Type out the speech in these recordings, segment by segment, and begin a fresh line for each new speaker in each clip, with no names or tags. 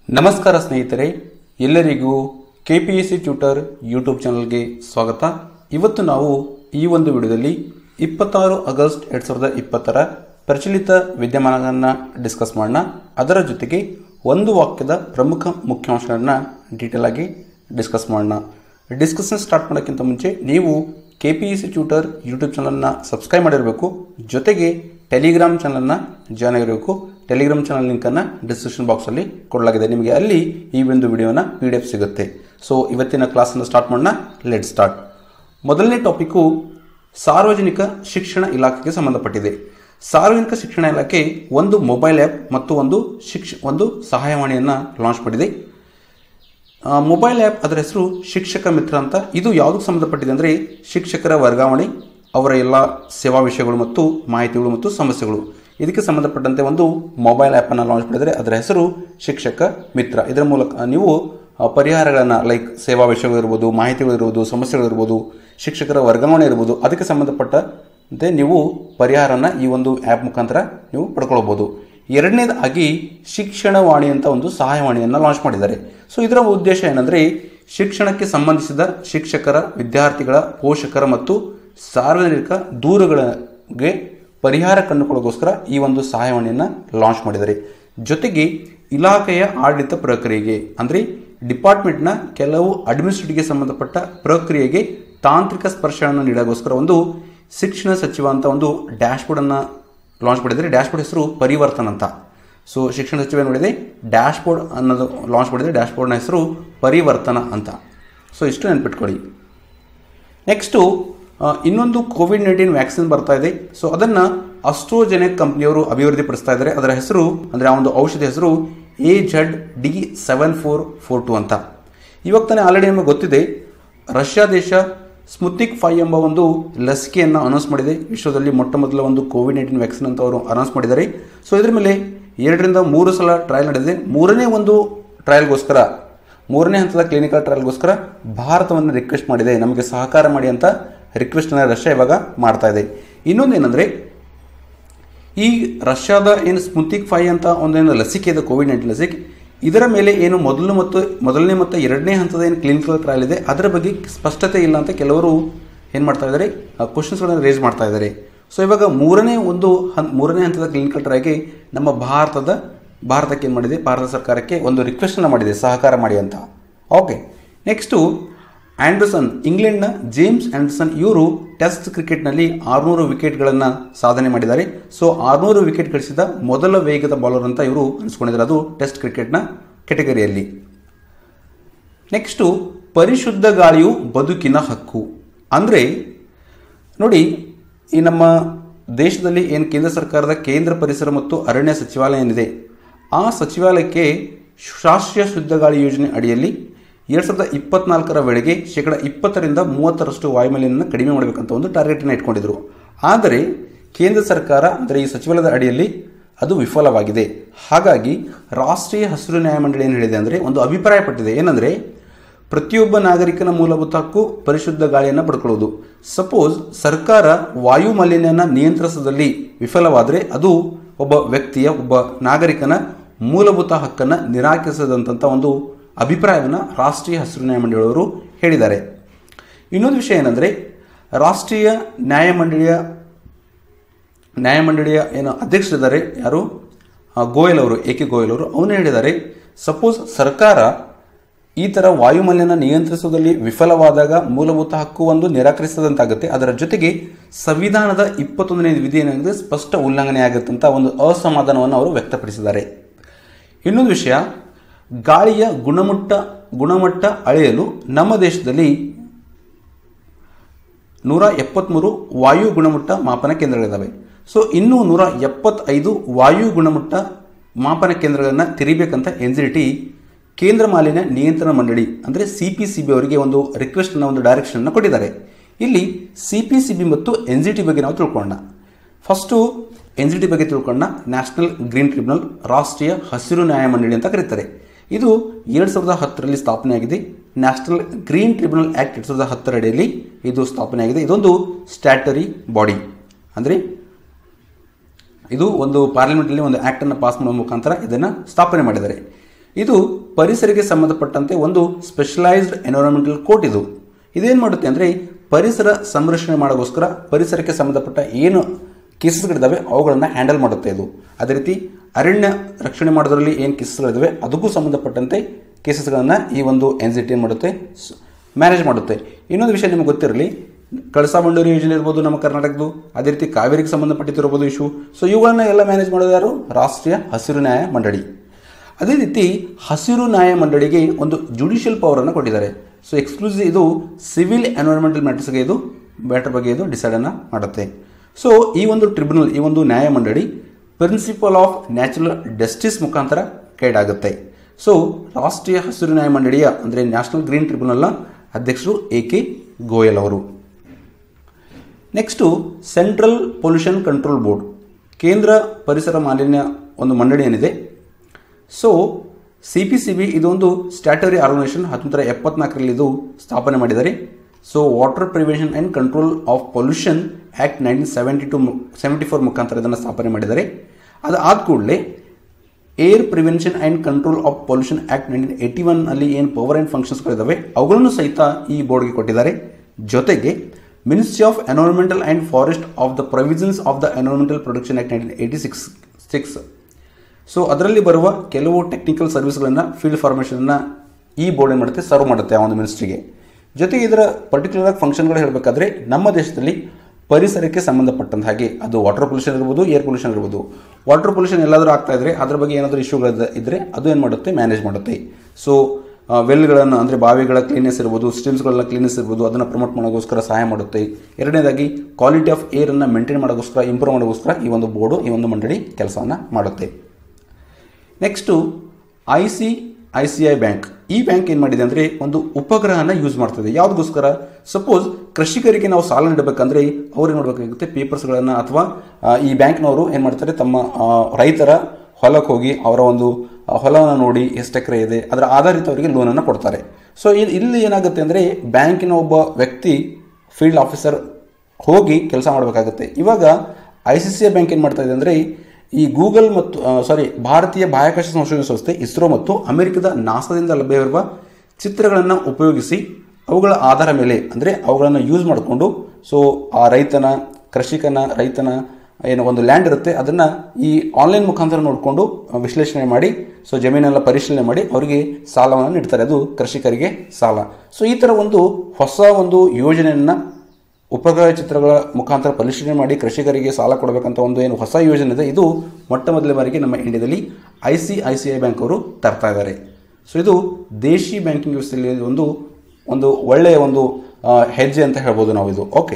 ನಮಸ್ಕಾರ ಸ್ನೇಹಿತರೆ ಎಲ್ಲರಿಗೂ K P S C tutor YouTube ಚಾನಲ್ಗೆ ಸ್ವಾಗತ ಇವತ್ತು ನಾವು ಈ ಒಂದು ವಿಡಿಯೋದಲ್ಲಿ ಇಪ್ಪತ್ತಾರು ಆಗಸ್ಟ್ ಎರಡು ಸಾವಿರದ ಇಪ್ಪತ್ತರ ಪ್ರಚಲಿತ ವಿದ್ಯಮಾನಗಳನ್ನು ಡಿಸ್ಕಸ್ ಮಾಡೋಣ ಅದರ ಜೊತೆಗೆ ಒಂದು ವಾಕ್ಯದ ಪ್ರಮುಖ ಮುಖ್ಯಾಂಶಗಳನ್ನು ಡೀಟೇಲ್ ಆಗಿ ಡಿಸ್ಕಸ್ ಮಾಡೋಣ ಡಿಸ್ಕಷನ್ ಸ್ಟಾರ್ಟ್ ಮಾಡೋಕ್ಕಿಂತ ಮುಂಚೆ ನೀವು K P S C tutor YouTube ಚಾನಲ್ನ ಸಬ್ಸ್ಕ್ರೈಬ್ ಮಾಡಿರಬೇಕು ಜೊತೆಗೆ ಟೆಲಿಗ್ರಾಮ್ ಚಾನಲ್ನ ಜಾಯ್ನ್ ಆಗಿರಬೇಕು ಟೆಲಿಗ್ರಾಮ್ ಚಾನಲ್ ಲಿಂಕನ್ನು ಡಿಸ್ಕ್ರಿಪ್ಷನ್ ಬಾಕ್ಸಲ್ಲಿ ಕೊಡಲಾಗಿದೆ ನಿಮಗೆ ಅಲ್ಲಿ ಈ ಒಂದು ವಿಡಿಯೋನ ಪಿ ಡಿ ಎಫ್ ಸಿಗುತ್ತೆ ಸೊ ಇವತ್ತಿನ ಕ್ಲಾಸನ್ನು ಸ್ಟಾರ್ಟ್ ಮಾಡೋಣ ಲೆಟ್ ಸ್ಟಾರ್ಟ್ ಮೊದಲನೇ ಟಾಪಿಕ್ಕು ಸಾರ್ವಜನಿಕ ಶಿಕ್ಷಣ ಇಲಾಖೆಗೆ ಸಂಬಂಧಪಟ್ಟಿದೆ ಸಾರ್ವಜನಿಕ ಶಿಕ್ಷಣ ಇಲಾಖೆ ಒಂದು ಮೊಬೈಲ್ ಆ್ಯಪ್ ಮತ್ತು ಒಂದು ಶಿಕ್ಷ ಒಂದು ಸಹಾಯವಾಣಿಯನ್ನು ಲಾಂಚ್ ಮಾಡಿದೆ ಆ, ಮೊಬೈಲ್ ಆ್ಯಪ್ ಅದರ ಹೆಸರು ಶಿಕ್ಷಕ ಮಿತ್ರ ಅಂತ ಇದು ಯಾವುದಕ್ಕೆ ಸಂಬಂಧಪಟ್ಟಿದೆ ಅಂದರೆ ಶಿಕ್ಷಕರ ವರ್ಗಾವಣೆ ಅವರ ಎಲ್ಲ ಸೇವಾ ವಿಷಯಗಳು ಮತ್ತು ಮಾಹಿತಿಗಳು ಮತ್ತು ಸಮಸ್ಯೆಗಳು ಇದಕ್ಕೆ ಸಂಬಂಧಪಟ್ಟಂತೆ ಒಂದು ಮೊಬೈಲ್ ಆ್ಯಪನ್ನು ಲಾಂಚ್ ಮಾಡಿದರೆ ಅದರ ಹೆಸರು ಶಿಕ್ಷಕ ಮಿತ್ರ ಇದರ ಮೂಲಕ ನೀವು ಆ, ಪರಿಹಾರಗಳನ್ನು ಲೈಕ್ ಸೇವಾ ವಿಷಯಗಳಿರ್ಬೋದು ಮಾಹಿತಿಗಳಿರ್ಬೋದು ಸಮಸ್ಯೆಗಳಿರ್ಬೋದು ಶಿಕ್ಷಕರ ವರ್ಗಾವಣೆ ಇರ್ಬೋದು ಅದಕ್ಕೆ ಸಂಬಂಧಪಟ್ಟಂತೆ ನೀವು ಪರಿಹಾರನ ಈ ಒಂದು ಆ್ಯಪ್ ಮುಖಾಂತರ ನೀವು ಪಡ್ಕೊಳ್ಬೋದು ಎರಡನೇದಾಗಿ ಶಿಕ್ಷಣವಾಣಿ ಅಂತ ಒಂದು ಸಹಾಯವಾಣಿಯನ್ನು ಲಾಂಚ್ ಮಾಡಿದ್ದಾರೆ ಸೊ ಇದರ ಉದ್ದೇಶ ಏನಂದರೆ ಶಿಕ್ಷಣಕ್ಕೆ ಸಂಬಂಧಿಸಿದ ಶಿಕ್ಷಕರ ವಿದ್ಯಾರ್ಥಿಗಳ ಪೋಷಕರ ಮತ್ತು ಸಾರ್ವಜನಿಕ ದೂರುಗಳಿಗೆ ಪರಿಹಾರ ಕಂಡುಕೊಳ್ಳೋಗೋಸ್ಕರ ಈ ಒಂದು ಸಹಾಯವಾಣಿಯನ್ನು ಲಾಂಚ್ ಮಾಡಿದ್ದಾರೆ ಜೊತೆಗೆ ಇಲಾಖೆಯ ಆಡಳಿತ ಪ್ರಕ್ರಿಯೆಗೆ ಅಂದರೆ ಡಿಪಾರ್ಟ್ಮೆಂಟ್ನ ಕೆಲವು ಅಡ್ಮಿನಿಸ್ಟ್ರೇಟಿವ್ಗೆ ಸಂಬಂಧಪಟ್ಟ ಪ್ರಕ್ರಿಯೆಗೆ ತಾಂತ್ರಿಕ ಸ್ಪರ್ಶವನ್ನು ನೀಡೋಗೋಸ್ಕರ ಒಂದು ಶಿಕ್ಷಣ ಸಚಿವ ಅಂತ ಒಂದು ಡ್ಯಾಶ್ಬೋರ್ಡನ್ನು ಲಾಂಚ್ ಮಾಡಿದರೆ ಡ್ಯಾಶ್ಬೋರ್ಡ್ ಹೆಸರು ಪರಿವರ್ತನ್ ಅಂತ ಸೊ ಶಿಕ್ಷಣ ಸಚಿವ ಏನು ಮಾಡಿದೆ ಡ್ಯಾಶ್ಬೋರ್ಡ್ ಅನ್ನೋದು ಲಾಂಚ್ ಮಾಡಿದರೆ ಡ್ಯಾಶ್ಬೋರ್ಡ್ನ ಹೆಸರು ಪರಿವರ್ತನ ಅಂತ ಸೊ ಇಷ್ಟು ನೆನ್ಪಿಟ್ಕೊಳ್ಳಿ ನೆಕ್ಸ್ಟು ಇನ್ನೊಂದು ಕೋವಿಡ್ ನೈನ್ಟೀನ್ ವ್ಯಾಕ್ಸಿನ್ ಬರ್ತಾ ಇದೆ ಸೊ ಅದನ್ನು ಅಸ್ಟ್ರೋಜೆನೆಕ್ ಕಂಪ್ನಿಯವರು ಅಭಿವೃದ್ಧಿಪಡಿಸ್ತಾ ಇದ್ದಾರೆ ಅದರ ಹೆಸರು ಅಂದರೆ ಆ ಒಂದು ಔಷಧಿ ಹೆಸರು A Z D seven four four two ಅಂತ ಇವಾಗ ತಾನೇ ಆಲ್ರೆಡಿ ನಮಗೆ ಗೊತ್ತಿದೆ ರಷ್ಯಾ ದೇಶ ಸ್ಮುತಿಕ್ ಫೈ ಎಂಬ ಒಂದು ಲಸಿಕೆಯನ್ನು ಅನೌನ್ಸ್ ಮಾಡಿದೆ ವಿಶ್ವದಲ್ಲಿ ಮೊಟ್ಟ ಮೊದಲ ಒಂದು ಕೋವಿಡ್ ನೈನ್ಟೀನ್ ವ್ಯಾಕ್ಸಿನ್ ಅಂತ ಅವರು ಅನೌನ್ಸ್ ಮಾಡಿದ್ದಾರೆ ಸೊ ಇದರ ಮೇಲೆ ಎರಡರಿಂದ ಮೂರು ಸಲ ಟ್ರಯಲ್ ನಡೆದಿದೆ ಮೂರನೇ ಒಂದು ಟ್ರಯಲ್ಗೋಸ್ಕರ ಮೂರನೇ ಹಂತದ ಕ್ಲಿನಿಕಲ್ ಟ್ರಯಲ್ಗೋಸ್ಕರ ಭಾರತವನ್ನು ರಿಕ್ವೆಸ್ಟ್ ಮಾಡಿದೆ ನಮಗೆ ಸಹಕಾರ ಮಾಡಿ ಅಂತ ರಿಕ್ವೆಸ್ಟನ್ನು ರಷ್ಯಾ ಇವಾಗ ಮಾಡ್ತಾ ಇದೆ ಇನ್ನೊಂದು ಏನಂದರೆ ಈ ರಷ್ಯಾದ ಏನು ಸ್ಮುತಿಕ್ ಫೈ ಅಂತ ಒಂದೇನು ಲಸಿಕೆ ಇದೆ ಕೋವಿಡ್ ನೈನ್ಟೀನ್ ಲಸಿಕೆ ಇದರ ಮೇಲೆ ಏನು ಮೊದಲು ಮತ್ತು ಮೊದಲನೇ ಮತ್ತು ಎರಡನೇ ಹಂತದ ಏನು ಕ್ಲಿನಿಕಲ್ ಟ್ರಯಲ್ ಇದೆ ಅದರ ಬಗ್ಗೆ ಸ್ಪಷ್ಟತೆ ಇಲ್ಲ ಅಂತ ಕೆಲವರು ಏನು ಮಾಡ್ತಾ ಇದ್ದಾರೆ ಕ್ವಶನ್ಸ್ಗಳನ್ನು ರೇಸ್ ಮಾಡ್ತಾ ಇದ್ದಾರೆ ಸೊ ಇವಾಗ ಮೂರನೇ ಒಂದು ಹನ್ ಮೂರನೇ ಹಂತದ ಕ್ಲಿನಿಕಲ್ ಟ್ರಯಲ್ಗೆ ನಮ್ಮ ಭಾರತದ ಭಾರತಕ್ಕೆ ಏನು ಮಾಡಿದೆ ಭಾರತ ಸರ್ಕಾರಕ್ಕೆ ಒಂದು ರಿಕ್ವೆಸ್ಟನ್ನು ಮಾಡಿದೆ ಸಹಕಾರ ಮಾಡಿ ಅಂತ ಓಕೆ ನೆಕ್ಸ್ಟು ಆ್ಯಂಡರ್ಸನ್ ಇಂಗ್ಲೆಂಡ್ನ ಜೇಮ್ಸ್ ಆ್ಯಂಡರ್ಸನ್ ಇವರು ಟೆಸ್ಟ್ ಕ್ರಿಕೆಟ್ನಲ್ಲಿ ಆರುನೂರು ವಿಕೆಟ್ಗಳನ್ನು ಸಾಧನೆ ಮಾಡಿದ್ದಾರೆ ಸೊ ಆರುನೂರು ವಿಕೆಟ್ ಗಳಿಸಿದ ಮೊದಲ ವೇಗದ ಬೌಲರ್ ಅಂತ ಇವರು ಅನಿಸ್ಕೊಂಡಿದ್ದಾರೆ ಅದು ಟೆಸ್ಟ್ ಕ್ರಿಕೆಟ್ನ ಕೆಟಗರಿಯಲ್ಲಿ ನೆಕ್ಸ್ಟು ಪರಿಶುದ್ಧ ಗಾಳಿಯು ಬದುಕಿನ ಹಕ್ಕು ಅಂದರೆ ನೋಡಿ ಈ ನಮ್ಮ ದೇಶದಲ್ಲಿ ಏನು ಕೇಂದ್ರ ಸರ್ಕಾರದ ಕೇಂದ್ರ ಪರಿಸರ ಮತ್ತು ಅರಣ್ಯ ಸಚಿವಾಲಯ ಏನಿದೆ ಆ ಸಚಿವಾಲಯಕ್ಕೆ ರಾಷ್ಟ್ರೀಯ ಶುದ್ಧ ಗಾಳಿ ಯೋಜನೆ ಅಡಿಯಲ್ಲಿ ಎರಡು ಸಾವಿರದ ಇಪ್ಪತ್ನಾಲ್ಕರ ವೇಳೆಗೆ ಶೇಕಡ ಇಪ್ಪತ್ತರಿಂದ ಮೂವತ್ತರಷ್ಟು ವಾಯುಮಾಲಿನ್ಯವನ್ನು ಕಡಿಮೆ ಮಾಡಬೇಕಂತ ಒಂದು ಟಾರ್ಗೆಟನ್ನು ಇಟ್ಕೊಂಡಿದ್ರು ಆದರೆ ಕೇಂದ್ರ ಸರ್ಕಾರ ಅಂದರೆ ಈ ಸಚಿವಾಲಯದ ಅಡಿಯಲ್ಲಿ ಅದು ವಿಫಲವಾಗಿದೆ ಹಾಗಾಗಿ ರಾಷ್ಟ್ರೀಯ ಹಸಿರು ನ್ಯಾಯಮಂಡಳಿ ಏನು ಹೇಳಿದೆ ಅಂದರೆ ಒಂದು ಅಭಿಪ್ರಾಯ ಪಟ್ಟಿದೆ ಏನಂದರೆ ಪ್ರತಿಯೊಬ್ಬ ನಾಗರಿಕನ ಮೂಲಭೂತ ಹಕ್ಕು ಪರಿಶುದ್ಧ ಗಾಳಿಯನ್ನು ಪಡ್ಕೊಳ್ಳೋದು ಸಪೋಸ್ ಸರ್ಕಾರ ವಾಯು ಮಾಲಿನ್ಯನ ನಿಯಂತ್ರಿಸದಲ್ಲಿ ವಿಫಲವಾದರೆ ಅದು ಒಬ್ಬ ವ್ಯಕ್ತಿಯ ಒಬ್ಬ ನಾಗರಿಕನ ಮೂಲಭೂತ ಹಕ್ಕನ್ನು ನಿರಾಕರಿಸದಂಥ ಒಂದು ಅಭಿಪ್ರಾಯವನ್ನು ರಾಷ್ಟ್ರೀಯ ಹಸಿರು ನ್ಯಾಯಮಂಡಳಿಯವರು ಹೇಳಿದ್ದಾರೆ ಇನ್ನೊಂದು ವಿಷಯ ಏನಂದರೆ ರಾಷ್ಟ್ರೀಯ ನ್ಯಾಯಮಂಡಳಿಯ ನ್ಯಾಯಮಂಡಳಿಯ ಏನು ಅಧ್ಯಕ್ಷರಿದ್ದಾರೆ ಯಾರು ಆ, ಗೋಯಲ್ ಅವರು ಎ ಕೆ ಗೋಯಲ್ ಅವರು ಅವನು ಹೇಳಿದ್ದಾರೆ ಸಪೋಸ್ ಸರ್ಕಾರ ಈ ಥರ ವಾಯುಮಾಲಿನ್ಯ ನಿಯಂತ್ರಿಸುವುದರಲ್ಲಿ ವಿಫಲವಾದಾಗ ಮೂಲಭೂತ ಹಕ್ಕು ಒಂದು ನಿರಾಕರಿಸದಂತಾಗುತ್ತೆ ಅದರ ಜೊತೆಗೆ ಸಂವಿಧಾನದ ಇಪ್ಪತ್ತೊಂದನೇ ವಿಧಿ ಏನಾಗಿದೆ ಸ್ಪಷ್ಟ ಉಲ್ಲಂಘನೆ ಆಗುತ್ತೆ ಅಂತ ಒಂದು ಅಸಮಾಧಾನವನ್ನು ಅವರು ವ್ಯಕ್ತಪಡಿಸಿದ್ದಾರೆ ಇನ್ನೊಂದು ವಿಷಯ ಗಾಳಿಯ ಗುಣಮಟ್ಟ ಗುಣಮಟ್ಟ ಅಳೆಯಲು ನಮ್ಮ ದೇಶದಲ್ಲಿ ನೂರ ಎಪ್ಪತ್ತ್ಮೂರು ವಾಯು ಗುಣಮಟ್ಟ ಮಾಪನ ಕೇಂದ್ರಗಳಿದ್ದಾವೆ ಸೊ ಇನ್ನೂ ನೂರ ಎಪ್ಪತ್ತೈದು ವಾಯು ಗುಣಮಟ್ಟ ಮಾಪನ ಕೇಂದ್ರಗಳನ್ನು ತೆರಿಬೇಕಂತ ಎನ್ ಜಿ ಟಿ ಕೇಂದ್ರ ಮಾಲಿನ್ಯ ನಿಯಂತ್ರಣ ಮಂಡಳಿ ಅಂದರೆ ಸಿ ಪಿ ಸಿ ಬಿ ಅವರಿಗೆ ಒಂದು ರಿಕ್ವೆಸ್ಟ್ನ ಒಂದು ಡೈರೆಕ್ಷನ್ನ ಕೊಟ್ಟಿದ್ದಾರೆ ಇಲ್ಲಿ ಸಿ ಪಿ ಸಿ ಬಿ ಮತ್ತು ಎನ್ ಜಿ ಟಿ ಬಗ್ಗೆ ನಾವು ತಿಳ್ಕೊಳ್ಳೋಣ ಫಸ್ಟು ಎನ್ ಜಿ ಟಿ ಬಗ್ಗೆ ತಿಳ್ಕೊಳ್ಳೋಣ ನ್ಯಾಷನಲ್ ಗ್ರೀನ್ ಟ್ರಿಬ್ಯುನಲ್ ರಾಷ್ಟ್ರೀಯ ಹಸಿರು ನ್ಯಾಯಮಂಡಳಿ ಅಂತ ಕರೀತಾರೆ ಇದು ಎರಡು ಸಾವಿರದ ಹತ್ತರಲ್ಲಿ ಸ್ಥಾಪನೆಯಾಗಿದೆ ನ್ಯಾಷನಲ್ ಗ್ರೀನ್ ಟ್ರಿಬ್ಯುನಲ್ ಆ್ಯಕ್ಟ್ ಎರಡು ಸಾವಿರದ ಹತ್ತರ ಅಡಿಯಲ್ಲಿ ಇದು ಸ್ಥಾಪನೆಯಾಗಿದೆ ಇದೊಂದು ಸ್ಟ್ಯಾಟರಿ ಬಾಡಿ ಅಂದರೆ ಇದು ಒಂದು ಪಾರ್ಲಿಮೆಂಟಲ್ಲಿ ಒಂದು ಆ್ಯಕ್ಟನ್ನು ಪಾಸ್ ಮಾಡೋ ಮುಖಾಂತರ ಇದನ್ನು ಸ್ಥಾಪನೆ ಮಾಡಿದ್ದಾರೆ ಇದು ಪರಿಸರಕ್ಕೆ ಸಂಬಂಧಪಟ್ಟಂತೆ ಒಂದು ಸ್ಪೆಷಲೈಸ್ಡ್ ಎನ್ವೈರನ್ಮೆಂಟಲ್ ಕೋರ್ಟ್ ಇದು ಇದೇನು ಮಾಡುತ್ತೆ ಅಂದರೆ ಪರಿಸರ ಸಂರಕ್ಷಣೆ ಮಾಡೋಕ್ಕೋಸ್ಕರ ಪರಿಸರಕ್ಕೆ ಸಂಬಂಧಪಟ್ಟ ಏನು ಕೇಸಸ್ಗಳಿದ್ದಾವೆ ಅವುಗಳನ್ನು ಹ್ಯಾಂಡಲ್ ಮಾಡುತ್ತೆ ಇದು ಅದೇ ರೀತಿ ಅರಣ್ಯ ರಕ್ಷಣೆ ಮಾಡೋದ್ರಲ್ಲಿ ಏನು ಕೇಸಸ್ಗಳಿದ್ದಾವೆ ಅದಕ್ಕೂ ಸಂಬಂಧಪಟ್ಟಂತೆ ಕೇಸಸ್ಗಳನ್ನು ಈ ಒಂದು ಎನ್ ಸಿ ಟಿ ಏನು ಮಾಡುತ್ತೆ ಮ್ಯಾನೇಜ್ ಮಾಡುತ್ತೆ ಇನ್ನೊಂದು ವಿಷಯ ನಿಮಗೆ ಗೊತ್ತಿರಲಿ ಕಳಸಾ ಬಂಡೂರಿ ಯೋಜನೆ ಇರ್ಬೋದು ನಮ್ಮ ಕರ್ನಾಟಕದ್ದು ಅದೇ ರೀತಿ ಕಾವೇರಿಗೆ ಸಂಬಂಧಪಟ್ಟಿರ್ಬೋದು ಇಶ್ಯೂ ಸೊ ಇವುಗಳನ್ನ ಎಲ್ಲ ಮ್ಯಾನೇಜ್ ಮಾಡೋದು ಯಾರು ರಾಷ್ಟ್ರೀಯ ಹಸಿರು ನ್ಯಾಯ ಮಂಡಳಿ ಅದೇ ರೀತಿ ಹಸಿರು ನ್ಯಾಯ ಮಂಡಳಿಗೆ ಒಂದು ಜುಡಿಷಿಯಲ್ ಪವರನ್ನು ಕೊಟ್ಟಿದ್ದಾರೆ ಸೊ ಎಕ್ಸ್ಕ್ಲೂಸಿವ್ ಇದು ಸಿವಿಲ್ ಎನ್ವೈರನ್ಮೆಂಟಲ್ ಮ್ಯಾಟರ್ಸ್ಗೆ ಇದು ಮ್ಯಾಟರ್ ಬಗ್ಗೆ ಇದು ಡಿಸೈಡನ್ನು ಮಾಡುತ್ತೆ ಸೊ ಈ ಒಂದು ಟ್ರಿಬ್ಯುನಲ್ ಈ ಒಂದು ನ್ಯಾಯ ಮಂಡಳಿ ಪ್ರಿನ್ಸಿಪಲ್ ಆಫ್ ನ್ಯಾಚುರಲ್ ಜಸ್ಟಿಸ್ ಮುಖಾಂತರ ಗೈಡ್ ಆಗುತ್ತೆ ಸೊ ರಾಷ್ಟ್ರೀಯ ಹಸಿರು ನ್ಯಾಯ ಮಂಡಳಿಯ ಅಂದರೆ ನ್ಯಾಷನಲ್ ಗ್ರೀನ್ ಟ್ರಿಬ್ಯುನಲ್ನ ಅಧ್ಯಕ್ಷರು ಎ ಕೆ ಗೋಯಲ್ ಅವರು next central pollution control board ಕೇಂದ್ರ ಪರಿಸರ ಮಾಲಿನ್ಯ ಒಂದು ಮಂಡಳಿ ಏನಿದೆ so C P C B ಇದೊಂದು ಸ್ಟ್ಯಾಟರಿ ಆರ್ಗನೈಸೇಷನ್ ಹತ್ತೊಂಬತ್ತರ ಎಪ್ಪತ್ನಾಲ್ಕರಲ್ಲಿ ಇದು ಸ್ಥಾಪನೆ ಮಾಡಿದ್ದಾರೆ so water prevention and control of pollution act nineteen seventy two seventy four ಮುಖಾಂತರ ಇದನ್ನು ಸ್ಥಾಪನೆ ಮಾಡಿದ್ದಾರೆ ಅದು ಆದ ಕೂಡಲೇ air prevention and control of pollution act nineteen eighty one ಅಲ್ಲಿ ಏನು ಪವರ್ ಆ್ಯಂಡ್ ಫಂಕ್ಷನ್ಸ್ಗಳಿದ್ದಾವೆ ಅವುಗಳನ್ನು ಸಹಿತ ಈ ಬೋರ್ಡ್ಗೆ ಕೊಟ್ಟಿದ್ದಾರೆ ಜೊತೆಗೆ ministry of environmental and forest of the provisions of the environmental protection act nineteen eighty six six so ಅದರಲ್ಲಿ ಬರುವ ಕೆಲವು ಟೆಕ್ನಿಕಲ್ ಸರ್ವಿಸ್ಗಳನ್ನು ಫೀಲ್ಡ್ ಫಾರ್ಮೇಷನ್ನ ಈ ಬೋರ್ಡ್ ಏನು ಮಾಡುತ್ತೆ ಸರ್ವ್ ಮಾಡುತ್ತೆ ಆ ಒಂದು ಮಿನಿಸ್ಟ್ರಿಗೆ ಜೊತೆಗೆ ಇದರ ಪರ್ಟಿಕ್ಯುಲರ್ ಆಗಿ ಫಂಕ್ಷನ್ಗಳು ಹೇಳಬೇಕಾದ್ರೆ ನಮ್ಮ ದೇಶದಲ್ಲಿ ಪರಿಸರಕ್ಕೆ ಸಂಬಂಧಪಟ್ಟಂತ ಹಾಗೆ ಅದು ವಾಟರ್ ಪೊಲ್ಯೂಷನ್ ಇರ್ಬೋದು ಏರ್ ಪೊಲ್ಯೂಷನ್ ಇರ್ಬೋದು ವಾಟರ್ ಪೊಲ್ಯೂಷನ್ ಎಲ್ಲಾದರೂ ಆಗ್ತಾ ಇದ್ರೆ ಅದ್ರ ಬಗ್ಗೆ ಏನಾದರೂ ಇಶ್ಯೂಗಳು ಇದ್ದರೆ ಅದು ಏನು ಮಾಡುತ್ತೆ ಮ್ಯಾನೇಜ್ ಮಾಡುತ್ತೆ ಸೊ ವೆಲ್ಗಳನ್ನು ಅಂದರೆ ಬಾವಿಗಳ ಕ್ಲೀನೆಸ್ ಇರ್ಬೋದು ಸ್ಟ್ರೀಮ್ಸ್ಗಳ ಕ್ಲೀನೆಸ್ ಇರ್ಬೋದು ಅದನ್ನು ಪ್ರಮೋಟ್ ಮಾಡೋಕ್ಕೋಸ್ಕರ ಸಹಾಯ ಮಾಡುತ್ತೆ ಎರಡನೇದಾಗಿ ಕ್ವಾಲಿಟಿ ಆಫ್ ಏರನ್ನು ಮೇಂಟೈನ್ ಮಾಡೋಕ್ಕೋಸ್ಕರ ಇಂಪ್ರೂವ್ ಮಾಡೋಕ್ಕೋಸ್ಕರ ಈ ಒಂದು ಬೋರ್ಡು ಈ ಒಂದು ಮಂಡಳಿ ಕೆಲಸವನ್ನು ಮಾಡುತ್ತೆ next I C I C I bank ಈ ಬ್ಯಾಂಕ್ ಏನು ಮಾಡಿದೆ ಅಂದರೆ ಒಂದು ಉಪಗ್ರಹನ ಯೂಸ್ ಮಾಡ್ತದೆ ಯಾವುದಕ್ಕೋಸ್ಕರ ಸಪೋಸ್ ಕೃಷಿಕರಿಗೆ ನಾವು ಸಾಲ ನೀಡಬೇಕಂದ್ರೆ ಅವ್ರು ಏನು ಮಾಡಬೇಕಾಗುತ್ತೆ ಪೇಪರ್ಸ್ಗಳನ್ನು ಅಥವಾ ಆ, ಈ ಬ್ಯಾಂಕ್ನವರು ಏನು ಮಾಡ್ತಾರೆ ತಮ್ಮ ಆ, ರೈತರ ಹೊಲಕ್ಕೆ ಹೋಗಿ ಅವರ ಒಂದು ಆ, ಹೊಲವನ್ನು ನೋಡಿ ಎಷ್ಟು ಎಕರೆ ಇದೆ ಅದರ ಆಧಾರಿತ ಅವರಿಗೆ ಲೋನನ್ನು ಕೊಡ್ತಾರೆ ಸೊ ಇಲ್ಲಿ ಏನಾಗುತ್ತೆ ಅಂದರೆ ಬ್ಯಾಂಕಿನ ಒಬ್ಬ ವ್ಯಕ್ತಿ ಫೀಲ್ಡ್ ಆಫೀಸರ್ ಹೋಗಿ ಕೆಲಸ ಮಾಡಬೇಕಾಗುತ್ತೆ ಇವಾಗ I C C I bank ಏನು ಮಾಡ್ತಾ ಇದೆ ಅಂದರೆ ಈ ಗೂಗಲ್ ಮತ್ತು ಸಾರಿ ಭಾರತೀಯ ಬಾಹ್ಯಾಕಾಶ ಸಂಶೋಧನಾ ಸಂಸ್ಥೆ ಇಸ್ರೋ ಮತ್ತು ಅಮೆರಿಕದ ನಾಸಾದಿಂದ ಲಭ್ಯವಿರುವ ಚಿತ್ರಗಳನ್ನು ಉಪಯೋಗಿಸಿ ಅವುಗಳ ಆಧಾರ ಮೇಲೆ ಅಂದರೆ ಅವುಗಳನ್ನು ಯೂಸ್ ಮಾಡಿಕೊಂಡು ಸೊ ಆ ರೈತನ ಕೃಷಿಕನ ರೈತನ ಏನು ಒಂದು ಲ್ಯಾಂಡ್ ಇರುತ್ತೆ ಅದನ್ನು ಈ ಆನ್ಲೈನ್ ಮುಖಾಂತರ ನೋಡಿಕೊಂಡು ವಿಶ್ಲೇಷಣೆ ಮಾಡಿ ಸೊ ಜಮೀನೆಲ್ಲ ಪರಿಶೀಲನೆ ಮಾಡಿ ಅವರಿಗೆ ಸಾಲವನ್ನು ನೀಡ್ತಾರೆ ಅದು ಕೃಷಿಕರಿಗೆ ಸಾಲ ಸೊ ಈ ಥರ ಒಂದು ಹೊಸ ಒಂದು ಯೋಜನೆಯನ್ನು ಉಪಗ್ರಹ ಚಿತ್ರಗಳ ಮುಖಾಂತರ ಪರಿಶೀಲನೆ ಮಾಡಿ ಕೃಷಿಕರಿಗೆ ಸಾಲ ಕೊಡಬೇಕಂತ ಒಂದು ಏನು ಹೊಸ ಯೋಜನೆ ಇದೆ ಇದು ಮೊಟ್ಟ ಮೊದಲ ಬಾರಿಗೆ ನಮ್ಮ ಇಂಡಿಯಾದಲ್ಲಿ I C I C I bank ಅವರು ತರ್ತಾ ಇದ್ದಾರೆ ಸೊ ಇದು ದೇಶಿ ಬ್ಯಾಂಕಿಂಗ್ ವ್ಯವಸ್ಥೆಯಲ್ಲಿ ಒಂದು ಒಂದು ಒಳ್ಳೆಯ ಒಂದು ಆ, ಹೆಜ್ಜೆ ಅಂತ ಹೇಳ್ಬೋದು ನಾವು ಇದು ಓಕೆ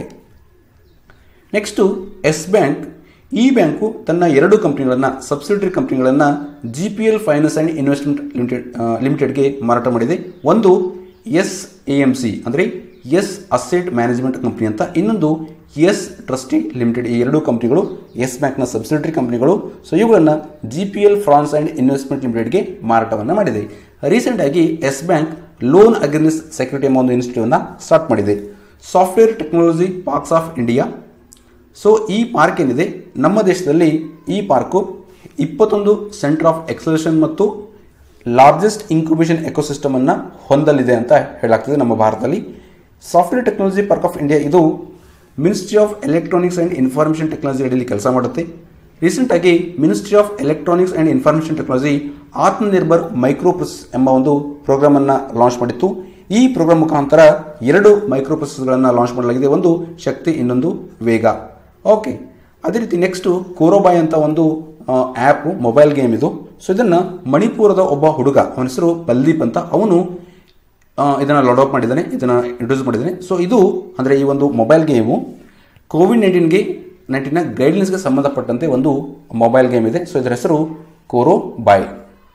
ನೆಕ್ಸ್ಟು ಎಸ್ ಬ್ಯಾಂಕ್ ಈ ಬ್ಯಾಂಕು ತನ್ನ ಎರಡು ಕಂಪ್ನಿಗಳನ್ನು ಸಬ್ಸಿಡರಿ ಕಂಪ್ನಿಗಳನ್ನು G P L finance and investment limited ಲಿಮಿಟೆಡ್ಗೆ ಮಾರಾಟ ಮಾಡಿದೆ ಒಂದು ಎಸ್ ಎ ಎಮ್ ಸಿ ಅಂದರೆ ಎಸ್ ಅಸೆಟ್ ಮ್ಯಾನೇಜ್ಮೆಂಟ್ ಕಂಪ್ನಿ ಅಂತ ಇನ್ನೊಂದು ಎಸ್ ಟ್ರಸ್ಟಿ ಲಿಮಿಟೆಡ್ ಈ ಎರಡು ಕಂಪ್ನಿಗಳು ಎಸ್ ಬ್ಯಾಂಕ್ನ ಸಬ್ಸಿಡರಿ ಕಂಪ್ನಿಗಳು ಸೊ ಇವುಗಳನ್ನು G P L France and investment ಲಿಮಿಟೆಡ್ಗೆ ಮಾರಾಟವನ್ನು ಮಾಡಿದೆ ರೀಸೆಂಟಾಗಿ Yes bank loan against security ಎಂಬ ಒಂದು ಇನ್ಸ್ಟಿಟ್ಯೂಟನ್ನು ಸ್ಟಾರ್ಟ್ ಮಾಡಿದೆ software technology parks of India so ಈ ಪಾರ್ಕ್ ಏನಿದೆ ನಮ್ಮ ದೇಶದಲ್ಲಿ ಈ ಪಾರ್ಕು ಇಪ್ಪತ್ತೊಂದು ಸೆಂಟರ್ ಆಫ್ ಎಕ್ಸಲೇಷನ್ ಮತ್ತು ಲಾರ್ಜೆಸ್ಟ್ ಇನ್ಕ್ಯುಬೇಷನ್ ಎಕೋಸಿಸ್ಟಮನ್ನು ಹೊಂದಲಿದೆ ಅಂತ ಹೇಳಲಾಗ್ತದೆ ನಮ್ಮ ಭಾರತದಲ್ಲಿ software technology park of India ಇದು ministry of electronics and information technology ಅಡಿಯಲ್ಲಿ ಕೆಲಸ ಮಾಡುತ್ತೆ ರೀಸೆಂಟಾಗಿ ministry of electronics and information technology Atmanirbhar micro process ಎಂಬ ಒಂದು ಪ್ರೋಗ್ರಾಮನ್ನು ಲಾಂಚ್ ಮಾಡಿತ್ತು ಈ ಪ್ರೋಗ್ರಾಮ್ ಮುಖಾಂತರ ಎರಡು ಮೈಕ್ರೋ ಪ್ರೊಸೆಸ್ಗಳನ್ನು ಲಾಂಚ್ ಮಾಡಲಾಗಿದೆ ಒಂದು ಶಕ್ತಿ ಇನ್ನೊಂದು ವೇಗ ಓಕೆ ಅದೇ ರೀತಿ ನೆಕ್ಸ್ಟು ಕೋರೋಬಾಯ್ ಅಂತ ಒಂದು ಆ್ಯಪ್ ಮೊಬೈಲ್ ಗೇಮ್ ಇದು ಸೊ ಇದನ್ನು ಮಣಿಪುರದ ಒಬ್ಬ ಹುಡುಗ ಅವನ ಹೆಸರು ಬಲ್ದೀಪ್ ಅಂತ ಅವನು ಇದನ್ನು ಲಾಡೌಟ್ ಮಾಡಿದ್ದಾನೆ ಇದನ್ನು ಇಂಟ್ರೊಡ್ಯೂಸ್ ಮಾಡಿದ್ದಾನೆ ಸೊ ಇದು ಅಂದರೆ ಈ ಒಂದು ಮೊಬೈಲ್ ಗೇಮು ಕೋವಿಡ್ ನೈನ್ಟೀನ್ಗೆ ನೈನ್ಟೀನ್ನ ಗೈಡ್ಲೈನ್ಸ್ಗೆ ಸಂಬಂಧಪಟ್ಟಂತೆ ಒಂದು ಮೊಬೈಲ್ ಗೇಮ್ ಇದೆ ಸೊ ಇದರ ಹೆಸರು Coroboi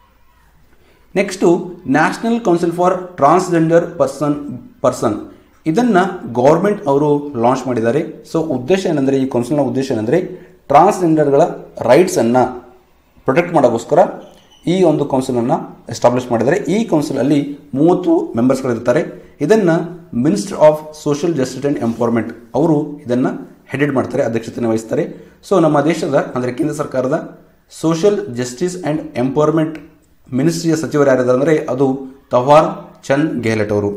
next national council for transgender person person ಇದನ್ನು ಗೌರ್ಮೆಂಟ್ ಅವರು ಲಾಂಚ್ ಮಾಡಿದ್ದಾರೆ ಸೊ ಉದ್ದೇಶ ಏನಂದರೆ ಈ ಕೌನ್ಸಿಲ್ನ ಉದ್ದೇಶ ಏನಂದರೆ ಟ್ರಾನ್ಸ್ಜೆಂಡರ್ಗಳ ರೈಟ್ಸನ್ನು ಪ್ರೊಟೆಕ್ಟ್ ಮಾಡೋಕ್ಕೋಸ್ಕರ ಈ ಒಂದು ಕೌನ್ಸಿಲನ್ನು ಎಸ್ಟಾಬ್ಲಿಷ್ ಮಾಡಿದ್ದಾರೆ ಈ ಕೌನ್ಸಿಲಲ್ಲಿ ಮೂವತ್ತು ಮೆಂಬರ್ಸ್ಗಳಿರ್ತಾರೆ ಇದನ್ನು minister of social justice and empowerment ಅವರು ಇದನ್ನು ಹೆಡೆಡ್ ಮಾಡ್ತಾರೆ ಅಧ್ಯಕ್ಷತೆಯನ್ನು ವಹಿಸ್ತಾರೆ ಸೊ ನಮ್ಮ ದೇಶದ ಅಂದರೆ ಕೇಂದ್ರ ಸರ್ಕಾರದ ಸೋಷಿಯಲ್ ಜಸ್ಟಿಸ್ ಆ್ಯಂಡ್ ಎಂಪವರ್ಮೆಂಟ್ ಮಿನಿಸ್ಟ್ರಿಯ ಸಚಿವರು ಯಾರಿದ್ದಾರೆ ಅಂದರೆ ಅದು ತವಾರ್ ಚಂದ್ ಗೆಹ್ಲಟ್ ಅವರು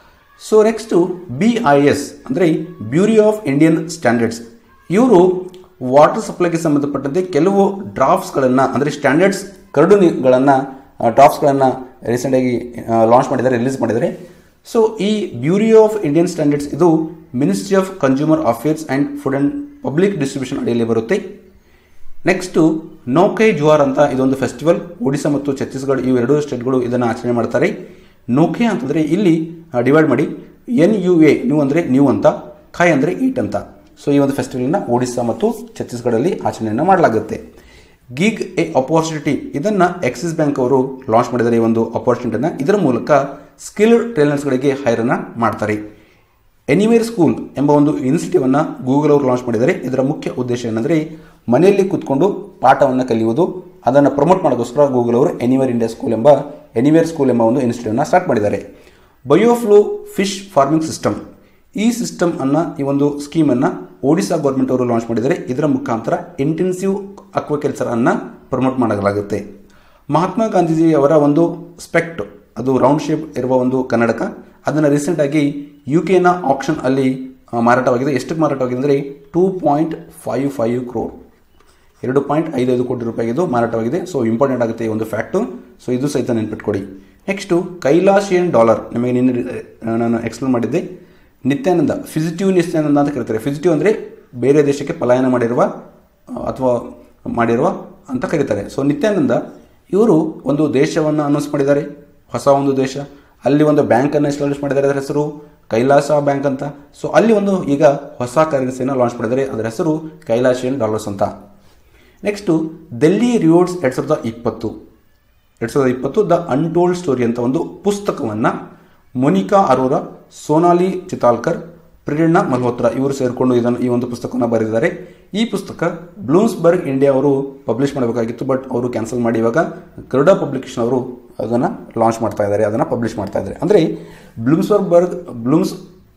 so next B I S ಅಂದರೆ ಬ್ಯೂರಿ ಆಫ್ ಇಂಡಿಯನ್ ಸ್ಟ್ಯಾಂಡರ್ಡ್ಸ್ ಇವರು ವಾಟರ್ ಸಪ್ಲೈಗೆ ಸಂಬಂಧಪಟ್ಟಂತೆ ಕೆಲವು ಡ್ರಾಫ್ಟ್ಸ್ಗಳನ್ನು ಅಂದರೆ ಸ್ಟ್ಯಾಂಡರ್ಡ್ಸ್ ಕರಡುಗಳನ್ನು ಡ್ರಾಫ್ಟ್ಸ್ಗಳನ್ನು ರೀಸೆಂಟಾಗಿ ಲಾಂಚ್ ಮಾಡಿದ್ದಾರೆ ರಿಲೀಸ್ ಮಾಡಿದ್ದಾರೆ ಸೊ ಈ ಬ್ಯೂರಿ ಆಫ್ ಇಂಡಿಯನ್ ಸ್ಟ್ಯಾಂಡರ್ಡ್ಸ್ ಇದು ministry of consumer affairs and food and public distribution ಅಡಿಯಲ್ಲಿ ಬರುತ್ತೆ ನೆಕ್ಸ್ಟು ನೌಕೈ ಜುವಾರ್ ಅಂತ ಇದೊಂದು ಫೆಸ್ಟಿವಲ್ ಒಡಿಶಾ ಮತ್ತು ಛತ್ತೀಸ್ಗಢ ಇವು ಎರಡೂ ಸ್ಟೇಟ್ಗಳು ಇದನ್ನು ಆಚರಣೆ ಮಾಡ್ತಾರೆ ನೌಕೆ ಅಂತಂದರೆ ಇಲ್ಲಿ ಡಿವೈಡ್ ಮಾಡಿ ಎನ್ ಯು ಎ ನ್ಯೂ ಅಂದರೆ ನ್ಯೂ ಅಂತ ಖಾಯ್ ಅಂದರೆ ಈಟ್ ಅಂತ ಸೊ ಈ ಒಂದು ಫೆಸ್ಟಿವಲ್ನ ಒಡಿಶಾ ಮತ್ತು ಛತ್ತೀಸ್ಗಢಲ್ಲಿ ಆಚರಣೆಯನ್ನು ಮಾಡಲಾಗುತ್ತೆ ಗಿಗ್ ಎ ಅಪಾರ್ಚುನಿಟಿ ಇದನ್ನು ಎಕ್ಸಿಸ್ ಬ್ಯಾಂಕ್ ಅವರು ಲಾಂಚ್ ಮಾಡಿದ್ದಾರೆ ಈ ಒಂದು ಅಪಾರ್ಚುನಿಟಿನ ಇದರ ಮೂಲಕ ಸ್ಕಿಲ್ ಟ್ರೈನರ್ಸ್ಗಳಿಗೆ ಹೈರನ್ನು ಮಾಡ್ತಾರೆ ಎನಿವೇರ್ ಸ್ಕೂಲ್ ಎಂಬ ಒಂದು ಇನ್ಸ್ಟಿಟ್ಯೂವನ್ನು ಗೂಗಲ್ ಅವರು ಲಾಂಚ್ ಮಾಡಿದ್ದಾರೆ ಇದರ ಮುಖ್ಯ ಉದ್ದೇಶ ಏನಂದರೆ ಮನೆಯಲ್ಲಿ ಕೂತ್ಕೊಂಡು ಪಾಠವನ್ನು ಕಲಿಯುವುದು ಅದನ್ನು ಪ್ರಮೋಟ್ ಮಾಡೋಕ್ಕೋಸ್ಕರ ಗೂಗಲ್ ಅವರು ಎನಿವೇರ್ ಇಂಡಿಯಾ ಸ್ಕೂಲ್ ಎಂಬ ಎನಿವೇರ್ ಸ್ಕೂಲ್ ಎಂಬ ಒಂದು ಇನ್ಸ್ಟಿಟ್ಯೂಟನ್ನು ಸ್ಟಾರ್ಟ್ ಮಾಡಿದ್ದಾರೆ ಬಯೋಫ್ಲೋ ಫಿಶ್ ಫಾರ್ಮಿಂಗ್ ಸಿಸ್ಟಮ್ ಈ ಸಿಸ್ಟಮ್ ಅನ್ನು ಈ ಒಂದು ಸ್ಕೀಮನ್ನು ಒಡಿಶಾ ಗೌರ್ಮೆಂಟ್ ಅವರು ಲಾಂಚ್ ಮಾಡಿದ್ದಾರೆ ಇದರ ಮುಖಾಂತರ ಇಂಟೆನ್ಸಿವ್ ಅಕ್ವಾಕಲ್ಚರ್ ಅನ್ನು ಪ್ರಮೋಟ್ ಮಾಡಲಾಗುತ್ತೆ ಮಹಾತ್ಮ ಗಾಂಧೀಜಿ ಅವರ ಒಂದು ಸ್ಪೆಕ್ಟ್ ಅದು ರೌಂಡ್ ಶೇಪ್ ಇರುವ ಒಂದು ಕನ್ನಡಕ ಅದನ್ನು ರೀಸೆಂಟಾಗಿ ಯು ಕೆನ ಆಪ್ಷನ್ ಅಲ್ಲಿ ಆ, ಮಾರಾಟವಾಗಿದೆ ಎಷ್ಟಕ್ಕೆ ಮಾರಾಟವಾಗಿದೆ ಅಂದರೆ two point five five crore ಎರಡು ಪಾಯಿಂಟ್ ಐದೈದು ಕೋಟಿ ರೂಪಾಯಿಗೆ ಇದು ಮಾರಾಟವಾಗಿದೆ ಸೊ ಇಂಪಾರ್ಟೆಂಟ್ ಆಗುತ್ತೆ ಈ ಒಂದು ಫ್ಯಾಕ್ಟು ಸೊ ಇದು ಸಹಿತ ನೆನ್ಪಿಟ್ಕೊಡಿ ನೆಕ್ಸ್ಟು ಕೈಲಾಶಿಯನ್ ಡಾಲರ್ ನಿಮಗೆ ನಿನ್ನೆ ಆ, ನಾನು ಎಕ್ಸ್ಪ್ಲೇನ್ ಮಾಡಿದ್ದೆ ನಿತ್ಯಾನಂದ ಫಿಸಿಟಿವ್ ನಿತ್ಯಾನಂದ ಅಂತ ಕರೀತಾರೆ ಫಿಸಿಟಿವ್ ಅಂದರೆ ಬೇರೆ ದೇಶಕ್ಕೆ ಪಲಾಯನ ಮಾಡಿರುವ ಆ, ಅಥವಾ ಮಾಡಿರುವ ಅಂತ ಕರೀತಾರೆ ಸೊ ನಿತ್ಯಾನಂದ ಇವರು ಒಂದು ದೇಶವನ್ನು ಅನೌನ್ಸ್ ಮಾಡಿದ್ದಾರೆ ಹೊಸ ಒಂದು ದೇಶ ಅಲ್ಲಿ ಒಂದು ಬ್ಯಾಂಕನ್ನು ಎಸ್ಟಾಬ್ಲಿಷ್ ಮಾಡಿದ್ದಾರೆ ಅದರ ಹೆಸರು ಕೈಲಾಸ ಬ್ಯಾಂಕ್ ಅಂತ ಸೊ ಅಲ್ಲಿ ಒಂದು ಈಗ ಹೊಸ ಕರೆನ್ಸಿಯನ್ನು ಲಾಂಚ್ ಮಾಡಿದ್ದಾರೆ ಅದರ ಹೆಸರು ಕೈಲಾಶಿಯನ್ ಡಾಲರ್ಸ್ ಅಂತ ನೆಕ್ಸ್ಟು ಡೆಲ್ಲಿ ರಿವೋರ್ಡ್ಸ್ ಎರಡು ಸಾವಿರದ ಇಪ್ಪತ್ತು ಎರಡು ಸಾವಿರದ ಇಪ್ಪತ್ತು ದ ಅನ್ಟೋಲ್ಡ್ ಸ್ಟೋರಿ ಅಂತ ಒಂದು ಪುಸ್ತಕವನ್ನು ಮೊನಿಕಾ ಅರೋರಾ ಸೋನಾಲಿ ಚಿತಾಲ್ಕರ್ ಪ್ರೇರಣಾ ಮಲ್ಹೋತ್ರಾ ಇವರು ಸೇರಿಕೊಂಡು ಇದನ್ನು ಈ ಒಂದು ಪುಸ್ತಕವನ್ನು ಬರೆದಿದ್ದಾರೆ ಈ ಪುಸ್ತಕ ಬ್ಲೂಮ್ಸ್ಬರ್ಗ್ ಇಂಡಿಯಾ ಅವರು ಪಬ್ಲಿಷ್ ಮಾಡಬೇಕಾಗಿತ್ತು ಬಟ್ ಅವರು ಕ್ಯಾನ್ಸಲ್ ಮಾಡಿ ಇವಾಗ ಗರುಡ ಪಬ್ಲಿಕೇಶನ್ ಅವರು ಅದನ್ನು ಲಾಂಚ್ ಮಾಡ್ತಾ ಇದ್ದಾರೆ ಅದನ್ನು ಪಬ್ಲಿಷ್ ಮಾಡ್ತಾ ಇದ್ದಾರೆ ಅಂದರೆ Bloomsbury bury 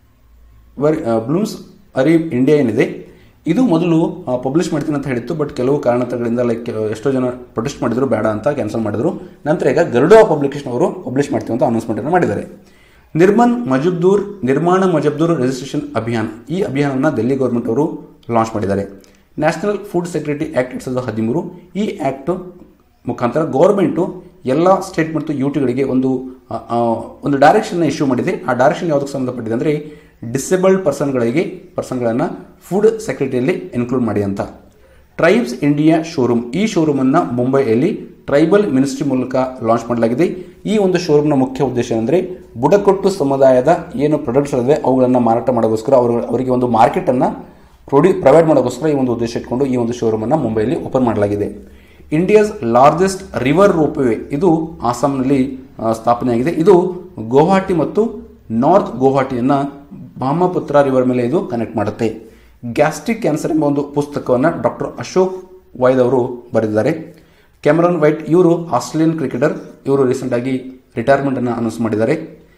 Bloomsbury Bloomsbury India ಏನಿದೆ ಇದು ಮೊದಲು ಪಬ್ಲಿಷ್ ಮಾಡ್ತೀನಿ ಅಂತ ಹೇಳಿತ್ತು ಬಟ್ ಕೆಲವು ಕಾರಣಗಳಿಂದ ಲೈಕ್ ಎಷ್ಟೋ ಜನ ಪ್ರೊಟೆಸ್ಟ್ ಮಾಡಿದ್ರು ಬೇಡ ಅಂತ ಕ್ಯಾನ್ಸಲ್ ಮಾಡಿದ್ರು ನಂತರ ಈಗ ಗರುಡ ಪಬ್ಲಿಕೇಶನ್ ಅವರು ಪಬ್ಲಿಷ್ ಮಾಡ್ತೀವಿ ಅಂತ ಅನೌನ್ಸ್ಮೆಂಟನ್ನು ಮಾಡಿದ್ದಾರೆ ನಿರ್ಮನ್ ಮಜಬ್ದೂರ್ ನಿರ್ಮಾಣ ಮಜಬ್ದೂರ್ ರಿಜಿಸ್ಟ್ರೇಷನ್ ಅಭಿಯಾನ್ ಈ ಅಭಿಯಾನವನ್ನು ದಿಲ್ಲಿ ಗೌರ್ಮೆಂಟ್ ಅವರು ಲಾಂಚ್ ಮಾಡಿದ್ದಾರೆ ನ್ಯಾಷನಲ್ ಫುಡ್ ಸೆಕ್ಯೂರಿಟಿ ಆ್ಯಕ್ಟ್ ಎರಡು ಸಾವಿರದ ಹದಿಮೂರು ಈ ಆ್ಯಕ್ಟ್ ಮುಖಾಂತರ ಗೌರ್ಮೆಂಟು ಎಲ್ಲ ಸ್ಟೇಟ್ ಮತ್ತು ಯು ಟಿಗಳಿಗೆ ಒಂದು ಆ, ಆ, ಒಂದು ಡೈರೆಕ್ಷನ್ನ ಇಶ್ಯೂ ಮಾಡಿದೆ ಆ ಡೈರೆಕ್ಷನ್ ಯಾವುದಕ್ಕೆ ಸಂಬಂಧಪಟ್ಟಿದೆ ಅಂದರೆ ಡಿಸೇಬಲ್ಡ್ ಪರ್ಸನ್ಗಳಿಗೆ ಪರ್ಸನ್ಗಳನ್ನು ಫುಡ್ ಸೆಕ್ಯೂರಿಟಿಯಲ್ಲಿ ಇನ್ಕ್ಲೂಡ್ ಮಾಡಿ ಅಂತ ಟ್ರೈಬ್ಸ್ ಇಂಡಿಯಾ ಶೋರೂಮ್ ಈ ಶೋರೂಮನ್ನು ಮುಂಬೈಯಲ್ಲಿ ಟ್ರೈಬಲ್ ಮಿನಿಸ್ಟ್ರಿ ಮೂಲಕ ಲಾಂಚ್ ಮಾಡಲಾಗಿದೆ ಈ ಒಂದು ಶೋರೂಮ್ನ ಮುಖ್ಯ ಉದ್ದೇಶ ಅಂದರೆ ಬುಡಕಟ್ಟು ಸಮುದಾಯದ ಏನು ಪ್ರಾಡಕ್ಟ್ಸ್ ಇವೆ ಅವುಗಳನ್ನು ಮಾರಾಟ ಮಾಡೋಕ್ಕೋಸ್ಕರ ಅವರು ಅವರಿಗೆ ಒಂದು ಮಾರ್ಕೆಟನ್ನು ಪ್ರೊಡ್ಯೂ ಪ್ರೊವೈಡ್ ಮಾಡೋಕ್ಕೋಸ್ಕರ ಈ ಒಂದು ಉದ್ದೇಶ ಇಟ್ಕೊಂಡು ಈ ಒಂದು ಶೋರೂಮನ್ನು ಮುಂಬೈಯಲ್ಲಿ ಓಪನ್ ಮಾಡಲಾಗಿದೆ ಇಂಡಿಯಾಸ್ ಲಾರ್ಜೆಸ್ಟ್ ರಿವರ್ ರೋಪ್ವೇ ಇದು ಆಸಾಂನಲ್ಲಿ ಆ, ಸ್ಥಾಪನೆಯಾಗಿದೆ ಇದು ಗುವಾಹಟಿ ಮತ್ತು ನಾರ್ತ್ ಗುವಾಹಟಿಯನ್ನು ಬ್ರಹ್ಮಪುತ್ರ ರಿವರ್ ಮೇಲೆ ಇದು ಕನೆಕ್ಟ್ ಮಾಡುತ್ತೆ ಗ್ಯಾಸ್ಟ್ರಿಕ್ ಕ್ಯಾನ್ಸರ್ ಎಂಬ ಒಂದು ಪುಸ್ತಕವನ್ನು ಡಾಕ್ಟರ್ ಅಶೋಕ್ ವೈದ್ ಅವರು ಬರೆದಿದ್ದಾರೆ ಕ್ಯಾಮರಾನ್ ವೈಟ್ ಇವರು ಆಸ್ಟ್ರೇಲಿಯನ್ ಕ್ರಿಕೆಟರ್ ಇವರು ರೀಸೆಂಟಾಗಿ ರಿಟೈರ್ಮೆಂಟನ್ನು ಅನೌನ್ಸ್ ಮಾಡಿದ್ದಾರೆ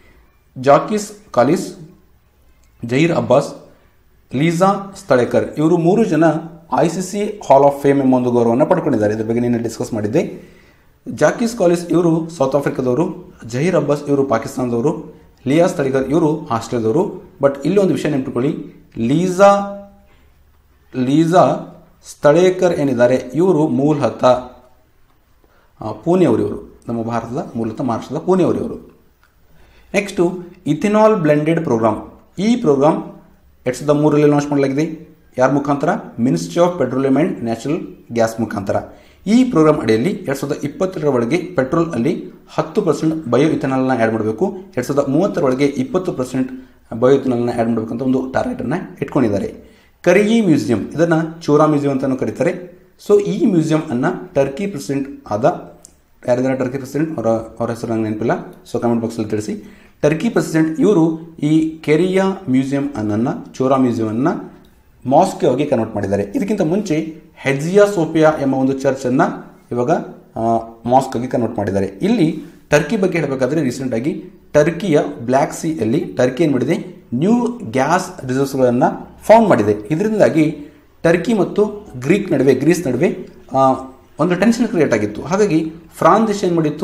Jacques Kallis Zaheer Abbas Lisa Sthalekar ಇವರು ಮೂರು ಜನ I C C hall of fame ಎಂಬ ಒಂದು ಗೌರವವನ್ನು ಪಡ್ಕೊಂಡಿದ್ದಾರೆ ಇದ್ರ ಬಗ್ಗೆ ನೀನು ಡಿಸ್ಕಸ್ ಮಾಡಿದ್ದೆ ಜಾಕೀಸ್ ಕಾಲಿಸ್ ಇವರು ಸೌತ್ ಆಫ್ರಿಕಾದವರು ಜಹೀರ್ ಅಬ್ಬಾಸ್ ಇವರು ಪಾಕಿಸ್ತಾನದವರು ಲಿಯಾ ಸ್ಥಳೇಕರ್ ಇವರು ಆಸ್ಟ್ರೇಲಿಯಾದವರು ಬಟ್ ಇಲ್ಲಿ ಒಂದು ವಿಷಯ ನೆನಪಿಟ್ಕೊಳ್ಳಿ ಲೀಸಾ ಲೀಸಾ ಸ್ಥಳೇಕರ್ ಏನಿದ್ದಾರೆ ಇವರು ಮೂಲತಃ ಆ, ಪುಣೆಯವರು ಇವರು ನಮ್ಮ ಭಾರತದ ಮೂಲತಃ ಮಹಾರಾಷ್ಟ್ರದ ಪುಣೆಯವರು ಇವರು ನೆಕ್ಸ್ಟು ಇಥಿನಾಲ್ ಬ್ಲೆಂಡೆಡ್ ಪ್ರೋಗ್ರಾಮ್ ಈ ಪ್ರೋಗ್ರಾಮ್ ಎರಡು ಸಾವಿರದ ಮೂರರಲ್ಲಿ ಲಾಂಚ್ ಮಾಡಲಾಗಿದೆ ಯಾರ ಮುಖಾಂತರ ministry of petroleum and natural gas ಮುಖಾಂತರ ಈ ಪ್ರೋಗ್ರಾಮ್ ಅಡಿಯಲ್ಲಿ ಎರಡು ಸಾವಿರದ ಇಪ್ಪತ್ತರ ಒಳಗೆ ಪೆಟ್ರೋಲ್ ಅಲ್ಲಿ ಹತ್ತು ಪರ್ಸೆಂಟ್ ಬಯೋ ಇಥನಾಲ್ನ ಆ್ಯಡ್ ಮಾಡಬೇಕು ಎರಡು ಸಾವಿರದ ಮೂವತ್ತರ ಒಳಗೆ ಇಪ್ಪತ್ತು ಪರ್ಸೆಂಟ್ ಬಯೋ ಇಥನಾಲ್ನ ಆ್ಯಡ್ ಮಾಡಬೇಕು ಅಂತ ಒಂದು ಟಾರ್ಗೆಟನ್ನು ಇಟ್ಕೊಂಡಿದ್ದಾರೆ ಕರಿಯಿ ಮ್ಯೂಸಿಯಂ ಇದನ್ನು ಚೋರಾ ಮ್ಯೂಸಿಯಂ ಅಂತಲೂ ಕರೀತಾರೆ ಸೊ ಈ ಮ್ಯೂಸಿಯಂ ಅನ್ನು ಟರ್ಕಿ ಪ್ರೆಸಿಡೆಂಟ್ ಆದ ಯಾರಿದ್ದಾರೆ ಟರ್ಕಿ ಪ್ರೆಸಿಡೆಂಟ್ ಅವರ ಅವರ ಹೆಸರು ನಂಗೆ ನೆನಪಿಲ್ಲ ಸೊ ಕಮೆಂಟ್ ಬಾಕ್ಸಲ್ಲಿ ತಿಳಿಸಿ ಟರ್ಕಿ ಪ್ರೆಸಿಡೆಂಟ್ ಇವರು ಈ ಕೆರಿಯಾ ಮ್ಯೂಸಿಯಂ ಅನ್ನನ್ನು ಚೋರಾ ಮ್ಯೂಸಿಯಮನ್ನು ಮಾಸ್ಕ್ ಆಗಿ ಕನ್ವರ್ಟ್ ಮಾಡಿದ್ದಾರೆ ಇದಕ್ಕಿಂತ ಮುಂಚೆ ಹೆಜ್ಜಿಯಾ ಸೋಫಿಯಾ ಎಂಬ ಒಂದು ಚರ್ಚನ್ನು ಇವಾಗ ಮಾಸ್ಕ್ ಆಗಿ ಕನ್ವರ್ಟ್ ಮಾಡಿದ್ದಾರೆ ಇಲ್ಲಿ ಟರ್ಕಿ ಬಗ್ಗೆ ಹೇಳಬೇಕಾದ್ರೆ ರೀಸೆಂಟಾಗಿ ಟರ್ಕಿಯ ಬ್ಲ್ಯಾಕ್ ಸಿಯಲ್ಲಿ ಟರ್ಕಿ ಏನು ಮಾಡಿದೆ ನ್ಯೂ ಗ್ಯಾಸ್ ರಿಸರ್ವ್ಸ್ಗಳನ್ನು ಫೌಂಡ್ ಮಾಡಿದೆ ಇದರಿಂದಾಗಿ ಟರ್ಕಿ ಮತ್ತು ಗ್ರೀಕ್ ನಡುವೆ ಗ್ರೀಸ್ ನಡುವೆ ಆ, ಒಂದು ಟೆನ್ಷನ್ ಕ್ರಿಯೇಟ್ ಆಗಿತ್ತು ಹಾಗಾಗಿ ಫ್ರಾನ್ಸ್ ದೇಶ ಏನು ಮಾಡಿತ್ತು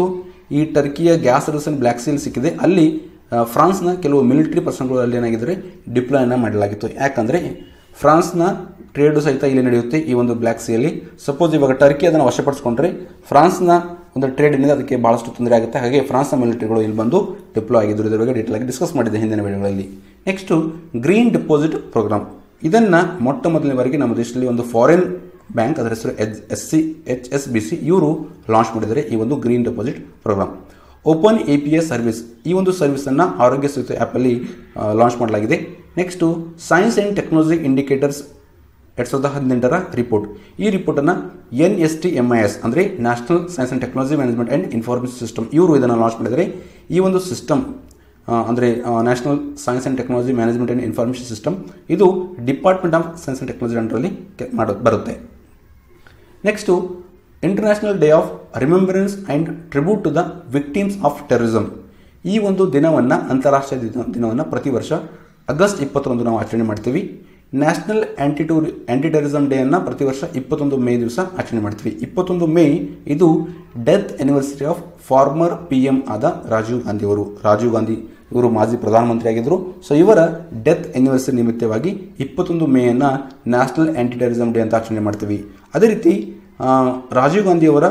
ಈ ಟರ್ಕಿಯ ಗ್ಯಾಸ್ ರಿಸನ್ ಬ್ಲ್ಯಾಕ್ ಸೀಲ್ ಸಿಕ್ಕಿದೆ ಅಲ್ಲಿ ಆ, ಫ್ರಾನ್ಸ್ನ ಕೆಲವು ಮಿಲಿಟರಿ ಪರ್ಸನ್ಗಳು ಅಲ್ಲಿ ಏನಾಗಿದ್ದಾರೆ ಡಿಪ್ಲಾಯ್ನ ಮಾಡಲಾಗಿತ್ತು ಯಾಕಂದರೆ ಫ್ರಾನ್ಸ್ನ ಟ್ರೇಡು ಸಹಿತ ಇಲ್ಲಿ ನಡೆಯುತ್ತೆ ಈ ಒಂದು ಬ್ಲ್ಯಾಕ್ ಸಿಯಲ್ಲಿ ಸಪೋಸ್ ಇವಾಗ ಟರ್ಕಿ ಅದನ್ನು ವಶಪಡಿಸ್ಕೊಂಡ್ರೆ ಫ್ರಾನ್ಸ್ನ ಒಂದು ಟ್ರೇಡ್ ಏನಿದೆ ಅದಕ್ಕೆ ಭಾಳಷ್ಟು ತೊಂದರೆ ಆಗುತ್ತೆ ಹಾಗೆ ಫ್ರಾನ್ಸ್ನ ಮಿಲಿಟರಿಗಳು ಇಲ್ಲಿ ಬಂದು ಡಿಪ್ಲೋ ಆಗಿದ್ರು ಇದ್ರ ಬಗ್ಗೆ ಡೀಟೇಲ್ ಆಗಿ ಡಿಸ್ಕಸ್ ಮಾಡಿದ್ದೆ ಹಿಂದಿನ ವಿಡಿಯೋಗಳಲ್ಲಿ ನೆಕ್ಸ್ಟು ಗ್ರೀನ್ ಡಿಪಾಸಿಟ್ ಪ್ರೋಗ್ರಾಮ್ ಇದನ್ನು ಮೊಟ್ಟ ಮೊದಲನೇ ಬಾರಿಗೆ ನಮ್ಮ ದೇಶದಲ್ಲಿ ಒಂದು ಫಾರಿನ್ ಬ್ಯಾಂಕ್ ಅದರ ಹೆಸರು H S C H S B C ಇವರು ಲಾಂಚ್ ಮಾಡಿದ್ದಾರೆ ಈ ಒಂದು green deposit programme open A P S service ಈ ಒಂದು ಸರ್ವಿಸನ್ನು ಆರೋಗ್ಯ ಸೇತು ಆ್ಯಪಲ್ಲಿ ಲಾಂಚ್ ಮಾಡಲಾಗಿದೆ next science and technology indicators ಎರಡು ಸಾವಿರದ ಹದಿನೆಂಟರ ರಿಪೋರ್ಟ್ ಈ ರಿಪೋರ್ಟನ್ನು N S T M I S ಅಂದರೆ national science and technology management and information system ಇವರು ಇದನ್ನು ಲಾಂಚ್ ಮಾಡಿದರೆ ಈ ಒಂದು ಸಿಸ್ಟಮ್ ಅಂದರೆ national science and technology management and information system ಇದು department of science and technology ಅಂಡರಲ್ಲಿ ಮಾಡೋ ಬರುತ್ತೆ next international day of remembrance and tribute to the victims of terrorism ಈ ಒಂದು ದಿನವನ್ನು ಅಂತಾರಾಷ್ಟ್ರೀಯ ದಿನ ದಿನವನ್ನು ಪ್ರತಿ ವರ್ಷ ಆಗಸ್ಟ್ ಇಪ್ಪತ್ತೊಂದು ನಾವು ಆಚರಣೆ ಮಾಡ್ತೀವಿ national anti two anti terrorism ಡೇಯನ್ನು ಪ್ರತಿ ವರ್ಷ ಇಪ್ಪತ್ತೊಂದು ಮೇ ದಿವಸ ಆಚರಣೆ ಮಾಡ್ತೀವಿ ಇಪ್ಪತ್ತೊಂದು ಮೇ ಇದು death anniversary of former P M ಆದ ರಾಜೀವ್ ಗಾಂಧಿ ಅವರು ರಾಜೀವ್ ಗಾಂಧಿ ಇವರು ಮಾಜಿ ಪ್ರಧಾನಮಂತ್ರಿ ಆಗಿದ್ದರು ಸೊ ಇವರ ಡೆತ್ ಆನಿವರ್ಸರಿ ನಿಮಿತ್ತವಾಗಿ ಇಪ್ಪತ್ತೊಂದು ಮೇಯನ್ನು ನ್ಯಾಷನಲ್ ಆ್ಯಂಟಿ ಟೆರರಿಸಮ್ ಡೇ ಅಂತ ಆಚರಣೆ ಮಾಡ್ತೀವಿ ಅದೇ ರೀತಿ ಆ, ರಾಜೀವ್ ಗಾಂಧಿಯವರ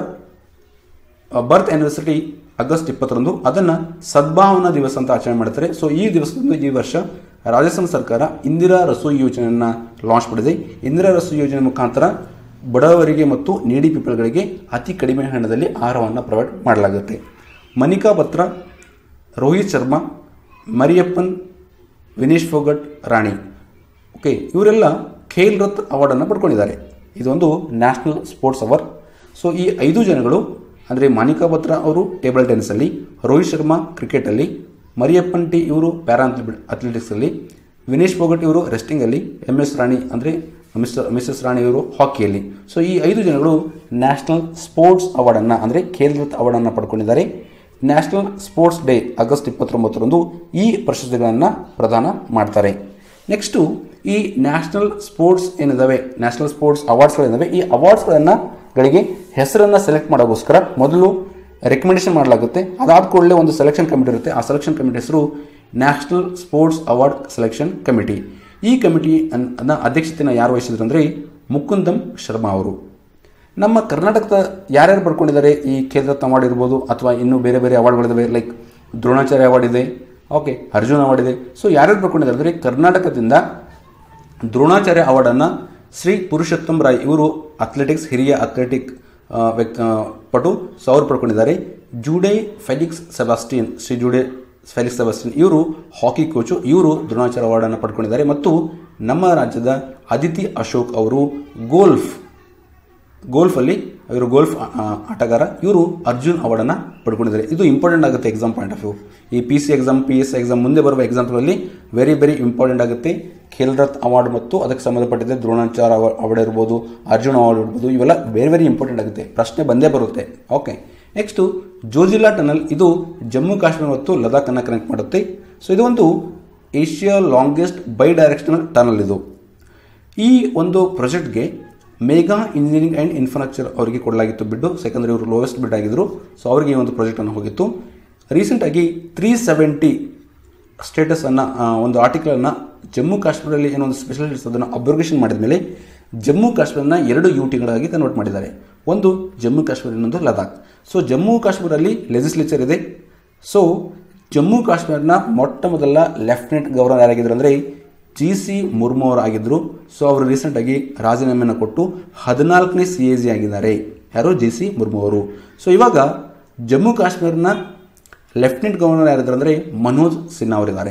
ಬರ್ತ್ ಆ್ಯನಿವರ್ಸರಿ ಆಗಸ್ಟ್ ಇಪ್ಪತ್ತರಂದು ಅದನ್ನು ಸದ್ಭಾವನಾ ದಿವಸ ಅಂತ ಆಚರಣೆ ಮಾಡ್ತಾರೆ ಸೊ ಈ ದಿವಸದಂದು ಈ ವರ್ಷ ರಾಜಸ್ಥಾನ ಸರ್ಕಾರ ಇಂದಿರಾ ರಸೋಯಿ ಯೋಜನೆಯನ್ನು ಲಾಂಚ್ ಮಾಡಿದೆ ಇಂದಿರಾ ರಸೋಯಿ ಯೋಜನೆ ಮುಖಾಂತರ ಬಡವರಿಗೆ ಮತ್ತು ನೀಡಿ ಪೀಪಲ್ಗಳಿಗೆ ಅತಿ ಕಡಿಮೆ ಹಣದಲ್ಲಿ ಆಹಾರವನ್ನು ಪ್ರೊವೈಡ್ ಮಾಡಲಾಗುತ್ತೆ ಮನಿಕಾ ಬತ್ರ ರೋಹಿತ್ ಶರ್ಮಾ ಮರಿಯಪ್ಪನ್ ವಿನೇಶ್ ಫೋಗಟ್ ರಾಣಿ ಓಕೆ ಇವರೆಲ್ಲ ಖೇಲ್ ರತ್ನ ಅವಾರ್ಡನ್ನು ಪಡ್ಕೊಂಡಿದ್ದಾರೆ ಇದೊಂದು ನ್ಯಾಷನಲ್ ಸ್ಪೋರ್ಟ್ಸ್ ಅವರ್ ಸೊ ಈ ಐದು ಜನಗಳು ಅಂದರೆ ಮಾನಿಕಾ ಬತ್ರಾ ಅವರು ಟೇಬಲ್ ಟೆನ್ನಿಸಲ್ಲಿ ರೋಹಿತ್ ಶರ್ಮಾ ಕ್ರಿಕೆಟಲ್ಲಿ ಮರಿಯಪ್ಪನ್ ಟಿ ಇವರು ಪ್ಯಾರಾ ಅಥ್ಲೆಟಿಕ್ಸಲ್ಲಿ ವಿನೇಶ್ ಫೋಗಟ್ ಇವರು ರೆಸ್ಟಿಂಗಲ್ಲಿ ಎಮ್ ಎಸ್ ರಾಣಿ ಅಂದರೆ ಮಿಸ್ಟರ್ ಮಿಸಸ್ ರಾಣಿ ಇವರು ಹಾಕಿಯಲ್ಲಿ ಸೊ ಈ ಐದು ಜನಗಳು ನ್ಯಾಷನಲ್ ಸ್ಪೋರ್ಟ್ಸ್ ಅವಾರ್ಡನ್ನು ಅಂದರೆ ಖೇಲ್ ರತ್ನ ಅವಾರ್ಡನ್ನು ಪಡ್ಕೊಂಡಿದ್ದಾರೆ ನ್ಯಾಷನಲ್ ಸ್ಪೋರ್ಟ್ಸ್ ಡೇ ಆಗಸ್ಟ್ ಇಪ್ಪತ್ತೊಂಬತ್ತರಂದು ಈ ಪ್ರಶಸ್ತಿಗಳನ್ನು ಪ್ರದಾನ ಮಾಡ್ತಾರೆ ನೆಕ್ಸ್ಟು ಈ ನ್ಯಾಷನಲ್ ಸ್ಪೋರ್ಟ್ಸ್ ಏನಿದಾವೆ ನ್ಯಾಷನಲ್ ಸ್ಪೋರ್ಟ್ಸ್ ಅವಾರ್ಡ್ಸ್ಗಳೇನಿದಾವೆ ಈ ಅವಾರ್ಡ್ಸ್ಗಳನ್ನು ಗಳಿಗೆ ಹೆಸರನ್ನು ಸೆಲೆಕ್ಟ್ ಮಾಡೋಕ್ಕೋಸ್ಕರ ಮೊದಲು ರೆಕಮೆಂಡೇಶನ್ ಮಾಡಲಾಗುತ್ತೆ ಅದಾದ ಕೂಡಲೇ ಒಂದು ಸೆಲೆಕ್ಷನ್ ಕಮಿಟಿ ಇರುತ್ತೆ ಆ ಸೆಲೆಕ್ಷನ್ ಕಮಿಟಿ ಹೆಸರು national sports award selection committee ಈ ಕಮಿಟಿ ಅನ್ನ ಅಧ್ಯಕ್ಷತೆಯನ್ನು ಯಾರು ವಹಿಸಿದ್ರು ಅಂದರೆ ಮುಕುಂದಂ ಶರ್ಮಾ ಅವರು ನಮ್ಮ ಕರ್ನಾಟಕದ ಯಾರ್ಯಾರು ಬರ್ಕೊಂಡಿದ್ದಾರೆ ಈ ಖೇಲ್ ರತ್ನ ಅವಾರ್ಡ್ ಇರ್ಬೋದು ಅಥವಾ ಇನ್ನೂ ಬೇರೆ ಬೇರೆ ಅವಾರ್ಡ್ಗಳಿದಾವೆ ಲೈಕ್ ದ್ರೋಣಾಚಾರ್ಯ ಅವಾರ್ಡ್ ಇದೆ ಓಕೆ ಅರ್ಜುನ್ ಅವಾರ್ಡ್ ಇದೆ ಸೊ ಯಾರ್ಯಾರು ಬರ್ಕೊಂಡಿದ್ದಾರೆ ಅಂದರೆ ಕರ್ನಾಟಕದಿಂದ ದ್ರೋಣಾಚಾರ್ಯ ಅವಾರ್ಡನ್ನು ಶ್ರೀ ಪುರುಷೋತ್ತಮ್ ರಾಯ್ ಇವರು ಅಥ್ಲೆಟಿಕ್ಸ್ ಹಿರಿಯ ಅಥ್ಲೆಟಿಕ್ ಆ, ವ್ಯಕ್ತ ಆ, ಪಟು ಸೊ ಅವರು ಪಡ್ಕೊಂಡಿದ್ದಾರೆ Jude Felix Sebastian Shri Jude Felix Sebastian ಇವರು ಹಾಕಿ ಕೋಚು ಇವರು ದ್ರೋಣಾಚಾರ್ಯ ಅವಾರ್ಡನ್ನು ಪಡ್ಕೊಂಡಿದ್ದಾರೆ ಮತ್ತು ನಮ್ಮ ರಾಜ್ಯದ ಅದಿತಿ ಅಶೋಕ್ ಅವರು ಗೋಲ್ಫ್ ಗೋಲ್ಫಲ್ಲಿ ಇವರು ಗೋಲ್ಫ್ ಆ- ಆ- ಆಟಗಾರ ಇವರು ಅರ್ಜುನ್ ಅವಾರ್ಡನ್ನು ಪಡ್ಕೊಂಡಿದ್ದಾರೆ ಇದು ಇಂಪಾರ್ಟೆಂಟ್ ಆಗುತ್ತೆ ಎಕ್ಸಾಮ್ ಪಾಯಿಂಟ್ ಆಫ್ ವ್ಯೂ ಈ P C exam P S exam ಮುಂದೆ ಬರುವ ಎಕ್ಸಾಮ್ಗಳಲ್ಲಿ ವೆರಿ ವೆರಿ ಇಂಪಾರ್ಟೆಂಟ್ ಆಗುತ್ತೆ ಖೇಲ್ ರತ್ನ ಅವಾರ್ಡ್ ಮತ್ತು ಅದಕ್ಕೆ ಸಂಬಂಧಪಟ್ಟಿದ್ದ ದ್ರೋಣಾಚಾರ್ಯ ಅವ- ಅವಾರ್ಡ್ ಇರ್ಬೋದು ಅರ್ಜುನ್ ಅವಾರ್ಡ್ ಇರ್ಬೋದು ಇವೆಲ್ಲ ವೆರಿ ವೆರಿ ಇಂಪಾರ್ಟೆಂಟ್ ಆಗುತ್ತೆ ಪ್ರಶ್ನೆ ಬಂದೇ ಬರುತ್ತೆ ಓಕೆ ನೆಕ್ಸ್ಟು ಜೋಜಿಲಾ ಟನಲ್ ಇದು ಜಮ್ಮು ಕಾಶ್ಮೀರ ಮತ್ತು ಲದಾಖನ್ನು ಕನೆಕ್ಟ್ ಮಾಡುತ್ತೆ ಸೊ ಇದು ಒಂದು Asia longest bidirectional tunnel ಇದು ಈ ಒಂದು ಪ್ರಾಜೆಕ್ಟ್ಗೆ ಮೇಗಾ ಇಂಜಿನಿಯರಿಂಗ್ ಆ್ಯಂಡ್ ಇನ್ಫ್ರಾಸ್ಟ್ರಕ್ಚರ್ ಅವರಿಗೆ ಕೊಡಲಾಗಿತ್ತು ಬಿಡ್ಡು ಸೆಕೆಂದ್ರೆ ಇವರು ಲೋವೆಸ್ಟ್ ಬಿಡ್ ಆಗಿದ್ದರು ಸೊ ಅವರಿಗೆ ಈ ಒಂದು ಪ್ರಾಜೆಕ್ಟನ್ನು ಹೋಗಿತ್ತು ರೀಸೆಂಟಾಗಿ ತ್ರೀ ಸೆವೆಂಟಿ ಸ್ಟೇಟಸನ್ನು ಒಂದು ಆರ್ಟಿಕಲನ್ನು ಜಮ್ಮು ಕಾಶ್ಮೀರದಲ್ಲಿ ಏನೋ ಒಂದು ಸ್ಪೆಷಲಿಸ್ಟ್ ಅದನ್ನು ಅಬ್ರೋಗೇಷನ್ ಮಾಡಿದ ಮೇಲೆ ಜಮ್ಮು ಕಾಶ್ಮೀರನ ಎರಡು ಯು ಟಿಗಳಾಗಿ ಕನ್ವರ್ಟ್ ಮಾಡಿದ್ದಾರೆ ಒಂದು ಜಮ್ಮು ಕಾಶ್ಮೀರ ಇನ್ನೊಂದು ಲದಾಖ್ ಸೊ ಜಮ್ಮು ಕಾಶ್ಮೀರಲ್ಲಿ ಲೆಜಿಸ್ಲೇಚರ್ ಇದೆ ಸೊ ಜಮ್ಮು ಕಾಶ್ಮೀರನ ಮೊಟ್ಟ ಮೊದಲ ಲೆಫ್ಟಿನೆಂಟ್ ಗವರ್ನರ್ ಯಾರಾಗಿದ್ರು ಅಂದರೆ ಜಿ ಸಿ ಮುರ್ಮು ಅವರು ಆಗಿದ್ದರು ಸೊ ಅವರು ರೀಸೆಂಟಾಗಿ ರಾಜೀನಾಮೆಯನ್ನು ಕೊಟ್ಟು ಹದಿನಾಲ್ಕನೇ ಸಿ ಎ ಜಿ ಆಗಿದ್ದಾರೆ ಯಾರು ಜಿ ಸಿ ಮುರ್ಮು ಅವರು ಸೊ ಇವಾಗ ಜಮ್ಮು ಕಾಶ್ಮೀರನ ಲೆಫ್ಟಿನೆಂಟ್ ಗವರ್ನರ್ ಯಾರಿದ್ದಾರೆ ಅಂದರೆ ಮನೋಜ್ ಸಿನ್ಹಾ ಅವರಿದ್ದಾರೆ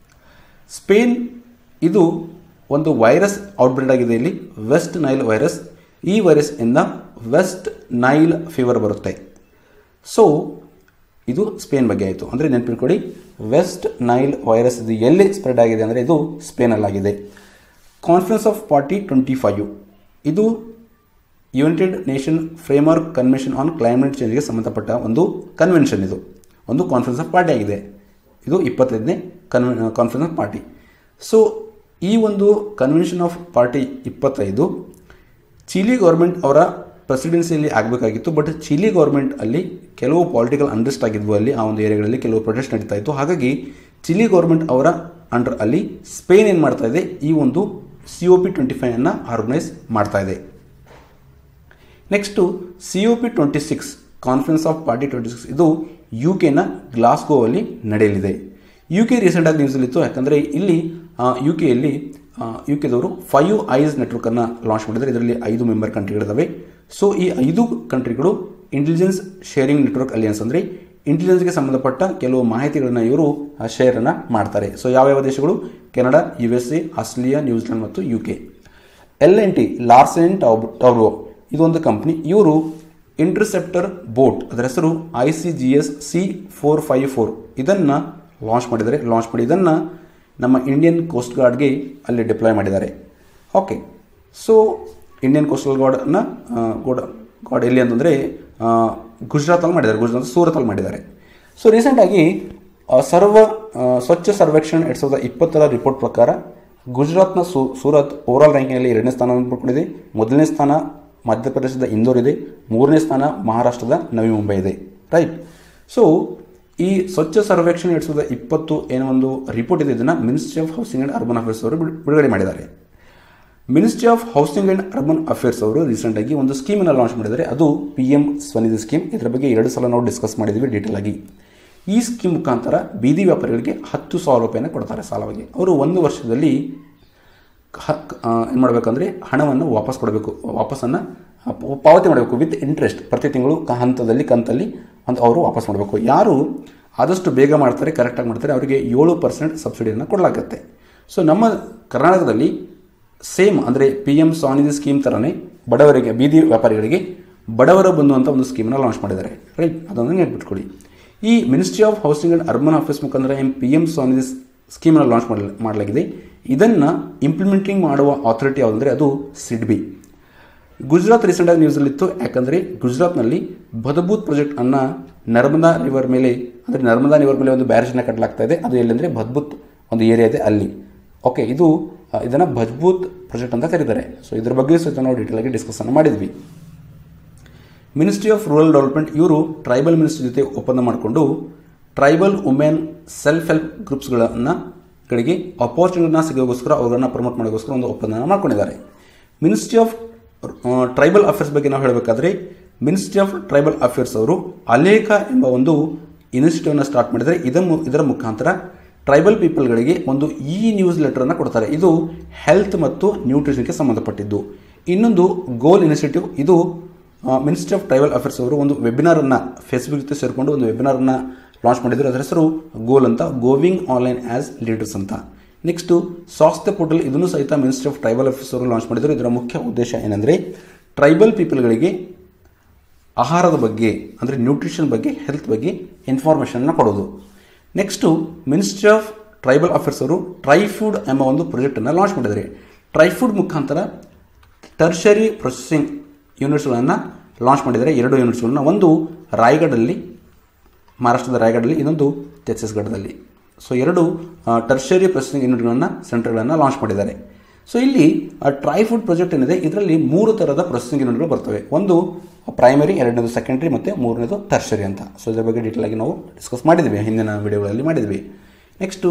ಸ್ಪೇನ್ ಇದು ಒಂದು ವೈರಸ್ ಔಟ್ಬ್ರೇಡ್ ಆಗಿದೆ ಇಲ್ಲಿ ವೆಸ್ಟ್ ನೈಲ್ ವೈರಸ್ ಈ ವೈರಸ್ ಇಂದ ವೆಸ್ಟ್ ನೈಲ್ ಫೀವರ್ ಬರುತ್ತೆ ಸೊ ಇದು ಸ್ಪೇನ್ ಬಗ್ಗೆ ಆಯಿತು ಅಂದರೆ ನೆನಪಿಟ್ಕೊಳ್ಳಿ ವೆಸ್ಟ್ ನೈಲ್ ವೈರಸ್ ಇದು ಎಲ್ಲಿ ಸ್ಪ್ರೆಡ್ ಆಗಿದೆ ಅಂದರೆ ಇದು ಸ್ಪೇನಲ್ಲಾಗಿದೆ conference of party twenty five ಇದು United Nation framework convention on climate ಚೇಂಜ್ಗೆ ಸಂಬಂಧಪಟ್ಟ ಒಂದು ಕನ್ವೆನ್ಷನ್ ಇದು ಒಂದು ಕಾನ್ಫರೆನ್ಸ್ ಆಫ್ ಪಾರ್ಟಿ ಆಗಿದೆ ಇದು ಇಪ್ಪತ್ತೈದನೇ ಕನ್ವೆ ಕಾನ್ಫರೆನ್ಸ್ ಆಫ್ ಪಾರ್ಟಿ ಸೊ ಈ ಒಂದು ಕನ್ವೆನ್ಷನ್ ಆಫ್ ಪಾರ್ಟಿ ಇಪ್ಪತ್ತೈದು ಚಿಲಿ ಗೌರ್ಮೆಂಟ್ ಅವರ ಪ್ರೆಸಿಡೆನ್ಸಿಯಲ್ಲಿ ಆಗಬೇಕಾಗಿತ್ತು ಬಟ್ ಚಿಲಿ ಗೌರ್ಮೆಂಟ್ ಅಲ್ಲಿ ಕೆಲವು ಪೊಲಿಟಿಕಲ್ ಅನ್ರೆಸ್ಟ್ ಆಗಿದ್ವು ಅಲ್ಲಿ ಆ ಒಂದು ಏರಿಯಾಗಳಲ್ಲಿ ಕೆಲವು ಪ್ರೊಟೆಸ್ಟ್ ನಡೀತಾ ಇತ್ತು ಹಾಗಾಗಿ ಚಿಲಿ ಗೌರ್ಮೆಂಟ್ ಅವರ ಅಂಡರ್ ಅಲ್ಲಿ ಸ್ಪೇನ್ ಏನು ಮಾಡ್ತಾ ಇದೆ ಈ ಒಂದು C O P twenty five ಅನ್ನು ಆರ್ಗನೈಸ್ ಮಾಡ್ತಾ ಇದೆ next C O P twenty six conference of party twenty six ಇದು ಯು ಕೆನ ಗ್ಲಾಸ್ಗೋವಲ್ಲಿ ನಡೆಯಲಿದೆ ಯು ಕೆ ರೀಸೆಂಟಾಗಿ ನ್ಯೂಸಲ್ಲಿತ್ತು ಯಾಕಂದರೆ ಇಲ್ಲಿ ಯು ಕೆಯಲ್ಲಿ ಯು ಕೆದವರು ಫೈವ್ ಐಸ್ ನೆಟ್ವರ್ಕನ್ನು ಲಾಂಚ್ ಮಾಡಿದ್ದಾರೆ ಇದರಲ್ಲಿ ಐದು ಮೆಂಬರ್ ಕಂಟ್ರಿಗಳಿದ್ದಾವೆ ಸೊ ಈ ಐದು ಕಂಟ್ರಿಗಳು ಇಂಟೆಲಿಜೆನ್ಸ್ ಶೇರಿಂಗ್ ನೆಟ್ವರ್ಕ್ ಅಲಿಯನ್ಸ್ ಅಂದರೆ ಇಂಟೆಲಿಜೆನ್ಸ್ಗೆ ಸಂಬಂಧಪಟ್ಟ ಕೆಲವು ಮಾಹಿತಿಗಳನ್ನು ಇವರು ಶೇರನ್ನು ಮಾಡ್ತಾರೆ ಸೊ ಯಾವ್ಯಾವ ದೇಶಗಳು Canada U S A Australia New Zealand ಮತ್ತು U K L and T Larsen ಟಾಬ್ ಟಾಬ್ರೋ ಇದೊಂದು ಕಂಪ್ನಿ ಇವರು ಇಂಟರ್ಸೆಪ್ಟರ್ ಬೋಟ್ ಅದರ ಹೆಸರು I C G S C four five four ಇದನ್ನು ಲಾಂಚ್ ಮಾಡಿದ್ದಾರೆ ಲಾಂಚ್ ಮಾಡಿ ಇದನ್ನು ನಮ್ಮ ಇಂಡಿಯನ್ ಕೋಸ್ಟ್ ಗಾರ್ಡ್ಗೆ ಅಲ್ಲಿ ಡಿಪ್ಲಾಯ್ ಮಾಡಿದ್ದಾರೆ ಓಕೆ ಸೊ ಇಂಡಿಯನ್ ಕೋಸ್ಟಲ್ ಗಾರ್ಡನ್ನು ಗೋಡ ಗಾರ್ಡ್ ಎಲ್ಲಿ ಅಂತಂದರೆ ಗುಜರಾತಲ್ಲಿ ಮಾಡಿದ್ದಾರೆ ಗುಜರಾತ್ ಸೂರತಲ್ಲಿ ಮಾಡಿದ್ದಾರೆ ಸೊ ರೀಸೆಂಟಾಗಿ ಆ, ಸರ್ವ ಆ, ಸ್ವಚ್ಛ ಸರ್ವೇಕ್ಷಣ್ ಎರಡು ಸಾವಿರದ ಇಪ್ಪತ್ತರ ರಿಪೋರ್ಟ್ ಪ್ರಕಾರ ಗುಜರಾತ್ನ ಸೂ ಸೂರತ್ ಓವರಾಲ್ ರ್ಯಾಂಕಿಂಗಲ್ಲಿ ಎರಡನೇ ಸ್ಥಾನವನ್ನು ಪಡ್ಕೊಂಡಿದೆ ಮೊದಲನೇ ಸ್ಥಾನ ಮಧ್ಯಪ್ರದೇಶದ ಇಂದೋರ್ ಇದೆ ಮೂರನೇ ಸ್ಥಾನ ಮಹಾರಾಷ್ಟ್ರದ ನವಿ ಮುಂಬೈ ಇದೆ ರೈಟ್ ಸೊ ಈ ಸ್ವಚ್ಛ ಸರ್ವೇಕ್ಷಣ್ ಎರಡು ಸಾವಿರದ ಇಪ್ಪತ್ತು ಏನೋ ಒಂದು ರಿಪೋರ್ಟ್ ಇದೆ ಇದನ್ನು ministry of housing and urban affairs ಅವರು ಬಿಡು- ಬಿಡುಗಡೆ ಮಾಡಿದ್ದಾರೆ ministry of housing and urban affairs ಅವರು ರೀಸೆಂಟಾಗಿ ಒಂದು ಸ್ಕೀಮನ್ನು ಲಾಂಚ್ ಮಾಡಿದ್ದಾರೆ ಅದು ಪಿ ಎಂ ಸ್ವನಿಧಿ ಸ್ಕೀಮ್ ಇದರ ಬಗ್ಗೆ ಎರಡು ಸಲ ನಾವು ಡಿಸ್ಕಸ್ ಮಾಡಿದ್ದೀವಿ ಡೀಟೇಲ್ ಆಗಿ ಈ ಸ್ಕೀಮ್ ಮುಖಾಂತರ ಬೀದಿ ವ್ಯಾಪಾರಿಗಳಿಗೆ ಹತ್ತು ಸಾವಿರ ರೂಪಾಯಿನ ಕೊಡ್ತಾರೆ ಸಾಲವಾಗಿ ಅವರು ಒಂದು ವರ್ಷದಲ್ಲಿ ಏನು ಮಾಡಬೇಕಂದ್ರೆ ಹಣವನ್ನು ವಾಪಸ್ ಕೊಡಬೇಕು ವಾಪಸ್ಸನ್ನು ಪಾವತಿ ಮಾಡಬೇಕು ವಿತ್ ಇಂಟ್ರೆಸ್ಟ್ ಪ್ರತಿ ತಿಂಗಳು ಕ ಹಂತದಲ್ಲಿ ಕಂತಲ್ಲಿ ಅಂತ ಅವರು ವಾಪಸ್ ಮಾಡಬೇಕು ಯಾರು ಆದಷ್ಟು ಬೇಗ ಮಾಡ್ತಾರೆ ಕರೆಕ್ಟಾಗಿ ಮಾಡ್ತಾರೆ ಅವರಿಗೆ ಏಳು ಪರ್ಸೆಂಟ್ ಸಬ್ಸಿಡಿಯನ್ನು ಕೊಡಲಾಗುತ್ತೆ ಸೊ ನಮ್ಮ ಕರ್ನಾಟಕದಲ್ಲಿ ಸೇಮ್ ಅಂದರೆ ಪಿ ಎಮ್ ಸ್ವಾನಿಧಿ ಸ್ಕೀಮ್ ಥರನೇ ಬಡವರಿಗೆ ಬೀದಿ ವ್ಯಾಪಾರಿಗಳಿಗೆ ಬಡವರ ಬಂಧು ಅಂತ ಒಂದು ಸ್ಕೀಮನ್ನು ಲಾಂಚ್ ಮಾಡಿದ್ದಾರೆ ರೈಟ್ ಅದನ್ನು ನೆನ್ಪಿಟ್ಕೊಳ್ಳಿ ಈ ministry of housing and urban office ಮುಖಾಂತರ ಎಂ ಪಿ ಎಂ ಸ್ವಾನಿಧಿ ಸ್ಕೀಮನ್ನು ಲಾಂಚ್ ಮಾಡಲ ಮಾಡಲಾಗಿದೆ ಇದನ್ನು ಇಂಪ್ಲಿಮೆಂಟಿಂಗ್ ಮಾಡುವ ಅಥಾರಿಟಿ ಯಾವುದಂದರೆ ಅದು ಸಿಡ್ಬಿ ಗುಜರಾತ್ ರೀಸೆಂಟಾಗಿ ನ್ಯೂಸಲ್ಲಿತ್ತು ಯಾಕಂದರೆ ಗುಜರಾತ್ನಲ್ಲಿ ಭದಬೂತ್ ಪ್ರಾಜೆಕ್ಟ್ ಅನ್ನು ನರ್ಮದಾ ರಿವರ್ ಮೇಲೆ ಅಂದರೆ ನರ್ಮದಾ ರಿವರ್ ಮೇಲೆ ಒಂದು ಬ್ಯಾರೇಜನ್ನು ಕಟ್ಟಲಾಗ್ತಾ ಇದೆ ಅದು ಎಲ್ಲೆಂದರೆ ಭದ್ಬೂತ್ ಒಂದು ಏರಿಯಾ ಇದೆ ಅಲ್ಲಿ ಓಕೆ ಇದು ಆ, ಇದನ್ನು ಭಜ್ಬೂತ್ ಪ್ರಾಜೆಕ್ಟ್ ಅಂತ ಕರೀತಾರೆ ಸೊ ಇದ್ರ ಬಗ್ಗೆ ಸಹಿತ ನಾವು ಡೀಟೇಲ್ ಆಗಿ ಡಿಸ್ಕಷನ್ ಮಾಡಿದ್ವಿ ಮಿನಿಸ್ಟ್ರಿ ಆಫ್ ರೂರಲ್ ಡೆವಲಪ್ಮೆಂಟ್ ಇವರು ಟ್ರೈಬಲ್ ಮಿನಿಸ್ಟ್ರಿ ಜೊತೆ ಒಪ್ಪಂದ ಮಾಡಿಕೊಂಡು ಟ್ರೈಬಲ್ ವುಮೆನ್ ಸೆಲ್ಫ್ ಹೆಲ್ಪ್ ಗ್ರೂಪ್ಸ್ಗಳನ್ನು ಗಳಿಗೆ ಅಪಾರ್ಚುನಿಟಿನ ಸಿಗೋಗೋಸ್ಕರ ಅವರನ್ನು ಪ್ರಮೋಟ್ ಮಾಡೋಕ್ಕೋಸ್ಕರ ಒಂದು ಒಪ್ಪಂದನ ಮಾಡ್ಕೊಂಡಿದ್ದಾರೆ ಮಿನಿಸ್ಟ್ರಿ ಆಫ್ ಟ್ರೈಬಲ್ ಅಫೇರ್ಸ್ ಬಗ್ಗೆ ನಾವು ಹೇಳಬೇಕಾದ್ರೆ ಮಿನಿಸ್ಟ್ರಿ ಆಫ್ ಟ್ರೈಬಲ್ ಅಫೇರ್ಸ್ ಅವರು ಅಲೇಖ ಎಂಬ ಒಂದು ಇನಿಷಿಯೇಟಿವ್ನ ಸ್ಟಾರ್ಟ್ ಮಾಡಿದರೆ ಇದರ ಮು- ಇದರ ಮುಖಾಂತರ ಟ್ರೈಬಲ್ ಪೀಪಲ್ಗಳಿಗೆ ಒಂದು ಇ ನ್ಯೂಸ್ ಲೆಟರನ್ನು ಕೊಡ್ತಾರೆ ಇದು ಹೆಲ್ತ್ ಮತ್ತು ನ್ಯೂಟ್ರಿಷನ್ಗೆ ಸಂಬಂಧಪಟ್ಟಿದ್ದು ಇನ್ನೊಂದು ಗೋಲ್ ಇನಿಷಿಯೇಟಿವ್ ಇದು ಮಿನಿಸ್ಟ್ರಿ ಆಫ್ ಟ್ರೈಬಲ್ ಅಫೇರ್ಸ್ ಅವರು ಒಂದು ವೆಬಿನಾರನ್ನು ಫೇಸ್ಬುಕ್ ಜೊತೆ ಸೇರಿಕೊಂಡು ಒಂದು ವೆಬಿನಾರನ್ನು ಲಾಂಚ್ ಮಾಡಿದ್ರು ಅದರ ಹೆಸರು ಗೋಲ್ ಅಂತ ಗೋವಿಂಗ್ ಆನ್ಲೈನ್ ಆ್ಯಸ್ ಲೀಡರ್ಸ್ ಅಂತ ನೆಕ್ಸ್ಟು ಸ್ವಾಸ್ಥ್ಯ ಪೋರ್ಟಲ್ ಇದನ್ನು ಸಹಿತ ಮಿನಿಸ್ಟ್ರಿ ಆಫ್ ಟ್ರೈಬಲ್ ಅಫೇರ್ಸ್ ಅವರು ಲಾಂಚ್ ಮಾಡಿದರು ಇದರ ಮುಖ್ಯ ಉದ್ದೇಶ ಏನಂದರೆ ಟ್ರೈಬಲ್ ಪೀಪಲ್ಗಳಿಗೆ ಆಹಾರದ ಬಗ್ಗೆ ಅಂದರೆ ನ್ಯೂಟ್ರಿಷನ್ ಬಗ್ಗೆ ಹೆಲ್ತ್ ಬಗ್ಗೆ ಇನ್ಫಾರ್ಮೇಷನ್ನ ಕೊಡೋದು next ministry of tribal affairs ಅವರು ಟ್ರೈ ಫುಡ್ ಎಂಬ ಒಂದು ಪ್ರಾಜೆಕ್ಟನ್ನು ಲಾಂಚ್ ಮಾಡಿದ್ದಾರೆ ಟ್ರೈ ಫುಡ್ ಮುಖಾಂತರ ಟರ್ಷರಿ ಪ್ರೊಸೆಸಿಂಗ್ ಯೂನಿಟ್ಸ್ಗಳನ್ನು ಲಾಂಚ್ ಮಾಡಿದ್ದಾರೆ ಎರಡು ಯೂನಿಟ್ಸ್ಗಳನ್ನ ಒಂದು ರಾಯಗಢಲ್ಲಿ ಮಹಾರಾಷ್ಟ್ರದ ರಾಯಗಢಲ್ಲಿ ಇನ್ನೊಂದು ಛತ್ತೀಸ್ಗಢದಲ್ಲಿ ಸೊ ಎರಡು ಟರ್ಷರಿ ಪ್ರೊಸೆಸಿಂಗ್ ಯೂನಿಟ್ಗಳನ್ನು ಸೆಂಟರ್ಗಳನ್ನು ಲಾಂಚ್ ಮಾಡಿದ್ದಾರೆ ಸೊ ಇಲ್ಲಿ ಟ್ರೈ ಫುಡ್ ಪ್ರಾಜೆಕ್ಟ್ ಏನಿದೆ ಇದರಲ್ಲಿ ಮೂರು ಥರದ ಪ್ರೊಸೆಸಿಂಗ್ ಯೂನಿಟ್ಗಳು ಬರ್ತವೆ ಒಂದು ಪ್ರೈಮರಿ ಎರಡನೇದು ಸೆಕೆಂಡ್ರಿ ಮತ್ತು ಮೂರನೇದು ಟರ್ಷರಿ ಅಂತ ಸೊ ಇದರ ಬಗ್ಗೆ ಡೀಟೇಲ್ ಆಗಿ ನಾವು ಡಿಸ್ಕಸ್ ಮಾಡಿದ್ವಿ ಹಿಂದಿನ ವಿಡಿಯೋಗಳಲ್ಲಿ ಮಾಡಿದ್ವಿ ನೆಕ್ಸ್ಟು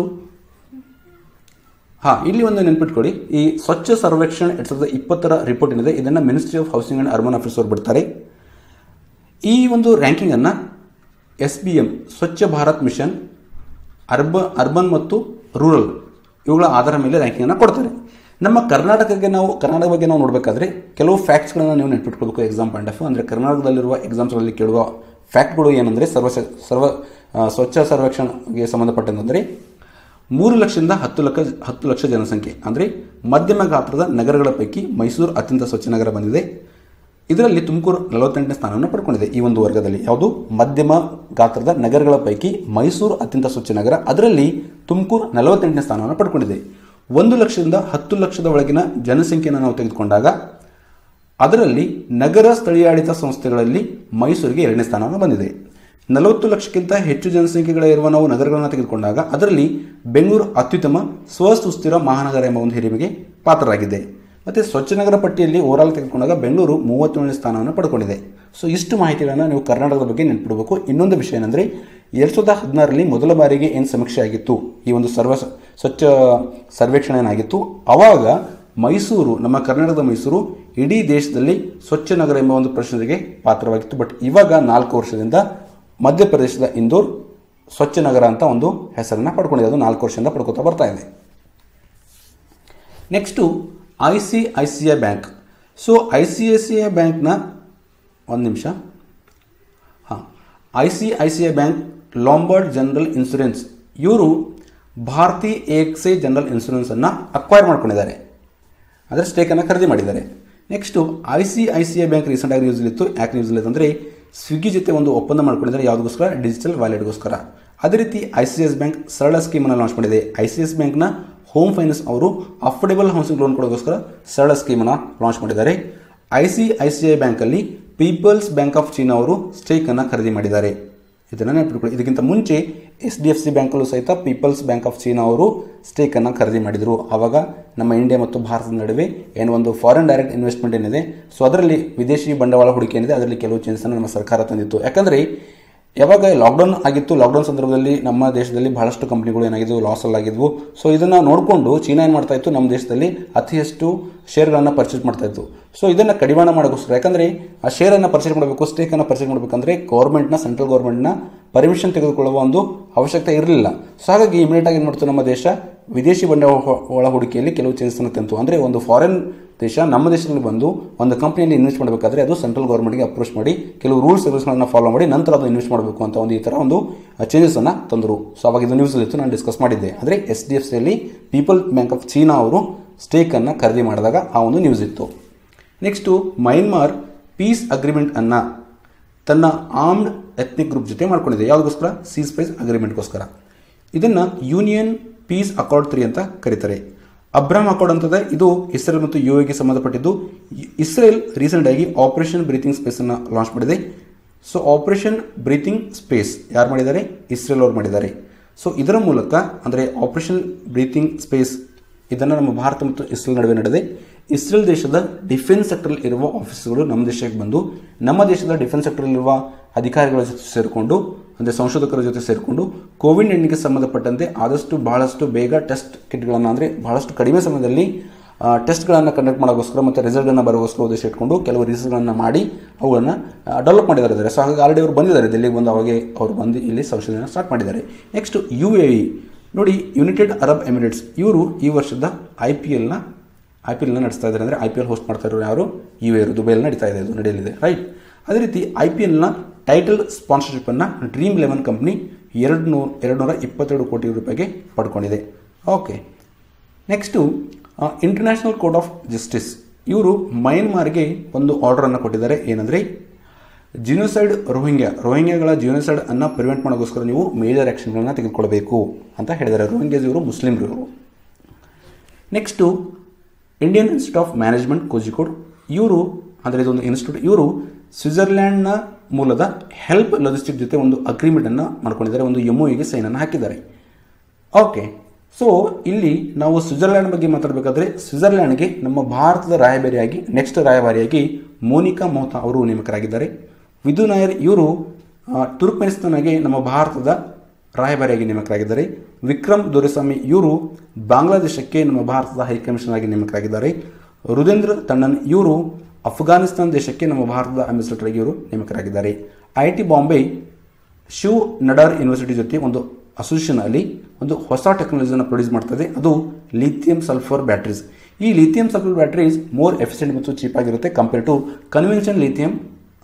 ಹಾಂ ಇಲ್ಲಿ ಒಂದು ನೆನ್ಪಿಟ್ಕೊಳ್ಳಿ ಈ ಸ್ವಚ್ಛ ಸರ್ವೇಕ್ಷಣ್ ಎರಡು ಸಾವಿರದ ಇಪ್ಪತ್ತರ ರಿಪೋರ್ಟ್ ಏನಿದೆ ಇದನ್ನು ministry of housing and urban office ಅವರು ಬಿಡ್ತಾರೆ ಈ ಒಂದು ರ್ಯಾಂಕಿಂಗನ್ನು S B M Swachh Bharat mission ಅರ್ಬ ಅರ್ಬನ್ ಮತ್ತು ರೂರಲ್ ಇವುಗಳ ಆಧಾರ ಮೇಲೆ ರ್ಯಾಂಕಿಂಗನ್ನು ಕೊಡ್ತಾರೆ ನಮ್ಮ ಕರ್ನಾಟಕಕ್ಕೆ ನಾವು ಕರ್ನಾಟಕ ಬಗ್ಗೆ ನಾವು ನೋಡಬೇಕಾದ್ರೆ ಕೆಲವು ಫ್ಯಾಕ್ಟ್ಸ್ಗಳನ್ನು ನೀವು ನೆನ್ಪಿಟ್ಕೊಳ್ಬೇಕು ಎಕ್ಸಾಮ್ ಪಾಯಿಂಟ್ ಆಫ್ ಅಂದರೆ ಕರ್ನಾಟಕದಲ್ಲಿರುವ ಎಕ್ಸಾಮ್ಸ್ಗಳಲ್ಲಿ ಕೇಳುವ ಫ್ಯಾಕ್ಟ್ಗಳು ಏನಂದರೆ ಸರ್ವ ಸರ್ವ ಆ, ಸ್ವಚ್ಛ ಸರ್ವೇಕ್ಷಣೆಗೆ ಸಂಬಂಧಪಟ್ಟಂತಂದರೆ ಮೂರು ಲಕ್ಷದಿಂದ ಹತ್ತು ಲಕ್ಷ ಹತ್ತು ಲಕ್ಷ ಜನಸಂಖ್ಯೆ ಅಂದರೆ ಮಧ್ಯಮ ಗಾತ್ರದ ನಗರಗಳ ಪೈಕಿ ಮೈಸೂರು ಅತ್ಯಂತ ಸ್ವಚ್ಛ ನಗರ ಬಂದಿದೆ ಇದರಲ್ಲಿ ತುಮಕೂರು ನಲವತ್ತೆಂಟನೇ ಸ್ಥಾನವನ್ನು ಪಡ್ಕೊಂಡಿದೆ ಈ ಒಂದು ವರ್ಗದಲ್ಲಿ ಯಾವುದು ಮಧ್ಯಮ ಗಾತ್ರದ ನಗರಗಳ ಪೈಕಿ ಮೈಸೂರು ಅತ್ಯಂತ ಸ್ವಚ್ಛ ನಗರ ಅದರಲ್ಲಿ ತುಮಕೂರು ನಲವತ್ತೆಂಟನೇ ಸ್ಥಾನವನ್ನು ಪಡ್ಕೊಂಡಿದೆ ಒಂದು ಲಕ್ಷದಿಂದ ಹತ್ತು ಲಕ್ಷದ ಒಳಗಿನ ಜನಸಂಖ್ಯೆಯನ್ನು ನಾವು ತೆಗೆದುಕೊಂಡಾಗ ಅದರಲ್ಲಿ ನಗರ ಸ್ಥಳೀಯಾಡಳಿತ ಸಂಸ್ಥೆಗಳಲ್ಲಿ ಮೈಸೂರಿಗೆ ಎರಡನೇ ಸ್ಥಾನವನ್ನು ಬಂದಿದೆ ನಲವತ್ತು ಲಕ್ಷಕ್ಕಿಂತ ಹೆಚ್ಚು ಜನಸಂಖ್ಯೆಗಳಿರುವ ನಾವು ನಗರಗಳನ್ನು ತೆಗೆದುಕೊಂಡಾಗ ಅದರಲ್ಲಿ ಬೆಂಗಳೂರು ಅತ್ಯುತ್ತಮ ಸ್ವಸುಸ್ಥಿರ ಮಹಾನಗರ ಎಂಬ ಒಂದು ಹಿರಿಮೆಗೆ ಪಾತ್ರರಾಗಿದೆ ಮತ್ತು ಸ್ವಚ್ಛ ನಗರ ಪಟ್ಟಿಯಲ್ಲಿ ಓವರಾಲ್ ತೆಗೆದುಕೊಂಡಾಗ ಬೆಂಗಳೂರು ಮೂವತ್ತೇಳನೇ ಸ್ಥಾನವನ್ನು ಪಡ್ಕೊಂಡಿದೆ ಸೊ ಇಷ್ಟು ಮಾಹಿತಿಗಳನ್ನು ನೀವು ಕರ್ನಾಟಕದ ಬಗ್ಗೆ ನೆನಪಿಡಬೇಕು ಇನ್ನೊಂದು ವಿಷಯ ಏನಂದರೆ ಎರಡು ಸಾವಿರದ ಹದಿನಾರರಲ್ಲಿ ಮೊದಲ ಬಾರಿಗೆ ಏನು ಸಮೀಕ್ಷೆ ಆಗಿತ್ತು ಈ ಒಂದು ಸರ್ವ ಸ್ವಚ್ಛ ಸರ್ವೇಕ್ಷಣೆ ಏನಾಗಿತ್ತು ಆವಾಗ ಮೈಸೂರು ನಮ್ಮ ಕರ್ನಾಟಕದ ಮೈಸೂರು ಇಡೀ ದೇಶದಲ್ಲಿ ಸ್ವಚ್ಛ ನಗರ ಎಂಬ ಒಂದು ಪ್ರಶ್ನೆಗೆ ಪಾತ್ರವಾಗಿತ್ತು ಬಟ್ ಇವಾಗ ನಾಲ್ಕು ವರ್ಷದಿಂದ ಮಧ್ಯಪ್ರದೇಶದ ಇಂದೋರ್ ಸ್ವಚ್ಛ ನಗರ ಅಂತ ಒಂದು ಹೆಸರನ್ನು ಪಡ್ಕೊಂಡಿದೆ ಅದು ನಾಲ್ಕು ವರ್ಷದಿಂದ ಪಡ್ಕೋತಾ ಬರ್ತಾ ಇದೆ next I C I C I bank so I C I C I ಬ್ಯಾಂಕ್ನ ಒಂದು ನಿಮಿಷ ಹಾಂ I C I C I bank Lombard general insurance ಇವರು ಭಾರತಿ ಎಕ್ಸೈ ಜನರಲ್ ಇನ್ಶೂರೆನ್ಸನ್ನು ಅಕ್ವೈರ್ ಮಾಡ್ಕೊಂಡಿದ್ದಾರೆ ಅಂದರೆ ಸ್ಟೇಕನ್ನು ಖರೀದಿ ಮಾಡಿದ್ದಾರೆ next I C I C I bank ರೀಸೆಂಟಾಗಿ ನ್ಯೂಸಲ್ಲಿತ್ತು ಯಾಕೆ ನ್ಯೂಸಲ್ಲಿತ್ತು ಅಂದರೆ ಸ್ವಿಗ್ಗಿ ಜೊತೆ ಒಂದು ಒಪ್ಪಂದ ಮಾಡ್ಕೊಂಡಿದ್ದಾರೆ ಯಾವುದಕ್ಕೋಸ್ಕರ ಡಿಜಿಟಲ್ ವ್ಯಾಲೆಟ್ಗೋಸ್ಕರ ಅದೇ ರೀತಿ I C S bank Sarala ಸ್ಕೀಮನ್ನು ಲಾಂಚ್ ಮಾಡಿದೆ ಐ ಸಿ ಎಸ್ ಬ್ಯಾಂಕ್ನ ಹೋಮ್ ಫೈನಾನ್ಸ್ ಅವರು ಅಫೋರ್ಡೆಬಲ್ ಹೌಸಿಂಗ್ ಲೋನ್ ಕೊಡೋಗೋಸ್ಕರ ಸರಳ ಸ್ಕೀಮನ್ನು ಲಾಂಚ್ ಮಾಡಿದ್ದಾರೆ I C I C I ಬ್ಯಾಂಕಲ್ಲಿ ಪೀಪಲ್ಸ್ ಬ್ಯಾಂಕ್ ಆಫ್ ಚೀನಾ ಅವರು ಸ್ಟೇಕನ್ನು ಖರೀದಿ ಮಾಡಿದ್ದಾರೆ ಇದನ್ನು ನೆನಪಿಟ್ಕೊಳ್ಳಿ ಇದಕ್ಕಿಂತ ಮುಂಚೆ ಎಸ್ ಡಿ ಎಫ್ ಸಿ ಬ್ಯಾಂಕಲ್ಲೂ ಸಹಿತ ಪೀಪಲ್ಸ್ ಬ್ಯಾಂಕ್ ಆಫ್ ಚೀನಾ ಅವರು ಸ್ಟೇಕನ್ನು ಖರೀದಿ ಮಾಡಿದರು ಆವಾಗ ನಮ್ಮ ಇಂಡಿಯಾ ಮತ್ತು ಭಾರತದ ನಡುವೆ ಏನು ಒಂದು ಫಾರಿನ್ ಡೈರೆಕ್ಟ್ ಇನ್ವೆಸ್ಟ್ಮೆಂಟ್ ಏನಿದೆ ಸೊ ಅದರಲ್ಲಿ ವಿದೇಶಿ ಬಂಡವಾಳ ಹೂಡಿಕೆ ಏನಿದೆ ಅದರಲ್ಲಿ ಕೆಲವು ಚೇಂಜಸನ್ನು ನಮ್ಮ ಸರ್ಕಾರ ತಂದಿತ್ತು ಯಾಕಂದರೆ ಯಾವಾಗ ಲಾಕ್ಡೌನ್ ಆಗಿತ್ತು ಲಾಕ್ಡೌನ್ ಸಂದರ್ಭದಲ್ಲಿ ನಮ್ಮ ದೇಶದಲ್ಲಿ ಬಹಳಷ್ಟು ಕಂಪ್ನಿಗಳು ಏನಾಗಿದ್ವು ಲಾಸಲ್ಲಿ ಆಗಿದ್ವು ಸೊ ಇದನ್ನು ನೋಡಿಕೊಂಡು ಚೀನಾ ಏನು ಮಾಡ್ತಾ ಇತ್ತು ನಮ್ಮ ದೇಶದಲ್ಲಿ ಅತಿ ಹೆಚ್ಚು ಶೇರ್ಗಳನ್ನು ಪರ್ಚೇಸ್ ಮಾಡ್ತಾ ಇತ್ತು ಸೊ ಇದನ್ನು ಕಡಿವಾಣ ಮಾಡೋಕ್ಕೋಸ್ಕರ ಯಾಕಂದರೆ ಆ ಶೇರನ್ನು ಪರ್ಚೇಸ್ ಮಾಡಬೇಕು ಸ್ಟೇಕನ್ನು ಪರ್ಚೇಸ್ ಮಾಡಬೇಕಂದ್ರೆ ಗೌರ್ಮೆಂಟ್ನ ಸೆಂಟ್ರಲ್ ಗೌರ್ಮೆಂಟ್ನ ಪರ್ಮಿಷನ್ ತೆಗೆದುಕೊಳ್ಳುವ ಒಂದು ಅವಶ್ಯಕತೆ ಇರಲಿಲ್ಲ ಸೊ ಹಾಗಾಗಿ ಇಮಿಡಿಯೇಟಾಗಿ ಏನು ಮಾಡ್ತು ನಮ್ಮ ದೇಶ ವಿದೇಶಿ ಬಂಡವಾಳ ಹೂಡಿಕೆಯಲ್ಲಿ ಕೆಲವು ಚೇಂಜಸನ್ನು ತಂತು ಅಂದರೆ ಒಂದು ಫಾರಿನ್ ದೇಶ ನಮ್ಮ ದೇಶದಲ್ಲಿ ಬಂದು ಒಂದು ಕಂಪ್ನಿಯಲ್ಲಿ ಇನ್ವೆಸ್ಟ್ ಮಾಡಬೇಕಾದ್ರೆ ಅದು ಸೆಂಟ್ರಲ್ ಗೌರ್ಮೆಂಟ್ಗೆ ಅಪ್ರೋಚ್ ಮಾಡಿ ಕೆಲವು ರೂಲ್ಸ್ ರೆಗ್ಯುಲೇಷನ್ಗಳನ್ನು ಫಾಲೋ ಮಾಡಿ ನಂತರ ಅದು ಇನ್ವೆಸ್ಟ್ ಮಾಡಬೇಕು ಅಂತ ಒಂದು ಈ ಥರ ಒಂದು ಚೇಂಜಸನ್ನು ತಂದರು ಸೊ ಅವಾಗ ಇದು ನ್ಯೂಸಲ್ಲಿತ್ತು ನಾನು ಡಿಸ್ಕಸ್ ಮಾಡಿದ್ದೆ ಅಂದರೆ ಎಸ್ ಡಿ ಎಫ್ ಸಿಯಲ್ಲಿ ಪೀಪಲ್ ಬ್ಯಾಂಕ್ ಆಫ್ ಚೀನಾ ಅವರು ಸ್ಟೇಕನ್ನು ಖರೀದಿ ಮಾಡಿದಾಗ ಆ ಒಂದು ನ್ಯೂಸ್ ಇತ್ತು ನೆಕ್ಸ್ಟು ಮೈನ್ಮಾರ್ ಪೀಸ್ ಅಗ್ರಿಮೆಂಟನ್ನು ತನ್ನ ಆರ್ಮ್ಡ್ ಎಥ್ನಿಕ್ ಗ್ರೂಪ್ ಜೊತೆ ಮಾಡ್ಕೊಂಡಿದೆ ಯಾವುದಕ್ಕೋಸ್ಕರ ಸೀಸ್ ಪ್ರೈಸ್ ಅಗ್ರಿಮೆಂಟ್ಗೋಸ್ಕರ ಇದನ್ನು ಯೂನಿಯನ್ ಪೀಸ್ ಅಕಾರ್ಡ್ ತ್ರೀ ಅಂತ ಕರೀತಾರೆ ಅಬ್ರಾಮ್ ಅಕಾರ್ಡ್ ಅಂತದೆ ಇದು ಇಸ್ರೇಲ್ ಮತ್ತು ಯು ಎಗೆ ಸಂಬಂಧಪಟ್ಟಿದ್ದು ಇಸ್ರೇಲ್ ರೀಸೆಂಟಾಗಿ ಆಪರೇಷನ್ ಬ್ರೀತಿಂಗ್ ಸ್ಪೇಸನ್ನು ಲಾಂಚ್ ಮಾಡಿದೆ ಸೊ ಆಪರೇಷನ್ ಬ್ರೀತಿಂಗ್ ಸ್ಪೇಸ್ ಯಾರು ಮಾಡಿದ್ದಾರೆ ಇಸ್ರೇಲ್ ಅವ್ರು ಮಾಡಿದ್ದಾರೆ ಸೊ ಇದರ ಮೂಲಕ ಅಂದರೆ ಆಪರೇಷನ್ ಬ್ರೀತಿಂಗ್ ಸ್ಪೇಸ್ ಇದನ್ನು ನಮ್ಮ ಭಾರತ ಮತ್ತು ಇಸ್ರೇಲ್ ನಡುವೆ ನಡೆದಿದೆ ಇಸ್ರೇಲ್ ದೇಶದ ಡಿಫೆನ್ಸ್ ಸೆಕ್ಟರಲ್ಲಿ ಇರುವ ಆಫೀಸ್ಗಳು ನಮ್ಮ ದೇಶಕ್ಕೆ ಬಂದು ನಮ್ಮ ದೇಶದ ಡಿಫೆನ್ಸ್ ಸೆಕ್ಟರಲ್ಲಿರುವ ಅಧಿಕಾರಿಗಳ ಜೊತೆ ಸೇರಿಕೊಂಡು ಅಂದರೆ ಸಂಶೋಧಕರ ಜೊತೆ ಸೇರಿಕೊಂಡು ಕೋವಿಡ್ ನೈನ್ಗೆ ಸಂಬಂಧಪಟ್ಟಂತೆ ಆದಷ್ಟು ಬಹಳಷ್ಟು ಬೇಗ ಟೆಸ್ಟ್ ಕಿಟ್ಗಳನ್ನು ಅಂದರೆ ಬಹಳಷ್ಟು ಕಡಿಮೆ ಸಮಯದಲ್ಲಿ ಟೆಸ್ಟ್ಗಳನ್ನು ಕಂಡಕ್ಟ್ ಮಾಡೋಕ್ಕೋಸ್ಕರ ಮತ್ತು ರಿಸಲ್ಟನ್ನು ಬರೋಗೋಸ್ಕರ ಉದ್ದೇಶ ಇಟ್ಕೊಂಡು ಕೆಲವು ರಿಸಲ್ಟ್ಗಳನ್ನು ಮಾಡಿ ಅವುಗಳನ್ನು ಡೆವಲಪ್ ಮಾಡಿದ್ದಾರೆ ಸೊ ಹಾಗಾಗಿ ಆಲ್ರೆಡಿ ಅವರು ಬಂದಿದ್ದಾರೆ ದಿಲ್ಲಿಗೆ ಬಂದು ಅವಾಗೆ ಅವರು ಬಂದು ಇಲ್ಲಿ ಸಂಶೋಧನೆ ಸ್ಟಾರ್ಟ್ ಮಾಡಿದ್ದಾರೆ ನೆಕ್ಸ್ಟ್ ಯು ಎ ಇ ನೋಡಿ ಯುನೈಟೆಡ್ ಅರಬ್ ಎಮಿರೇಟ್ಸ್ ಇವರು ಈ ವರ್ಷದ ಐ ಪಿ ಎಲ್ನ ಐ ಪಿ ಎಲ್ನ ನಡೆಸ್ತಾ ಇದ್ದಾರೆ ಅಂದರೆ ಐ ಪಿ ಎಲ್ ಹೋಸ್ಟ್ ಮಾಡ್ತಾ ಇರೋರು ಯಾರು ಯು ಎ ದುಬೈಲಿ ನಡೀತಾ ಇದೆ ಇದು ನಡೆಯಲಿದೆ ರೈಟ್ ಅದೇ ರೀತಿ ಐ ಪಿ ಎಲ್ನ ಟೈಟಲ್ ಸ್ಪಾನ್ಸರ್ಶಿಪ್ಪನ್ನು ಡ್ರೀಮ್ ಲೆವೆನ್ ಕಂಪ್ನಿ ಎರಡು ನೂರ ಎರಡು ನೂರ ಇಪ್ಪತ್ತೆರಡು ಕೋಟಿ ರೂಪಾಯಿಗೆ ಪಡ್ಕೊಂಡಿದೆ okay next international court of justice ಇವರು ಮಯನ್ಮಾರ್ಗೆ ಒಂದು ಆರ್ಡರನ್ನು ಕೊಟ್ಟಿದ್ದಾರೆ ಏನಂದರೆ ಜಿನೋಸೈಡ್ ರೋಹಿಂಗ್ಯಾ ರೋಹಿಂಗ್ಯಾಗಳ ಜಿನೋಸೈಡ್ ಅನ್ನು ಪ್ರಿವೆಂಟ್ ಮಾಡೋಕ್ಕೋಸ್ಕರ ನೀವು ಮೇಜರ್ ಆ್ಯಕ್ಷನ್ಗಳನ್ನು ತೆಗೆದುಕೊಳ್ಬೇಕು ಅಂತ ಹೇಳಿದ್ದಾರೆ ರೋಹಿಂಗ್ಯಾಸ್ ಇವರು ಮುಸ್ಲಿಮ್ರು ಇವರು next Indian institute of management Kozhikode ಇವರು ಅಂದರೆ ಇದೊಂದು ಇನ್ಸ್ಟಿಟ್ಯೂಟ್ ಇವರು ಸ್ವಿಟ್ಜರ್ಲ್ಯಾಂಡ್ನ ಮೂಲದ ಹೆಲ್ಪ್ ಲಾಜಿಸ್ಟಿಕ್ ಜೊತೆ ಒಂದು ಅಗ್ರಿಮೆಂಟನ್ನು ಮಾಡ್ಕೊಂಡಿದ್ದಾರೆ ಒಂದು ಎಮ್ ಒಗೆ ಸೈನನ್ನು ಹಾಕಿದ್ದಾರೆ ಓಕೆ ಸೊ ಇಲ್ಲಿ ನಾವು ಸ್ವಿಟ್ಜರ್ಲ್ಯಾಂಡ್ ಬಗ್ಗೆ ಮಾತಾಡಬೇಕಾದ್ರೆ ಸ್ವಿಟ್ಜರ್ಲ್ಯಾಂಡ್ಗೆ ನಮ್ಮ ಭಾರತದ ರಾಯಭಾರಿಯಾಗಿ ನೆಕ್ಸ್ಟ್ ರಾಯಭಾರಿಯಾಗಿ ಮೋನಿಕಾ ಮೊಹ್ತಾ ಅವರು ನೇಮಕರಾಗಿದ್ದಾರೆ ವಿಧು ನಾಯರ್ ಇವರು ತುರ್ಕ್ಮೆನಿಸ್ತಾನ್ಗೆ ನಮ್ಮ ಭಾರತದ ರಾಯಭಾರಿಯಾಗಿ ನೇಮಕರಾಗಿದ್ದಾರೆ ವಿಕ್ರಮ್ ದೊರೆಸ್ವಾಮಿ ಇವರು ಬಾಂಗ್ಲಾದೇಶಕ್ಕೆ ನಮ್ಮ ಭಾರತದ ಹೈಕಮಿಷನರ್ ಆಗಿ ನೇಮಕರಾಗಿದ್ದಾರೆ ರುದೇಂದ್ರ ತಣ್ಣನ್ ಇವರು ಅಫ್ಘಾನಿಸ್ತಾನ ದೇಶಕ್ಕೆ ನಮ್ಮ ಭಾರತದ ಅಂಬಾಸಿಡರ್ ಆಗಿ ಇವರು ನೇಮಕರಾಗಿದ್ದಾರೆ I T Bombay Shiv Nadar university ಜೊತೆ ಒಂದು ಅಸೋಸಿಯೇಷನ್ ಅಲ್ಲಿ ಒಂದು ಹೊಸ ಟೆಕ್ನಾಲಜಿಯನ್ನು ಪ್ರೊಡ್ಯೂಸ್ ಮಾಡ್ತದೆ ಅದು ಲಿಥಿಯಂ ಸಲ್ಫರ್ ಬ್ಯಾಟ್ರೀಸ್ ಈ lithium sulphur batteries more efficient ಮತ್ತು ಚೀಪ್ ಆಗಿರುತ್ತೆ compare to convention lithium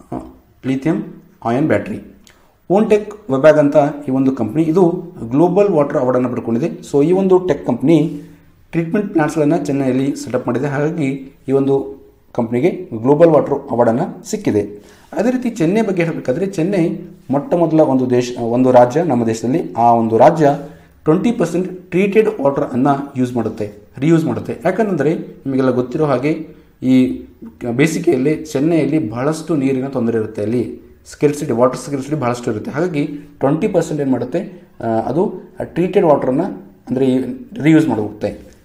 lithium ion battery ಓನ್ಟೆಕ್ ವೆಬ್ಯಾಗ್ ಅಂತ ಈ ಒಂದು ಕಂಪ್ನಿ ಇದು ಗ್ಲೋಬಲ್ ವಾಟರ್ ಅವಾರ್ಡನ್ನು ಪಡ್ಕೊಂಡಿದೆ ಸೊ ಈ ಒಂದು ಟೆಕ್ ಕಂಪ್ನಿ ಟ್ರೀಟ್ಮೆಂಟ್ ಪ್ಲಾಂಟ್ಸ್ಗಳನ್ನು ಚೆನ್ನೈಯಲ್ಲಿ ಸೆಟಪ್ ಮಾಡಿದೆ ಹಾಗಾಗಿ ಈ ಒಂದು ಕಂಪ್ನಿಗೆ ಗ್ಲೋಬಲ್ ವಾಟರ್ ಅವಾರ್ಡನ್ನು ಸಿಕ್ಕಿದೆ ಅದೇ ರೀತಿ ಚೆನ್ನೈ ಬಗ್ಗೆ ಹೇಳಬೇಕಾದ್ರೆ ಚೆನ್ನೈ ಮೊಟ್ಟ ಮೊದಲ ಒಂದು ದೇಶ ಒಂದು ರಾಜ್ಯ ನಮ್ಮ ದೇಶದಲ್ಲಿ ಆ ಒಂದು ರಾಜ್ಯ ಟ್ವೆಂಟಿ ಪರ್ಸೆಂಟ್ ಟ್ರೀಟೆಡ್ ವಾಟರ್ ಅನ್ನು ಯೂಸ್ ಮಾಡುತ್ತೆ ರಿಯೂಸ್ ಮಾಡುತ್ತೆ ಯಾಕಂದರೆ ನಿಮಗೆಲ್ಲ ಗೊತ್ತಿರೋ ಹಾಗೆ ಈ ಬೇಸಿಗೆಯಲ್ಲಿ ಚೆನ್ನೈಯಲ್ಲಿ ಬಹಳಷ್ಟು ನೀರಿನ ತೊಂದರೆ ಇರುತ್ತೆ ಅಲ್ಲಿ ಸ್ಕೆರ್ಸಿಟಿ ವಾಟರ್ ಸ್ಕೆರ್ಸಿಟಿ ಬಹಳಷ್ಟು ಇರುತ್ತೆ ಹಾಗಾಗಿ ಟ್ವೆಂಟಿ ಪರ್ಸೆಂಟ್ ಏನು ಮಾಡುತ್ತೆ ಆ, ಅದು ಟ್ರೀಟೆಡ್ ವಾಟರನ್ನು ಅಂದರೆ ರಿಯೂಸ್ ಮಾಡಿ ಹೋಗುತ್ತೆ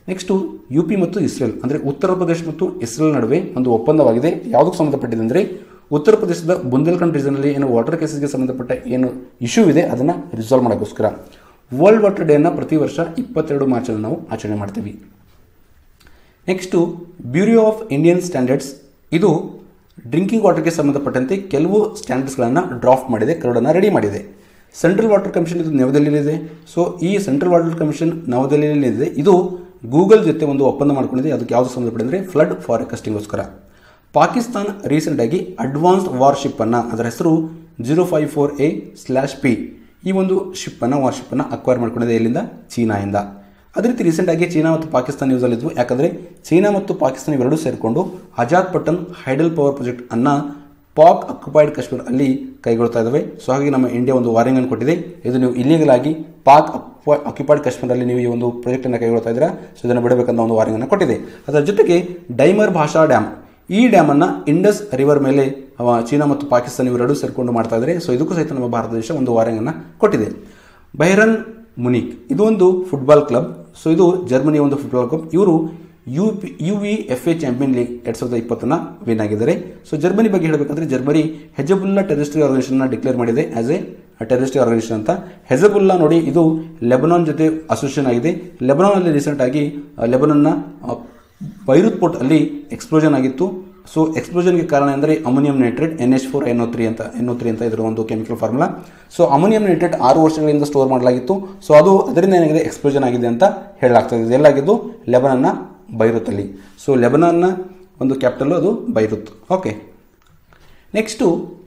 ನೆಕ್ಸ್ಟು ಯು ಪಿ ಮತ್ತು ಇಸ್ರೇಲ್ ಅಂದರೆ ಉತ್ತರ ಪ್ರದೇಶ ಮತ್ತು ಇಸ್ರೇಲ್ ನಡುವೆ ಒಂದು ಒಪ್ಪಂದವಾಗಿದೆ ಯಾವುದಕ್ಕೆ ಸಂಬಂಧಪಟ್ಟಿದೆ ಅಂದರೆ ಉತ್ತರ ಪ್ರದೇಶದ ಬುಂದೇಲ್ಖಂಡ್ ರೀಜನಲ್ಲಿ ಏನು ವಾಟರ್ ಕೇಸಸ್ಗೆ ಸಂಬಂಧಪಟ್ಟ ಏನು ಇಶ್ಯೂ ಇದೆ ಅದನ್ನು ರಿಸಾಲ್ವ್ ಮಾಡೋಕ್ಕೋಸ್ಕರ ವರ್ಲ್ಡ್ ವಾಟರ್ ಡೇನ ಪ್ರತಿ ವರ್ಷ ಇಪ್ಪತ್ತೆರಡು ಮಾರ್ಚಲ್ಲಿ ನಾವು ಆಚರಣೆ ಮಾಡ್ತೀವಿ next bureau of Indian standards ಇದು ಡ್ರಿಂಕಿಂಗ್ ವಾಟರ್ಗೆ ಸಂಬಂಧಪಟ್ಟಂತೆ ಕೆಲವು ಸ್ಟ್ಯಾಂಡರ್ಡ್ಸ್ಗಳನ್ನು ಡ್ರಾಫ್ಟ್ ಮಾಡಿದೆ ಕರಡನ್ನು ರೆಡಿ ಮಾಡಿದೆ ಸೆಂಟ್ರಲ್ ವಾಟರ್ ಕಮಿಷನ್ ಇದು ನವದೆಹಲಿಯಲ್ಲಿದೆ ಸೊ ಈ ಸೆಂಟ್ರಲ್ ವಾಟರ್ ಕಮಿಷನ್ ನವದೆಹಲಿಯಲ್ಲಿದೆ ಇದು ಗೂಗಲ್ ಜೊತೆ ಒಂದು ಒಪ್ಪಂದ ಮಾಡ್ಕೊಂಡಿದೆ ಅದಕ್ಕೆ ಯಾವುದು ಸಂಬಂಧಪಟ್ಟಿದೆ ಫ್ಲಡ್ ಫಾರೆಕಾಸ್ಟಿಂಗೋಸ್ಕರ ಪಾಕಿಸ್ತಾನ ರೀಸೆಂಟಾಗಿ ಅಡ್ವಾನ್ಸ್ಡ್ ವಾರ್ಶಿಪ್ಪನ್ನು ಅದರ ಹೆಸರು zero five four A slash P ಈ ಒಂದು ಶಿಪ್ಪನ್ನು ವಾರ್ಶಿಪ್ಪನ್ನು ಅಕ್ವೈರ್ ಮಾಡ್ಕೊಂಡಿದೆ ಎಲ್ಲಿಂದ ಚೀನಾಯಿಂದ ಅದೇ ರೀತಿ ರೀಸೆಂಟಾಗಿ ಚೀನಾ ಮತ್ತು ಪಾಕಿಸ್ತಾನ ನ್ಯೂಸಲ್ಲಿದ್ವು ಯಾಕಂದರೆ ಚೀನಾ ಮತ್ತು ಪಾಕಿಸ್ತಾನ ಇವೆರಡೂ ಸೇರಿಕೊಂಡು Azad Pattan hydel power project ಅನ್ನು ಪಾಕ್ ಅಕ್ಯುಪೈಡ್ ಕಾಶ್ಮೀರ ಅಲ್ಲಿ ಕೈಗೊಳ್ತಾ ಇದ್ದಾವೆ ಸೊ ಹಾಗಾಗಿ ನಮ್ಮ ಇಂಡಿಯಾ ಒಂದು ವಾರ್ನಿಂಗ್ ಅನ್ನು ಕೊಟ್ಟಿದೆ ಇದು ನೀವು ಇಲ್ಲೀಗಲ್ ಆಗಿ ಪಾಕ್ ಅಕ್ಯುಪೈಡ್ ಕಾಶ್ಮೀರಲ್ಲಿ ನೀವು ಈ ಒಂದು ಪ್ರಾಜೆಕ್ಟನ್ನು ಕೈಗೊಳ್ತಾ ಇದ್ದೀರಾ ಸೊ ಇದನ್ನು ಬಿಡಬೇಕಂತ ಒಂದು ವಾರ್ನಿಂಗ್ ಅನ್ನು ಕೊಟ್ಟಿದೆ ಅದರ ಜೊತೆಗೆ ಡೈಮರ್ ಭಾಷಾ ಡ್ಯಾಮ್ ಈ ಡ್ಯಾಮನ್ನು ಇಂಡಸ್ ರಿವರ್ ಮೇಲೆ ಅವ ಚೀನಾ ಮತ್ತು ಪಾಕಿಸ್ತಾನ ಇವೆರಡೂ ಸೇರಿಕೊಂಡು ಮಾಡ್ತಾ ಇದ್ದಾರೆ ಸೊ ಇದಕ್ಕೂ ಸಹಿತ ನಮ್ಮ ಭಾರತ ದೇಶ ಒಂದು ವಾರ್ನಿಂಗ್ ಅನ್ನು ಕೊಟ್ಟಿದೆ ಬೈರನ್ ಮುನಿಕ್ ಇದು ಒಂದು ಫುಟ್ಬಾಲ್ ಕ್ಲಬ್ ಸೊ ಇದು ಜರ್ಮನಿಯ ಒಂದು ಫುಟ್ಬಾಲ್ ಕ್ಲಬ್ ಇವರು U P U V F A champion league ಎರಡು ಸಾವಿರದ ಇಪ್ಪತ್ತನ್ನು ವಿನ್ ಆಗಿದ್ದಾರೆ ಸೊ ಜರ್ಮನಿ ಬಗ್ಗೆ ಹೇಳಬೇಕಂದ್ರೆ ಜರ್ಮನಿ ಹೆಜಬುಲ್ಲಾ ಟೆರಿಸ್ಟ್ರಿ ಆರ್ಗನೈಸೇಷನ್ನ ಡಿಕ್ಲೇರ್ ಮಾಡಿದೆ ಆಸ್ ಎ ಟೆರಿಸ್ಟ್ರಿ ಆರ್ಗನೈಸೇಷನ್ ಅಂತ ಹೆಜಬುಲ್ಲಾ ನೋಡಿ ಇದು ಲೆಬನಾನ್ ಜೊತೆ ಅಸೋಸಿಯೇಷನ್ ಆಗಿದೆ ಲೆಬನಾನಲ್ಲಿ ರೀಸೆಂಟ್ ಆಗಿ ಲೆಬನಾನ್ನ ಬೈರುತ್ ಪೋರ್ಟ್ ಅಲ್ಲಿ ಎಕ್ಸ್ಪ್ಲೋಷನ್ ಆಗಿತ್ತು ಸೊ ಎಕ್ಸ್ಪ್ಲೋಷನ್ಗೆ ಕಾರಣ ಅಂದರೆ ammonium nitrate N H four N O three ಅಂತ ಎನ್ ಒ ತ್ರೀ ಅಂತ ಇದರ ಒಂದು chemical formula so ammonium nitrate ಆರು ವರ್ಷಗಳಿಂದ ಸ್ಟೋರ್ ಮಾಡಲಾಗಿತ್ತು ಸೊ ಅದು ಅದರಿಂದ ಏನಾಗಿದೆ ಎಕ್ಸ್ಪ್ಲೋಷನ್ ಆಗಿದೆ ಅಂತ ಹೇಳಲಾಗ್ತದೆ ಎಲ್ಲಾಗಿದ್ದು ಲೆಬನನ್ನ ಬೈರುತ್ತಲ್ಲಿ ಸೊ ಲೆಬನಾನ್ನ ಒಂದು ಕ್ಯಾಪಿಟಲ್ ಅದು ಬೈರುತ್ ಓಕೆ ನೆಕ್ಸ್ಟು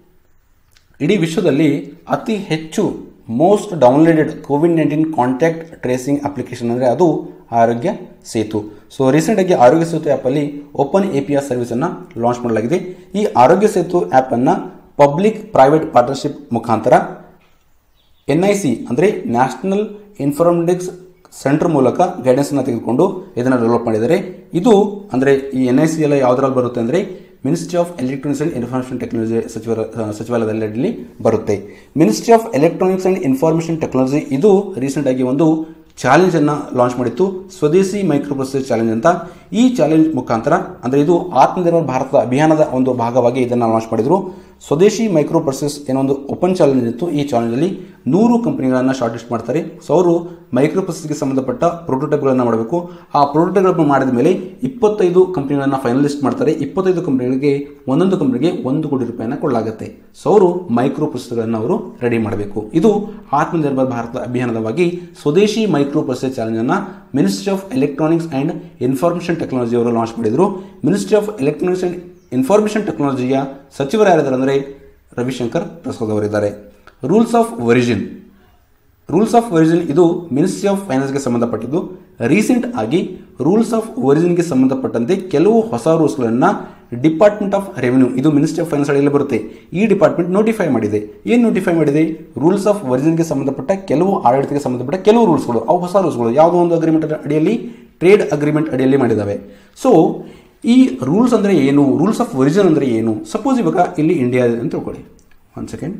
ಇಡೀ ವಿಶ್ವದಲ್ಲಿ ಅತಿ ಹೆಚ್ಚು most downloaded covid nineteen contact tracing application ಅಂದರೆ ಅದು ಆರೋಗ್ಯ ಸೇತು ಸೊ ರೀಸೆಂಟಾಗಿ ಆರೋಗ್ಯ ಸೇತು ಆ್ಯಪಲ್ಲಿ ಓಪನ್ ಎ ಪಿ ಆರ್ ಸರ್ವಿಸನ್ನು ಲಾಂಚ್ ಮಾಡಲಾಗಿದೆ ಈ ಆರೋಗ್ಯ ಸೇತು ಆ್ಯಪನ್ನು ಪಬ್ಲಿಕ್ ಪ್ರೈವೇಟ್ ಪಾರ್ಟ್ನರ್ಶಿಪ್ ಮುಖಾಂತರ ಎನ್ ಐ ಸಿ ಅಂದರೆ ನ್ಯಾಷನಲ್ ಇನ್ಫಾರ್ಮೆಟಿಕ್ಸ್ ಸೆಂಟರ್ ಮೂಲಕ ಗೈಡೆನ್ಸನ್ನು ತೆಗೆದುಕೊಂಡು ಇದನ್ನು ಡೆವಲಪ್ ಮಾಡಿದ್ದಾರೆ ಇದು ಅಂದರೆ ಈ ಎನ್ ಐ ಸಿ ಎಲ್ಲ ಯಾವುದರಲ್ಲಿ ಬರುತ್ತೆ ಅಂದರೆ ministry of electronics and information technology ಸಚಿವ ಸಚಿವಾಲಯದಲ್ಲಿ ಬರುತ್ತೆ ministry of electronics and information technology ಇದು ರೀಸೆಂಟಾಗಿ ಒಂದು ಚಾಲೆಂಜನ್ನು ಲಾಂಚ್ ಮಾಡಿತ್ತು ಸ್ವದೇಶಿ ಮೈಕ್ರೋ ಪ್ರೊಸೆಸ್ ಚಾಲೆಂಜ್ ಅಂತ ಈ ಚಾಲೆಂಜ್ ಮುಖಾಂತರ ಅಂದರೆ ಇದು ಆತ್ಮನಿರ್ಭರ್ ಭಾರತ ಅಭಿಯಾನದ ಒಂದು ಭಾಗವಾಗಿ ಇದನ್ನು ಲಾಂಚ್ ಮಾಡಿದರು ಸ್ವದೇಶಿ ಮೈಕ್ರೋ ಪ್ರೊಸೆಸ್ ಏನೋ ಒಂದು ಓಪನ್ ಚಾಲೆಂಜ್ ಇತ್ತು ಈ ಚಾಲೆಂಜಲ್ಲಿ ನೂರು ಕಂಪನಿಗಳನ್ನು ಶಾರ್ಟ್ ಲಿಸ್ಟ್ ಮಾಡ್ತಾರೆ ಸೊ ಅವರು ಮೈಕ್ರೋ ಪ್ರೊಸೆಸ್ಗೆ ಸಂಬಂಧಪಟ್ಟ ಪ್ರೋಟೋಟೈಪ್ಗಳನ್ನು ಮಾಡಬೇಕು ಆ ಪ್ರೋಟೋಟೈಪ್ಗಳನ್ನು ಮಾಡಿದ ಮೇಲೆ ಇಪ್ಪತ್ತೈದು ಕಂಪನಿಗಳನ್ನು ಫೈನಲಿಸ್ಟ್ ಮಾಡ್ತಾರೆ ಇಪ್ಪತ್ತೈದು ಕಂಪನಿಗಳಿಗೆ ಒಂದೊಂದು ಕಂಪನಿಗೆ ಒಂದು ಕೋಟಿ ರೂಪಾಯಿನ ಕೊಡಲಾಗುತ್ತೆ ಸೊ ಅವರು ಮೈಕ್ರೋ ಪ್ರೊಸೆಸ್ಗಳನ್ನು ಅವರು ರೆಡಿ ಮಾಡಬೇಕು ಇದು ಆತ್ಮನಿರ್ಭರ್ ಭಾರತ ಅಭಿಯಾನದವಾಗಿ ಸ್ವದೇಶಿ ಮೈಕ್ರೋ ಪ್ರೊಸೆಸ್ ಚಾಲೆಂಜನ್ನು ministry of electronics and information technology ಅವರು ಲಾಂಚ್ ಮಾಡಿದರು ministry of electronics and information ಟೆಕ್ನಾಲಜಿಯ ಸಚಿವರು ಯಾರಿದ್ದಾರೆ ಅಂದರೆ ರವಿಶಂಕರ್ ಪ್ರಸಾದ್ ಅವರಿದ್ದಾರೆ rules of origin rules of origin ಇದು ಮಿನಿಸ್ಟ್ರಿ ಆಫ್ ಫೈನಾನ್ಸ್ಗೆ ಸಂಬಂಧಪಟ್ಟಿದ್ದು ರೀಸೆಂಟ್ ಆಗಿ ರೂಲ್ಸ್ ಆಫ್ ಒರಿಜಿನ್ಗೆ ಸಂಬಂಧಪಟ್ಟಂತೆ ಕೆಲವು ಹೊಸ ರೂಲ್ಸ್ಗಳನ್ನು ಡಿಪಾರ್ಟ್ಮೆಂಟ್ ಆಫ್ ರೆವಿನ್ಯೂ ಇದು ಮಿನಿಸ್ಟ್ರಿ ಆಫ್ ಫೈನಾನ್ಸ್ ಅಡಿಯಲ್ಲಿ ಬರುತ್ತೆ ಈ ಡಿಪಾರ್ಟ್ಮೆಂಟ್ ನೋಟಿಫೈ ಮಾಡಿದೆ ಏನು ನೋಟಿಫೈ ಮಾಡಿದೆ ರೂಲ್ಸ್ ಆಫ್ ಒರಿಜಿನ್ಗೆ ಸಂಬಂಧಪಟ್ಟ ಕೆಲವು ಆಡಳಿತಕ್ಕೆ ಸಂಬಂಧಪಟ್ಟ ಕೆಲವು ರೂಲ್ಸ್ಗಳು ಅವು ಹೊಸ ರೂಲ್ಸ್ಗಳು ಯಾವುದೋ ಒಂದು ಅಗ್ರಿಮೆಂಟ್ ಅಡಿಯಲ್ಲಿ ಟ್ರೇಡ್ ಅಗ್ರಿಮೆಂಟ್ ಅಡಿಯಲ್ಲಿ ಮಾಡಿದ್ದಾವೆ ಸೊ ಈ ರೂಲ್ಸ್ ಅಂದರೆ ಏನು ರೂಲ್ಸ್ ಆಫ್ ಒರಿಜಿನ್ ಅಂದರೆ ಏನು ಸಪೋಸ್ ಇವಾಗ ಇಲ್ಲಿ ಇಂಡಿಯಾ ಇದೆ ಅಂತ ತಿಳ್ಕೊಳ್ಳಿ ಒನ್ ಸೆಕೆಂಡ್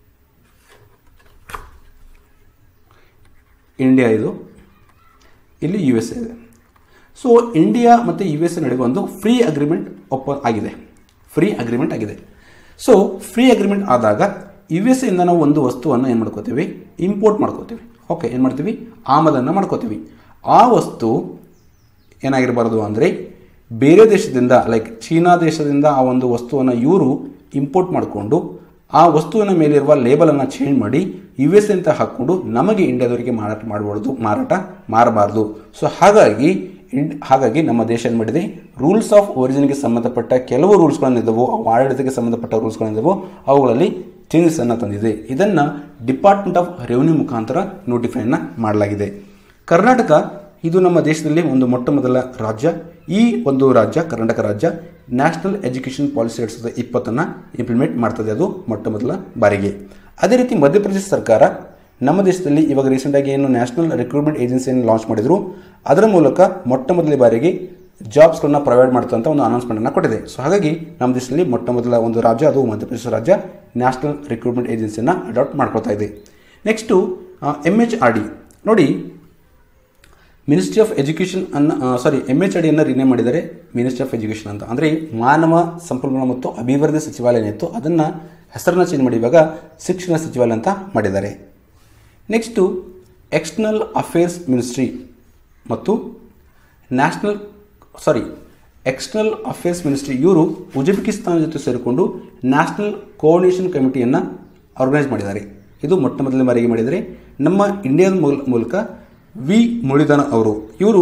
ಇಂಡಿಯಾ ಇದು ಇಲ್ಲಿ ಯು ಎಸ್ ಎ ಇದೆ ಸೊ ಇಂಡಿಯಾ ಮತ್ತು ಯು ಎಸ್ ಎ ನಡುವೆ ಒಂದು ಫ್ರೀ ಅಗ್ರಿಮೆಂಟ್ ಒಪ್ಪ ಆಗಿದೆ ಫ್ರೀ ಅಗ್ರಿಮೆಂಟ್ ಆಗಿದೆ ಸೊ ಫ್ರೀ ಅಗ್ರಿಮೆಂಟ್ ಆದಾಗ ಯು ಎಸ್ ಎಯಿಂದ ನಾವು ಒಂದು ವಸ್ತುವನ್ನು ಏನು ಮಾಡ್ಕೋತೀವಿ ಇಂಪೋರ್ಟ್ ಮಾಡ್ಕೋತೀವಿ ಓಕೆ ಏನು ಮಾಡ್ತೀವಿ ಆಮದನ್ನು ಮಾಡ್ಕೋತೀವಿ ಆ ವಸ್ತು ಏನಾಗಿರಬಾರ್ದು ಅಂದರೆ ಬೇರೆ ದೇಶದಿಂದ ಲೈಕ್ ಚೀನಾ ದೇಶದಿಂದ ಆ ಒಂದು ವಸ್ತುವನ್ನು ಇವರು ಇಂಪೋರ್ಟ್ ಮಾಡಿಕೊಂಡು ಆ ವಸ್ತುವಿನ ಮೇಲಿರುವ ಲೇಬಲನ್ನು ಚೇಂಜ್ ಮಾಡಿ ಯು ಎಸ್ ಅಂತ ಹಾಕ್ಕೊಂಡು ನಮಗೆ ಇಂಡಿಯಾದವರಿಗೆ ಮಾರಾಟ ಮಾಡಬಾರ್ದು ಮಾರಾಟ ಮಾರಬಾರ್ದು ಸೊ ಹಾಗಾಗಿ ಇಂಡ್ ಹಾಗಾಗಿ ನಮ್ಮ ದೇಶ ಏನು ಮಾಡಿದೆ ರೂಲ್ಸ್ ಆಫ್ ಒರಿಜಿನ್ಗೆ ಸಂಬಂಧಪಟ್ಟ ಕೆಲವು ರೂಲ್ಸ್ಗಳನ್ನಿದ್ದವು ಅವು ಆಡಳಿತಕ್ಕೆ ಸಂಬಂಧಪಟ್ಟ ರೂಲ್ಸ್ಗಳನ್ನಿದ್ದವು ಅವುಗಳಲ್ಲಿ ಚೇಂಜಸನ್ನು ತಂದಿದೆ ಇದನ್ನು ಡಿಪಾರ್ಟ್ಮೆಂಟ್ ಆಫ್ ರೆವಿನ್ಯೂ ಮುಖಾಂತರ ನೋಟಿಫೈನ ಮಾಡಲಾಗಿದೆ ಕರ್ನಾಟಕ ಇದು ನಮ್ಮ ದೇಶದಲ್ಲಿ ಒಂದು ಮೊಟ್ಟ ಮೊದಲ ರಾಜ್ಯ ಈ ಒಂದು ರಾಜ್ಯ ಕರ್ನಾಟಕ ರಾಜ್ಯ ನ್ಯಾಷನಲ್ ಎಜುಕೇಷನ್ ಪಾಲಿಸಿ ಎರಡು ಸಾವಿರದ ಇಪ್ಪತ್ತನ್ನು ಇಂಪ್ಲಿಮೆಂಟ್ ಮಾಡ್ತದೆ ಅದು ಮೊಟ್ಟ ಮೊದಲ ಬಾರಿಗೆ ಅದೇ ರೀತಿ ಮಧ್ಯಪ್ರದೇಶ ಸರ್ಕಾರ ನಮ್ಮ ದೇಶದಲ್ಲಿ ಇವಾಗ ರೀಸೆಂಟಾಗಿ ಏನು ನ್ಯಾಷನಲ್ ರಿಕ್ರೂಟ್ಮೆಂಟ್ ಏಜೆನ್ಸಿಯನ್ನು ಲಾಂಚ್ ಮಾಡಿದರು ಅದರ ಮೂಲಕ ಮೊಟ್ಟ ಮೊದಲ ಬಾರಿಗೆ ಜಾಬ್ಸ್ಗಳನ್ನ ಪ್ರೊವೈಡ್ ಮಾಡ್ತಂತ ಒಂದು ಅನೌನ್ಸ್ಮೆಂಟನ್ನು ಕೊಟ್ಟಿದೆ ಸೊ ಹಾಗಾಗಿ ನಮ್ಮ ದೇಶದಲ್ಲಿ ಮೊಟ್ಟ ಮೊದಲ ಒಂದು ರಾಜ್ಯ ಅದು ಮಧ್ಯಪ್ರದೇಶ ರಾಜ್ಯ ನ್ಯಾಷನಲ್ ರಿಕ್ರೂಟ್ಮೆಂಟ್ ಏಜೆನ್ಸಿಯನ್ನು ಅಡಾಪ್ಟ್ ಮಾಡ್ಕೊತಾ ಇದೆ next M H R D ನೋಡಿ ಮಿನಿಸ್ಟ್ರಿ ಆಫ್ ಎಜುಕೇಷನ್ ಅನ್ನ ಸಾರಿ ಎಮ್ ಎಚ್ ಅಡಿಯನ್ನು ರಿನೇಮ್ ಮಾಡಿದ್ದಾರೆ ಮಿನಿಸ್ಟ್ರಿ ಆಫ್ ಎಜುಕೇಷನ್ ಅಂತ ಅಂದರೆ ಮಾನವ ಸಂಪನ್ಮೂಲ ಮತ್ತು ಅಭಿವೃದ್ಧಿ ಸಚಿವಾಲಯ ಏನಿತ್ತು ಅದನ್ನು ಹೆಸರನ್ನ ಚೇಂಜ್ ಮಾಡಿ ಇವಾಗ ಶಿಕ್ಷಣ ಸಚಿವಾಲಯ ಅಂತ ಮಾಡಿದ್ದಾರೆ ನೆಕ್ಸ್ಟು ಎಕ್ಸ್ಟರ್ನಲ್ ಅಫೇರ್ಸ್ ಮಿನಿಸ್ಟ್ರಿ ಮತ್ತು national sorry external affairs ministry ಇವರು ಉಜ್ಬೇಕಿಸ್ತಾನ ಜೊತೆ ಸೇರಿಕೊಂಡು ನ್ಯಾಷನಲ್ ಕೋಆರ್ಡಿನೇಷನ್ ಕಮಿಟಿಯನ್ನು ಆರ್ಗನೈಸ್ ಮಾಡಿದ್ದಾರೆ ಇದು ಮೊಟ್ಟ ಮೊದಲನೇ ಬಾರಿಗೆ ಮಾಡಿದರೆ ನಮ್ಮ ಇಂಡಿಯಾದ ಮೂಲ- ಮೂಲಕ ವಿ ಮುರಳೀಧರನ್ ಅವರು ಇವರು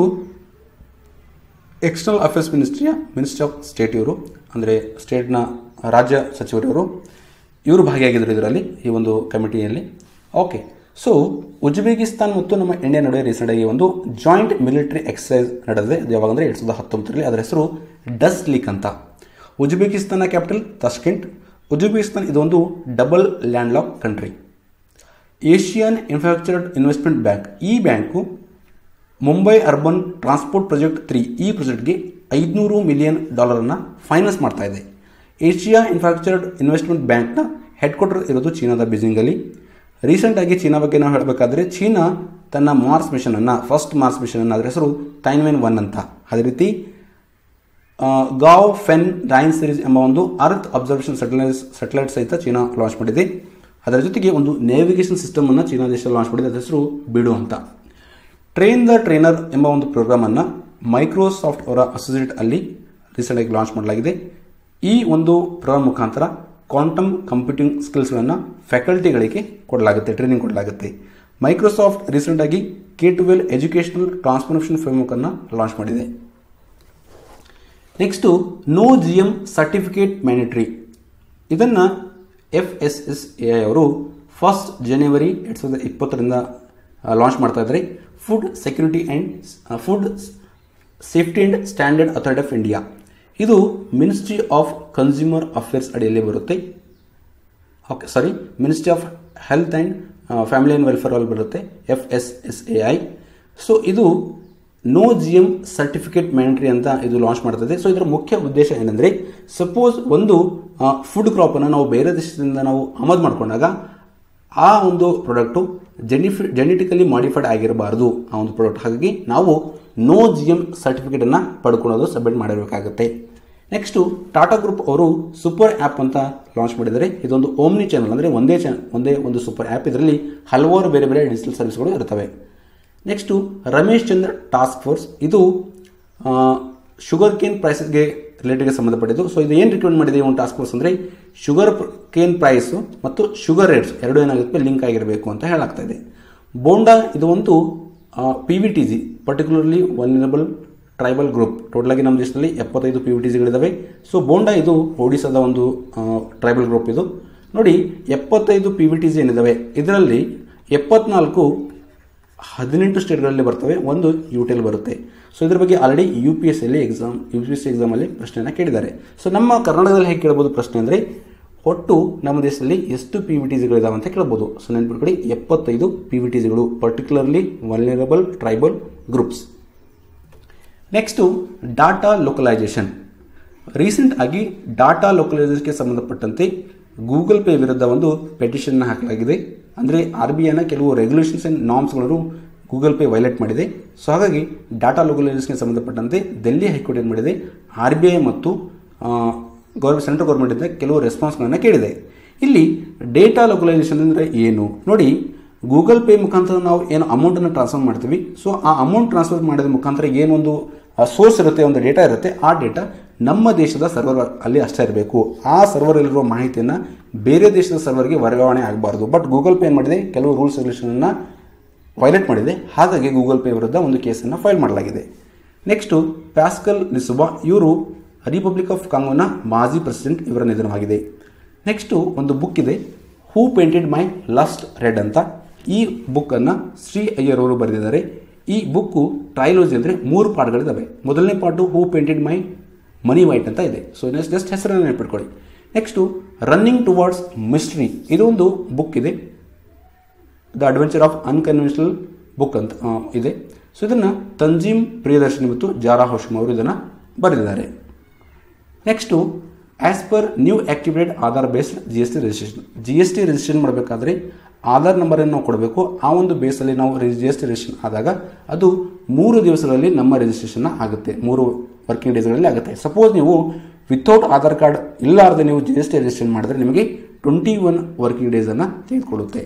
ಎಕ್ಸ್ಟರ್ನಲ್ ಅಫೇರ್ಸ್ ಮಿನಿಸ್ಟ್ರಿಯ ಮಿನಿಸ್ಟ್ರಿ ಆಫ್ ಸ್ಟೇಟ್ ಇವರು ಅಂದರೆ ಸ್ಟೇಟ್ನ ರಾಜ್ಯ ಸಚಿವರವರು ಇವರು ಭಾಗಿಯಾಗಿದ್ದರು ಇದರಲ್ಲಿ ಈ ಒಂದು ಕಮಿಟಿಯಲ್ಲಿ ಓಕೆ ಸೊ ಉಜ್ಬೇಕಿಸ್ತಾನ್ ಮತ್ತು ನಮ್ಮ ಇಂಡಿಯಾ ನಡುವೆ ರೀಸೆಂಟಾಗಿ ಒಂದು ಜಾಯಿಂಟ್ ಮಿಲಿಟರಿ ಎಕ್ಸಸೈಸ್ ನಡೆದಿದೆ ಅದು ಯಾವಾಗ ಅಂದರೆ ಎರಡು ಸಾವಿರದ ಹತ್ತೊಂಬತ್ತರಲ್ಲಿ ಅದರ ಹೆಸರು ಡಸ್ ಲೀಕ್ ಅಂತ ಉಜ್ಬೇಕಿಸ್ತಾನ ಕ್ಯಾಪಿಟಲ್ ತಷ್ಕೆಂಟ್ ಉಜ್ಬೇಕಿಸ್ತಾನ್ ಇದೊಂದು double land lock country Asian infrastructure investment bank ಈ bank Mumbai urban transport project three ಈ ಪ್ರಾಜೆಕ್ಟ್ಗೆ ಐದುನೂರು ಮಿಲಿಯನ್ ಡಾಲರನ್ನು ಫೈನಾನ್ಸ್ ಮಾಡ್ತಾ ಇದೆ ಏಷ್ಯಾ ಇನ್ಫ್ರಾಸ್ಟ್ರಕ್ಚರ್ ಇನ್ವೆಸ್ಟ್ಮೆಂಟ್ ಬ್ಯಾಂಕ್ನ ಹೆಡ್ ಕ್ವಾರ್ಟರ್ ಇರೋದು ಚೀನಾದ ಬೀಜಿಂಗಲ್ಲಿ ರೀಸೆಂಟಾಗಿ ಚೀನಾ ಬಗ್ಗೆ ನಾವು ಹೇಳಬೇಕಾದ್ರೆ ಚೀನಾ ತನ್ನ ಮಾರ್ಸ್ ಮಿಷನನ್ನು ಫಸ್ಟ್ ಮಾರ್ಸ್ ಮಿಷನನ್ನು ಅದರ ಹೆಸರು ಟೈನ್ವೆನ್ ಒನ್ ಅಂತ ಅದೇ ರೀತಿ ಆ, ಗಾವ್ ಫೆನ್ ಡೈನ್ ಸಿರೀಸ್ ಎಂಬ ಒಂದು ಅರ್ತ್ ಅಬ್ಸರ್ವೇಷನ್ ಸೆಟಲೈಟ್ಸ್ ಸೆಟಲೈಟ್ ಸಹಿತ ಚೀನಾ ಲಾಂಚ್ ಮಾಡಿದೆ ಅದರ ಜೊತೆಗೆ ಒಂದು ನೇವಿಗೇಷನ್ ಸಿಸ್ಟಮನ್ನು ಚೀನಾ ದೇಶ ಲಾಂಚ್ ಮಾಡಿದೆ ಅದರ ಹೆಸರು ಬಿಡು ಅಂತ ಟ್ರೈನ್ ದ ಟ್ರೈನರ್ ಎಂಬ ಒಂದು ಪ್ರೋಗ್ರಾಮನ್ನು ಮೈಕ್ರೋಸಾಫ್ಟ್ ಅವರ ಅಸೋಸಿಯೇಟ್ ಅಲ್ಲಿ ರೀಸೆಂಟಾಗಿ ಲಾಂಚ್ ಮಾಡಲಾಗಿದೆ ಈ ಒಂದು ಪ್ರೋಗ್ರಾಮ್ ಮುಖಾಂತರ ಕ್ವಾಂಟಮ್ ಕಂಪ್ಯೂಟಿಂಗ್ ಸ್ಕಿಲ್ಸ್ಗಳನ್ನು ಫ್ಯಾಕಲ್ಟಿಗಳಿಗೆ ಕೊಡಲಾಗುತ್ತೆ ಟ್ರೈನಿಂಗ್ ಕೊಡಲಾಗುತ್ತೆ ಮೈಕ್ರೋಸಾಫ್ಟ್ ರೀಸೆಂಟಾಗಿ ಕೆ ಟ್ವೆಲ್ ಎಜುಕೇಷನಲ್ ಟ್ರಾನ್ಸ್ಫಾರ್ಮೇಷನ್ ಫ್ರೇಮ್ವರ್ಕನ್ನು ಲಾಂಚ್ ಮಾಡಿದೆ next no G M certificate mandatory ಇದನ್ನು F S S A I ಅವರು ಫಸ್ಟ್ ಜನವರಿ ಎರಡು ಸಾವಿರದ ಇಪ್ಪತ್ತರಿಂದ ಲಾಂಚ್ ಮಾಡ್ತಾ ಇದ್ದಾರೆ food security and food safety and standard authority of India ಇದು ಮಿನಿಸ್ಟ್ರಿ ಆಫ್ ಕನ್ಸ್ಯೂಮರ್ ಅಫೇರ್ಸ್ ಅಡಿಯಲ್ಲಿ ಬರುತ್ತೆ okay sorry ministry of health and family and welfare ಅಲ್ಲಿ ಬರುತ್ತೆ F S S A I so ಇದು no G M certificate mandatory ಅಂತ ಇದು launch ಮಾಡ್ತದೆ so ಇದರ ಮುಖ್ಯ ಉದ್ದೇಶ ಏನಂದರೆ ಸಪೋಸ್ ಒಂದು ಫುಡ್ ಕ್ರಾಪನ್ನು ನಾವು ಬೇರೆ ದೇಶದಿಂದ ನಾವು ಆಮದು ಮಾಡಿಕೊಂಡಾಗ ಆ ಒಂದು ಪ್ರಾಡಕ್ಟು ಜೆನಿಫಿ ಜೆನೆಟಿಕಲಿ ಮಾಡಿಫೈಡ್ ಆಗಿರಬಾರ್ದು ಆ ಒಂದು ಪ್ರಾಡಕ್ಟ್ ಹಾಗಾಗಿ ನಾವು ನೋ ಜಿ ಎಮ್ ಸರ್ಟಿಫಿಕೇಟನ್ನು ಪಡ್ಕೊಳ್ಳೋದು ಸಬ್ಮಿಟ್ ಮಾಡಿರಬೇಕಾಗುತ್ತೆ ನೆಕ್ಸ್ಟು ಟಾಟಾ ಗ್ರೂಪ್ ಅವರು ಸೂಪರ್ ಆ್ಯಪ್ ಅಂತ ಲಾಂಚ್ ಮಾಡಿದ್ದಾರೆ ಇದೊಂದು ಓಮ್ನಿ ಚಾನಲ್ ಅಂದರೆ ಒಂದೇ ಚಾನಲ್ ಒಂದೇ ಒಂದು ಸೂಪರ್ ಆ್ಯಪ್ ಇದರಲ್ಲಿ ಹಲವಾರು ಬೇರೆ ಬೇರೆ ಡಿಜಿಟಲ್ ಸರ್ವಿಸ್ಗಳು ಇರ್ತವೆ next Ramesh Chandra task force ಇದು ಶುಗರ್ ಕೇನ್ ಪ್ರೈಸಸ್ಗೆ ರಿಲೇಟೆಡ್ಗೆ ಸಂಬಂಧಪಟ್ಟಿದ್ದು ಸೊ ಇದು ಏನು ರಿಕಮೆಂಡ್ ಮಾಡಿದೆ ಈ ಒಂದು ಟಾಸ್ಕ್ ಫೋರ್ಸ್ ಅಂದರೆ ಶುಗರ್ ಕೇನ್ ಪ್ರೈಸು ಮತ್ತು ಶುಗರ್ ರೇಟ್ಸ್ ಎರಡು ಏನಾಗುತ್ತೆ ಲಿಂಕ್ ಆಗಿರಬೇಕು ಅಂತ ಹೇಳಾಗ್ತಾ ಇದೆ ಬೋಂಡಾ ಇದು ಒಂದು P V T G particularly vulnerable tribal group ಟೋಟಲಾಗಿ ನಮ್ಮ ದೇಶದಲ್ಲಿ ಎಪ್ಪತ್ತೈದು ಪಿ ವಿ ಟಿ ಜಿಗಳಿದ್ದಾವೆ ಸೊ ಬೋಂಡಾ ಇದು ಒಡಿಸ್ಸಾದ ಒಂದು ಟ್ರೈಬಲ್ ಗ್ರೂಪ್ ಇದು ನೋಡಿ ಎಪ್ಪತ್ತೈದು ಪಿ ವಿ ಟಿ ಜಿ ಏನಿದ್ದಾವೆ ಇದರಲ್ಲಿ ಎಪ್ಪತ್ನಾಲ್ಕು ಹದಿನೆಂಟು ಸ್ಟೇಟ್ಗಳಲ್ಲಿ ಬರ್ತವೆ ಒಂದು ಯು ಟಿ ಎಲ್ ಬರುತ್ತೆ ಸೊ ಇದ್ರ ಬಗ್ಗೆ already U P S C exam U P S C ಎಕ್ಸಾಮಲ್ಲಿ ಪ್ರಶ್ನೆಯನ್ನು ಕೇಳಿದ್ದಾರೆ ಸೊ ನಮ್ಮ ಕರ್ನಾಟಕದಲ್ಲಿ ಹೇಗೆ ಕೇಳ್ಬೋದು ಪ್ರಶ್ನೆ ಅಂದರೆ ಒಟ್ಟು ನಮ್ಮ ದೇಶದಲ್ಲಿ ಎಷ್ಟು ಪಿ ವಿ ಟಿ ಜಿಗಳಿದಾವೆ ಅಂತ ಕೇಳ್ಬೋದು ಸೊ ನೆನ್ಪಿಟ್ಕೊಳ್ಳಿ ಎಪ್ಪತ್ತೈದು ಪಿ ವಿ ಟಿ ಜಿಗಳು particularly vulnerable tribal groups next data localization recent ಆಗಿ ಡಾಟಾ ಲೋಕಲೈಸೇಷನ್ಗೆ ಸಂಬಂಧಪಟ್ಟಂತೆ ಗೂಗಲ್ ಪೇ ವಿರುದ್ಧ ಒಂದು ಪೆಟಿಷನ್ನ ಹಾಕಲಾಗಿದೆ ಅಂದರೆ ಆರ್ ಬಿ ಐನ ಕೆಲವು ರೆಗ್ಯುಲೇಷನ್ಸ್ ಆ್ಯಂಡ್ ನಾರ್ಮ್ಸ್ಗಳನ್ನು ಗೂಗಲ್ ಪೇ ವೈಲೇಟ್ ಮಾಡಿದೆ ಸೊ ಹಾಗಾಗಿ ಡಾಟಾ ಲೋಕಲೈಸೇಷನ್ಗೆ ಸಂಬಂಧಪಟ್ಟಂತೆ ಡೆಲ್ಲಿ ಹೈಕೋರ್ಟ್ ಏನು ಮಾಡಿದೆ ಆರ್ ಬಿ ಐ ಮತ್ತು ಗೌರ್ಮೆಂಟ್ ಸೆಂಟ್ರಲ್ ಗೌರ್ಮೆಂಟಿಂದ ಕೆಲವು ರೆಸ್ಪಾನ್ಸ್ಗಳನ್ನು ಕೇಳಿದೆ ಇಲ್ಲಿ ಡೇಟಾ ಲೋಕಲೈಸೇಷನ್ ಅಂದರೆ ಏನು ನೋಡಿ ಗೂಗಲ್ ಪೇ ಮುಖಾಂತರ ನಾವು ಏನು ಅಮೌಂಟನ್ನು ಟ್ರಾನ್ಸ್ಫರ್ ಮಾಡ್ತೀವಿ ಸೊ ಆ ಅಮೌಂಟ್ ಟ್ರಾನ್ಸ್ಫರ್ ಮಾಡಿದ ಮುಖಾಂತರ ಏನೊಂದು ಸೋರ್ಸ್ ಇರುತ್ತೆ ಒಂದು ಡೇಟಾ ಇರುತ್ತೆ ಆ ಡೇಟಾ ನಮ್ಮ ದೇಶದ ಸರ್ವರ್ ಅಲ್ಲಿ ಅಷ್ಟೇ ಇರಬೇಕು ಆ ಸರ್ವರಲ್ಲಿರುವ ಮಾಹಿತಿಯನ್ನು ಬೇರೆ ದೇಶದ ಸರ್ವರ್ಗೆ ವರ್ಗಾವಣೆ ಆಗಬಾರ್ದು ಬಟ್ ಗೂಗಲ್ ಪೇ ಏನು ಮಾಡಿದೆ ಕೆಲವು ರೂಲ್ಸ್ ರೆಗ್ಯುಲೇಷನನ್ನು ವೈಲೇಟ್ ಮಾಡಿದೆ ಹಾಗಾಗಿ ಗೂಗಲ್ ಪೇ ವಿರುದ್ಧ ಒಂದು ಕೇಸನ್ನು ಫೈಲ್ ಮಾಡಲಾಗಿದೆ ನೆಕ್ಸ್ಟು ಪ್ಯಾಸ್ಕಲ್ ನಿಸುಬಾ ಇವರು ರಿಪಬ್ಲಿಕ್ ಆಫ್ ಕಾಂಗೋನ ಮಾಜಿ ಪ್ರೆಸಿಡೆಂಟ್ ಇವರ ನಿಧನವಾಗಿದೆ ನೆಕ್ಸ್ಟು ಒಂದು ಬುಕ್ ಇದೆ who painted my lust red ಅಂತ ಈ ಬುಕ್ಕನ್ನು ಶ್ರೀ ಅಯ್ಯರ್ ಅವರು ಬರೆದಿದ್ದಾರೆ ಈ ಬುಕ್ಕು ಟ್ರೈಲೋಜಿ ಅಂದರೆ ಮೂರು ಪಾಠಗಳಿದ್ದಾವೆ ಮೊದಲನೇ ಪಾಠು ಹೂ ಪೇಂಟೆಡ್ ಮೈ ಮನಿ ವೈಟ್ ಅಂತ ಇದೆ ಸೊ ನೆಕ್ಸ್ಟ್ ಜಸ್ಟ್ ಹೆಸರನ್ನು ನೆನಪಿಟ್ಕೊಳ್ಳಿ ನೆಕ್ಸ್ಟು ರನ್ನಿಂಗ್ ಟುವರ್ಡ್ಸ್ ಮಿಸ್ಟ್ರಿ ಇದು ಒಂದು ಬುಕ್ ಇದೆ the adventure of unconventional book ಅಂತ ಆ, ಇದೆ ಸೊ ಇದನ್ನು ತಂಜೀಮ್ ಪ್ರಿಯದರ್ಶಿನಿ ಮತ್ತು ಜಾರಾ ಹೋಶಮ್ ಅವರು ಇದನ್ನು ಬರೆದಿದ್ದಾರೆ next as per new activated Aadhaar based G S T registration G S T registration ಮಾಡಬೇಕಾದ್ರೆ ಆಧಾರ್ ನಂಬರನ್ನು ನಾವು ಕೊಡಬೇಕು ಆ ಒಂದು ಬೇಸಲ್ಲಿ ನಾವು ಜಿ ಎಸ್ ಟಿ ರಿಜಿಸ್ಟ್ರೇಷನ್ ಆದಾಗ ಅದು ಮೂರು ದಿವಸಗಳಲ್ಲಿ ನಮ್ಮ ರಿಜಿಸ್ಟ್ರೇಷನ್ ಆಗುತ್ತೆ ಮೂರು ವರ್ಕಿಂಗ್ ಡೇಸ್ಗಳಲ್ಲಿ ಆಗುತ್ತೆ ಸಪೋಸ್ ನೀವು ವಿತೌಟ್ ಆಧಾರ್ ಕಾರ್ಡ್ ಇಲ್ಲಾರದೆ ನೀವು ಜಿ ಎಸ್ ಟಿ ರಿಜಿಸ್ಟ್ರೇಷನ್ ಮಾಡಿದ್ರೆ ನಿಮಗೆ ಟ್ವೆಂಟಿ ಒನ್ ವರ್ಕಿಂಗ್ ಡೇಸನ್ನು ತೆಗೆದುಕೊಳ್ಳುತ್ತೆ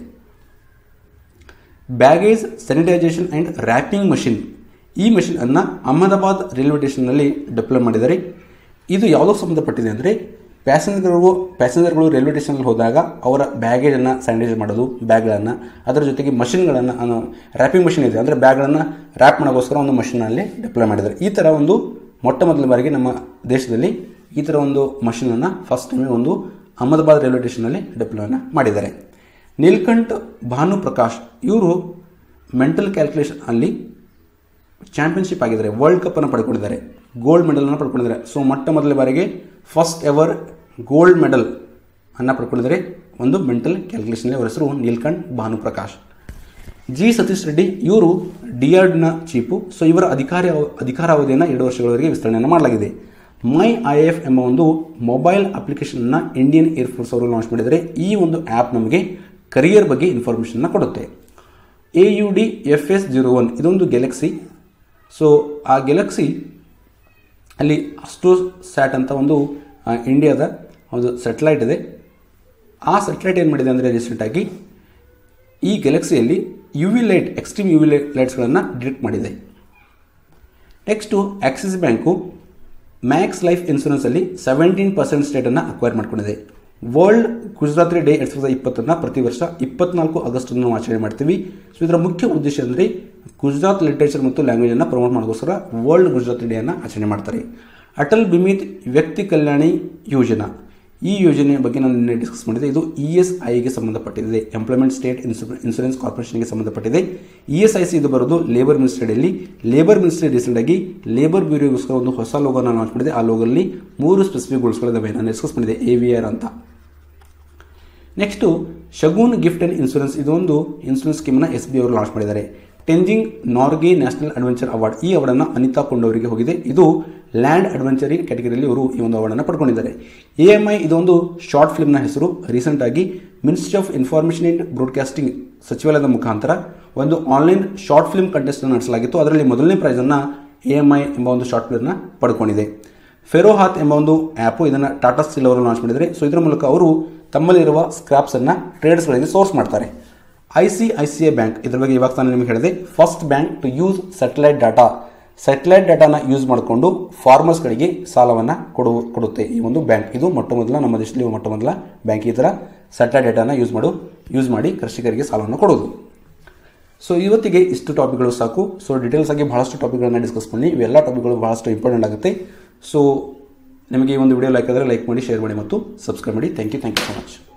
baggage sanitization and wrapping machine ಈ ಮಷಿನ್ ಅನ್ನು ಅಹಮದಾಬಾದ್ ರೈಲ್ವೆ ಸ್ಟೇಷನ್ನಲ್ಲಿ ಡೆಪ್ಲಾಯ್ ಮಾಡಿದ್ದಾರೆ ಇದು ಯಾವುದಕ್ಕೆ ಸಂಬಂಧಪಟ್ಟಿದೆ ಅಂದರೆ ಪ್ಯಾಸೆಂಜರ್ಗಳು ಪ್ಯಾಸೆಂಜರ್ಗಳು ರೈಲ್ವೆ ಸ್ಟೇಷನ್ಗೆ ಹೋದಾಗ ಅವರ ಬ್ಯಾಗೇಜನ್ನು ಸ್ಯಾನಿಟೈಸ್ ಮಾಡೋದು ಬ್ಯಾಗ್ಗಳನ್ನು ಅದರ ಜೊತೆಗೆ ಮಷಿನ್ಗಳನ್ನು ರ್ಯಾಪಿಂಗ್ ಮಷಿನ್ ಇದೆ ಅಂದರೆ ಬ್ಯಾಗ್ಗಳನ್ನು ರ್ಯಾಪ್ ಮಾಡೋಕ್ಕೋಸ್ಕರ ಒಂದು ಮಷಿನಲ್ಲಿ ಡೆಪ್ಲಾಯ್ ಮಾಡಿದ್ದಾರೆ ಈ ಥರ ಒಂದು ಮೊಟ್ಟ ಮೊದಲ ಬಾರಿಗೆ ನಮ್ಮ ದೇಶದಲ್ಲಿ ಈ ಥರ ಒಂದು ಮಷಿನನ್ನು ಫಸ್ಟ್ ಟೈಮ್ ಒಂದು ಅಹಮದಾಬಾದ್ ರೈಲ್ವೆ ಸ್ಟೇಷನ್ನಲ್ಲಿ ಡೆಪ್ಲಾಯ್ನ ಮಾಡಿದ್ದಾರೆ ನೀಲ್ಕಂಠ್ ಭಾನು ಪ್ರಕಾಶ್ ಇವರು ಮೆಂಟಲ್ ಕ್ಯಾಲ್ಕುಲೇಷನ್ ಅಲ್ಲಿ ಚಾಂಪಿಯನ್ಶಿಪ್ ಆಗಿದ್ದಾರೆ ವರ್ಲ್ಡ್ ಕಪ್ಪನ್ನು ಪಡ್ಕೊಂಡಿದ್ದಾರೆ ಗೋಲ್ಡ್ ಮೆಡಲನ್ನು ಪಡ್ಕೊಂಡಿದ್ದಾರೆ ಸೊ ಮೊಟ್ಟ ಮೊದಲ ಬಾರಿಗೆ ಫಸ್ಟ್ ಎವರ್ ಗೋಲ್ಡ್ ಮೆಡಲ್ ಅನ್ನು ಪಡ್ಕೊಂಡಿದ್ದಾರೆ ಒಂದು ಮೆಂಟಲ್ ಕ್ಯಾಲ್ಕುಲೇಷನ್ ಅವರ ಹೆಸರು ನೀಲ್ಕಂಠ್ ಭಾನುಪ್ರಕಾಶ್ ಜಿ ಸತೀಶ್ ರೆಡ್ಡಿ ಇವರು ಡಿಆರ್ಡ್ನ ಚೀಫು ಸೊ ಇವರ ಅಧಿಕಾರಿ ಅಧಿಕಾರಾವಧಿಯನ್ನು ಎರಡು ವರ್ಷಗಳವರೆಗೆ ವಿಸ್ತರಣೆಯನ್ನು ಮಾಡಲಾಗಿದೆ ಮೈ ಐ ಎಫ್ ಎಂಬ ಒಂದು ಮೊಬೈಲ್ ಅಪ್ಲಿಕೇಶನ್ನ ಇಂಡಿಯನ್ ಏರ್ಫೋರ್ಸ್ ಅವರು ಲಾಂಚ್ ಮಾಡಿದರೆ ಈ ಒಂದು ಆ್ಯಪ್ ನಮಗೆ ಕರಿಯರ್ ಬಗ್ಗೆ ಇನ್ಫಾರ್ಮೇಷನ್ನ ಕೊಡುತ್ತೆ A U D F S zero one ಇದೊಂದು ಗ್ಯಾಲಕ್ಸಿ ಸೊ ಆ ಗ್ಯಾಲಕ್ಸಿ ಅಲ್ಲಿ ಅಸ್ಟೋ ಸ್ಯಾಟ್ ಅಂತ ಒಂದು ಆ, ಇಂಡಿಯಾದ ಒಂದು ಸೆಟಲೈಟ್ ಇದೆ ಆ ಸೆಟಲೈಟ್ ಏನು ಮಾಡಿದೆ ಅಂದರೆ ರೀಸೆಂಟಾಗಿ ಈ ಗ್ಯಾಲಕ್ಸಿಯಲ್ಲಿ U V light extreme U V ಲೈಟ್ಸ್ಗಳನ್ನು ಡಿಟೆಕ್ಟ್ ಮಾಡಿದೆ next Axis bank Max Life ಇನ್ಶೂರೆನ್ಸಲ್ಲಿ ಸೆವೆಂಟೀನ್ ಪರ್ಸೆಂಟ್ ಸ್ಟೇಟನ್ನು ಅಕ್ವೈರ್ ಮಾಡ್ಕೊಂಡಿದೆ ವರ್ಲ್ಡ್ ಗುಜರಾತ್ರಿ ಡೇ ಎರಡು ಸಾವಿರದ ಇಪ್ಪತ್ತನ್ನು ಪ್ರತಿ ವರ್ಷ ಇಪ್ಪತ್ನಾಲ್ಕು ಆಗಸ್ಟನ್ನು ನಾವು ಆಚರಣೆ ಮಾಡ್ತೀವಿ ಸೊ ಇದರ ಮುಖ್ಯ ಉದ್ದೇಶ ಅಂದರೆ ಗುಜರಾತ್ ಲಿಟ್ರೇಚರ್ ಮತ್ತು ಲ್ಯಾಂಗ್ವೇಜನ್ನು ಪ್ರಮೋಟ್ ಮಾಡೋಕ್ಕೋಸ್ಕರ ವರ್ಲ್ಡ್ ಗುಜರಾತಿ ಡೇಯನ್ನು ಆಚರಣೆ ಮಾಡ್ತಾರೆ ಅಟಲ್ ಬಿಮಿತ್ ವ್ಯಕ್ತಿ ಕಲ್ಯಾಣಿ ಯೋಜನಾ ಈ ಯೋಜನೆಯ ಬಗ್ಗೆ ನಾನು ನಿನ್ನೆ ಡಿಸ್ಕಸ್ ಮಾಡಿದೆ ಇದು ಇ ಎಸ್ ಐಗೆ ಸಂಬಂಧಪಟ್ಟಿದೆ ಎಂಪ್ಲಾಯ್ಮೆಂಟ್ ಸ್ಟೇಟ್ ಇನ್ಸೂರೆನ್ಸ್ ಕಾರ್ಪೊರೇಷನ್ಗೆ ಸಂಬಂಧಪಟ್ಟಿದೆ ಇ ಎಸ್ ಐ ಸಿ ಇದು ಬರೋದು ಲೇಬರ್ ಮಿನಿಸ್ಟ್ರಿಯಲ್ಲಿ ಲೇಬರ್ ಮಿನಿಸ್ಟ್ರಿ ರೀಸೆಂಟಾಗಿ ಲೇಬರ್ ಬ್ಯೂರೋಗೋಸ್ಕರ ಒಂದು ಹೊಸ ಲೋಗೋನ ಲಾಂಚ್ ಮಾಡಿದೆ ಆ ಲೋಗಲ್ಲಿ ಮೂರು ಸ್ಪೆಸಿಫಿಕ್ ಗೋಲ್ಸ್ಗಳಿದ್ದಾವೆ ನಾನು ಡಿಸ್ಕಸ್ ಮಾಡಿದೆ ಎ ವಿ ಆರ್ ಅಂತ next Shagun gift and insurance ಇದೊಂದು ಇನ್ಸೂರೆನ್ಸ್ ಸ್ಕೀಮ್ನ ಎಸ್ ಬಿ ಅವರು ಲಾಂಚ್ ಮಾಡಿದ್ದಾರೆ Tenzing Norgay national adventure award ಈ ಅವಾರ್ಡನ್ನು ಅನಿತಾ ಕೊಂಡವರಿಗೆ ಹೋಗಿದೆ ಇದು ಲ್ಯಾಂಡ್ ಅಡ್ವೆಂಚರಿಂಗ್ ಕ್ಯಾಟಗರಿಯಲ್ಲಿ ಇವರು ಈ ಒಂದು ಅವಾರ್ಡನ್ನು ಪಡ್ಕೊಂಡಿದ್ದಾರೆ ಎ ಎಮ್ ಐ ಇದೊಂದು ಶಾರ್ಟ್ ಫಿಲ್ಮ್ನ ಹೆಸರು ರೀಸೆಂಟಾಗಿ ministry of information and broadcasting ಸಚಿವಾಲಯದ ಮುಖಾಂತರ ಒಂದು ಆನ್ಲೈನ್ ಶಾರ್ಟ್ ಫಿಲ್ಮ್ ಕಂಟೆಸ್ಟನ್ನು ನಡೆಸಲಾಗಿತ್ತು ಅದರಲ್ಲಿ ಮೊದಲನೇ ಪ್ರೈಸನ್ನು ಎ ಎಮ್ ಐ ಎಂಬ ಒಂದು ಶಾರ್ಟ್ ಫಿಲ್ಮ್ನ ಪಡ್ಕೊಂಡಿದೆ ಫೆರೋಹಾತ್ ಎಂಬ ಒಂದು ಆ್ಯಪು ಇದನ್ನು ಟಾಟಾ ಸ್ಟೀಲ್ ಅವರು ಲಾಂಚ್ ಮಾಡಿದ್ದಾರೆ ಸೊ ಇದರ ಮೂಲಕ ಅವರು ತಮ್ಮಲ್ಲಿರುವ ಸ್ಕ್ರಾಪ್ಸನ್ನು ಟ್ರೇಡರ್ಸ್ಗಳಿಗೆ ಸೋರ್ಸ್ ಮಾಡ್ತಾರೆ I C I C I bank ಇದ್ರ ಬಗ್ಗೆ ಇವಾಗ ನಾನು ನಿಮಗೆ ಹೇಳಿದೆ first bank to use satellite data satellite ಡಾಟಾನ ಯೂಸ್ ಮಾಡಿಕೊಂಡು ಫಾರ್ಮರ್ಸ್ಗಳಿಗೆ ಸಾಲವನ್ನು ಕೊಡು ಕೊಡುತ್ತೆ ಈ ಒಂದು ಬ್ಯಾಂಕ್ ಇದು ಮೊಟ್ಟ ಮೊದಲ ನಮ್ಮ ದೇಶದಲ್ಲಿ ಮೊಟ್ಟ ಮೊದಲ ಬ್ಯಾಂಕ್ ಈ ಥರ ಸ್ಯಾಟಲೈಟ್ ಡಾಟಾನ ಯೂಸ್ ಮಾಡು ಯೂಸ್ ಮಾಡಿ ಕೃಷಿಕರಿಗೆ ಸಾಲವನ್ನು ಕೊಡೋದು ಸೊ ಇವತ್ತಿಗೆ ಇಷ್ಟು ಟಾಪಿಕ್ಗಳು ಸಾಕು ಸೊ ಡೀಟೇಲ್ಸ್ ಆಗಿ ಬಹಳಷ್ಟು ಟಾಪಿಕ್ಗಳನ್ನು ಡಿಸ್ಕಸ್ ಮಾಡಿ ಇವೆಲ್ಲ ಟಾಪಿಕ್ಗಳು ಬಹಳಷ್ಟು ಇಂಪಾರ್ಟೆಂಟ್ ಆಗುತ್ತೆ ಸೊ ನಿಮಗೆ ಈ ಒಂದು ವಿಡಿಯೋ ಲೈಕ್ ಆದರೆ ಲೈಕ್ ಮಾಡಿ ಶೇರ್ ಮಾಡಿ ಮತ್ತು ಸಬ್ಸ್ಕ್ರೈಬ್ ಮಾಡಿ thank you thank you so much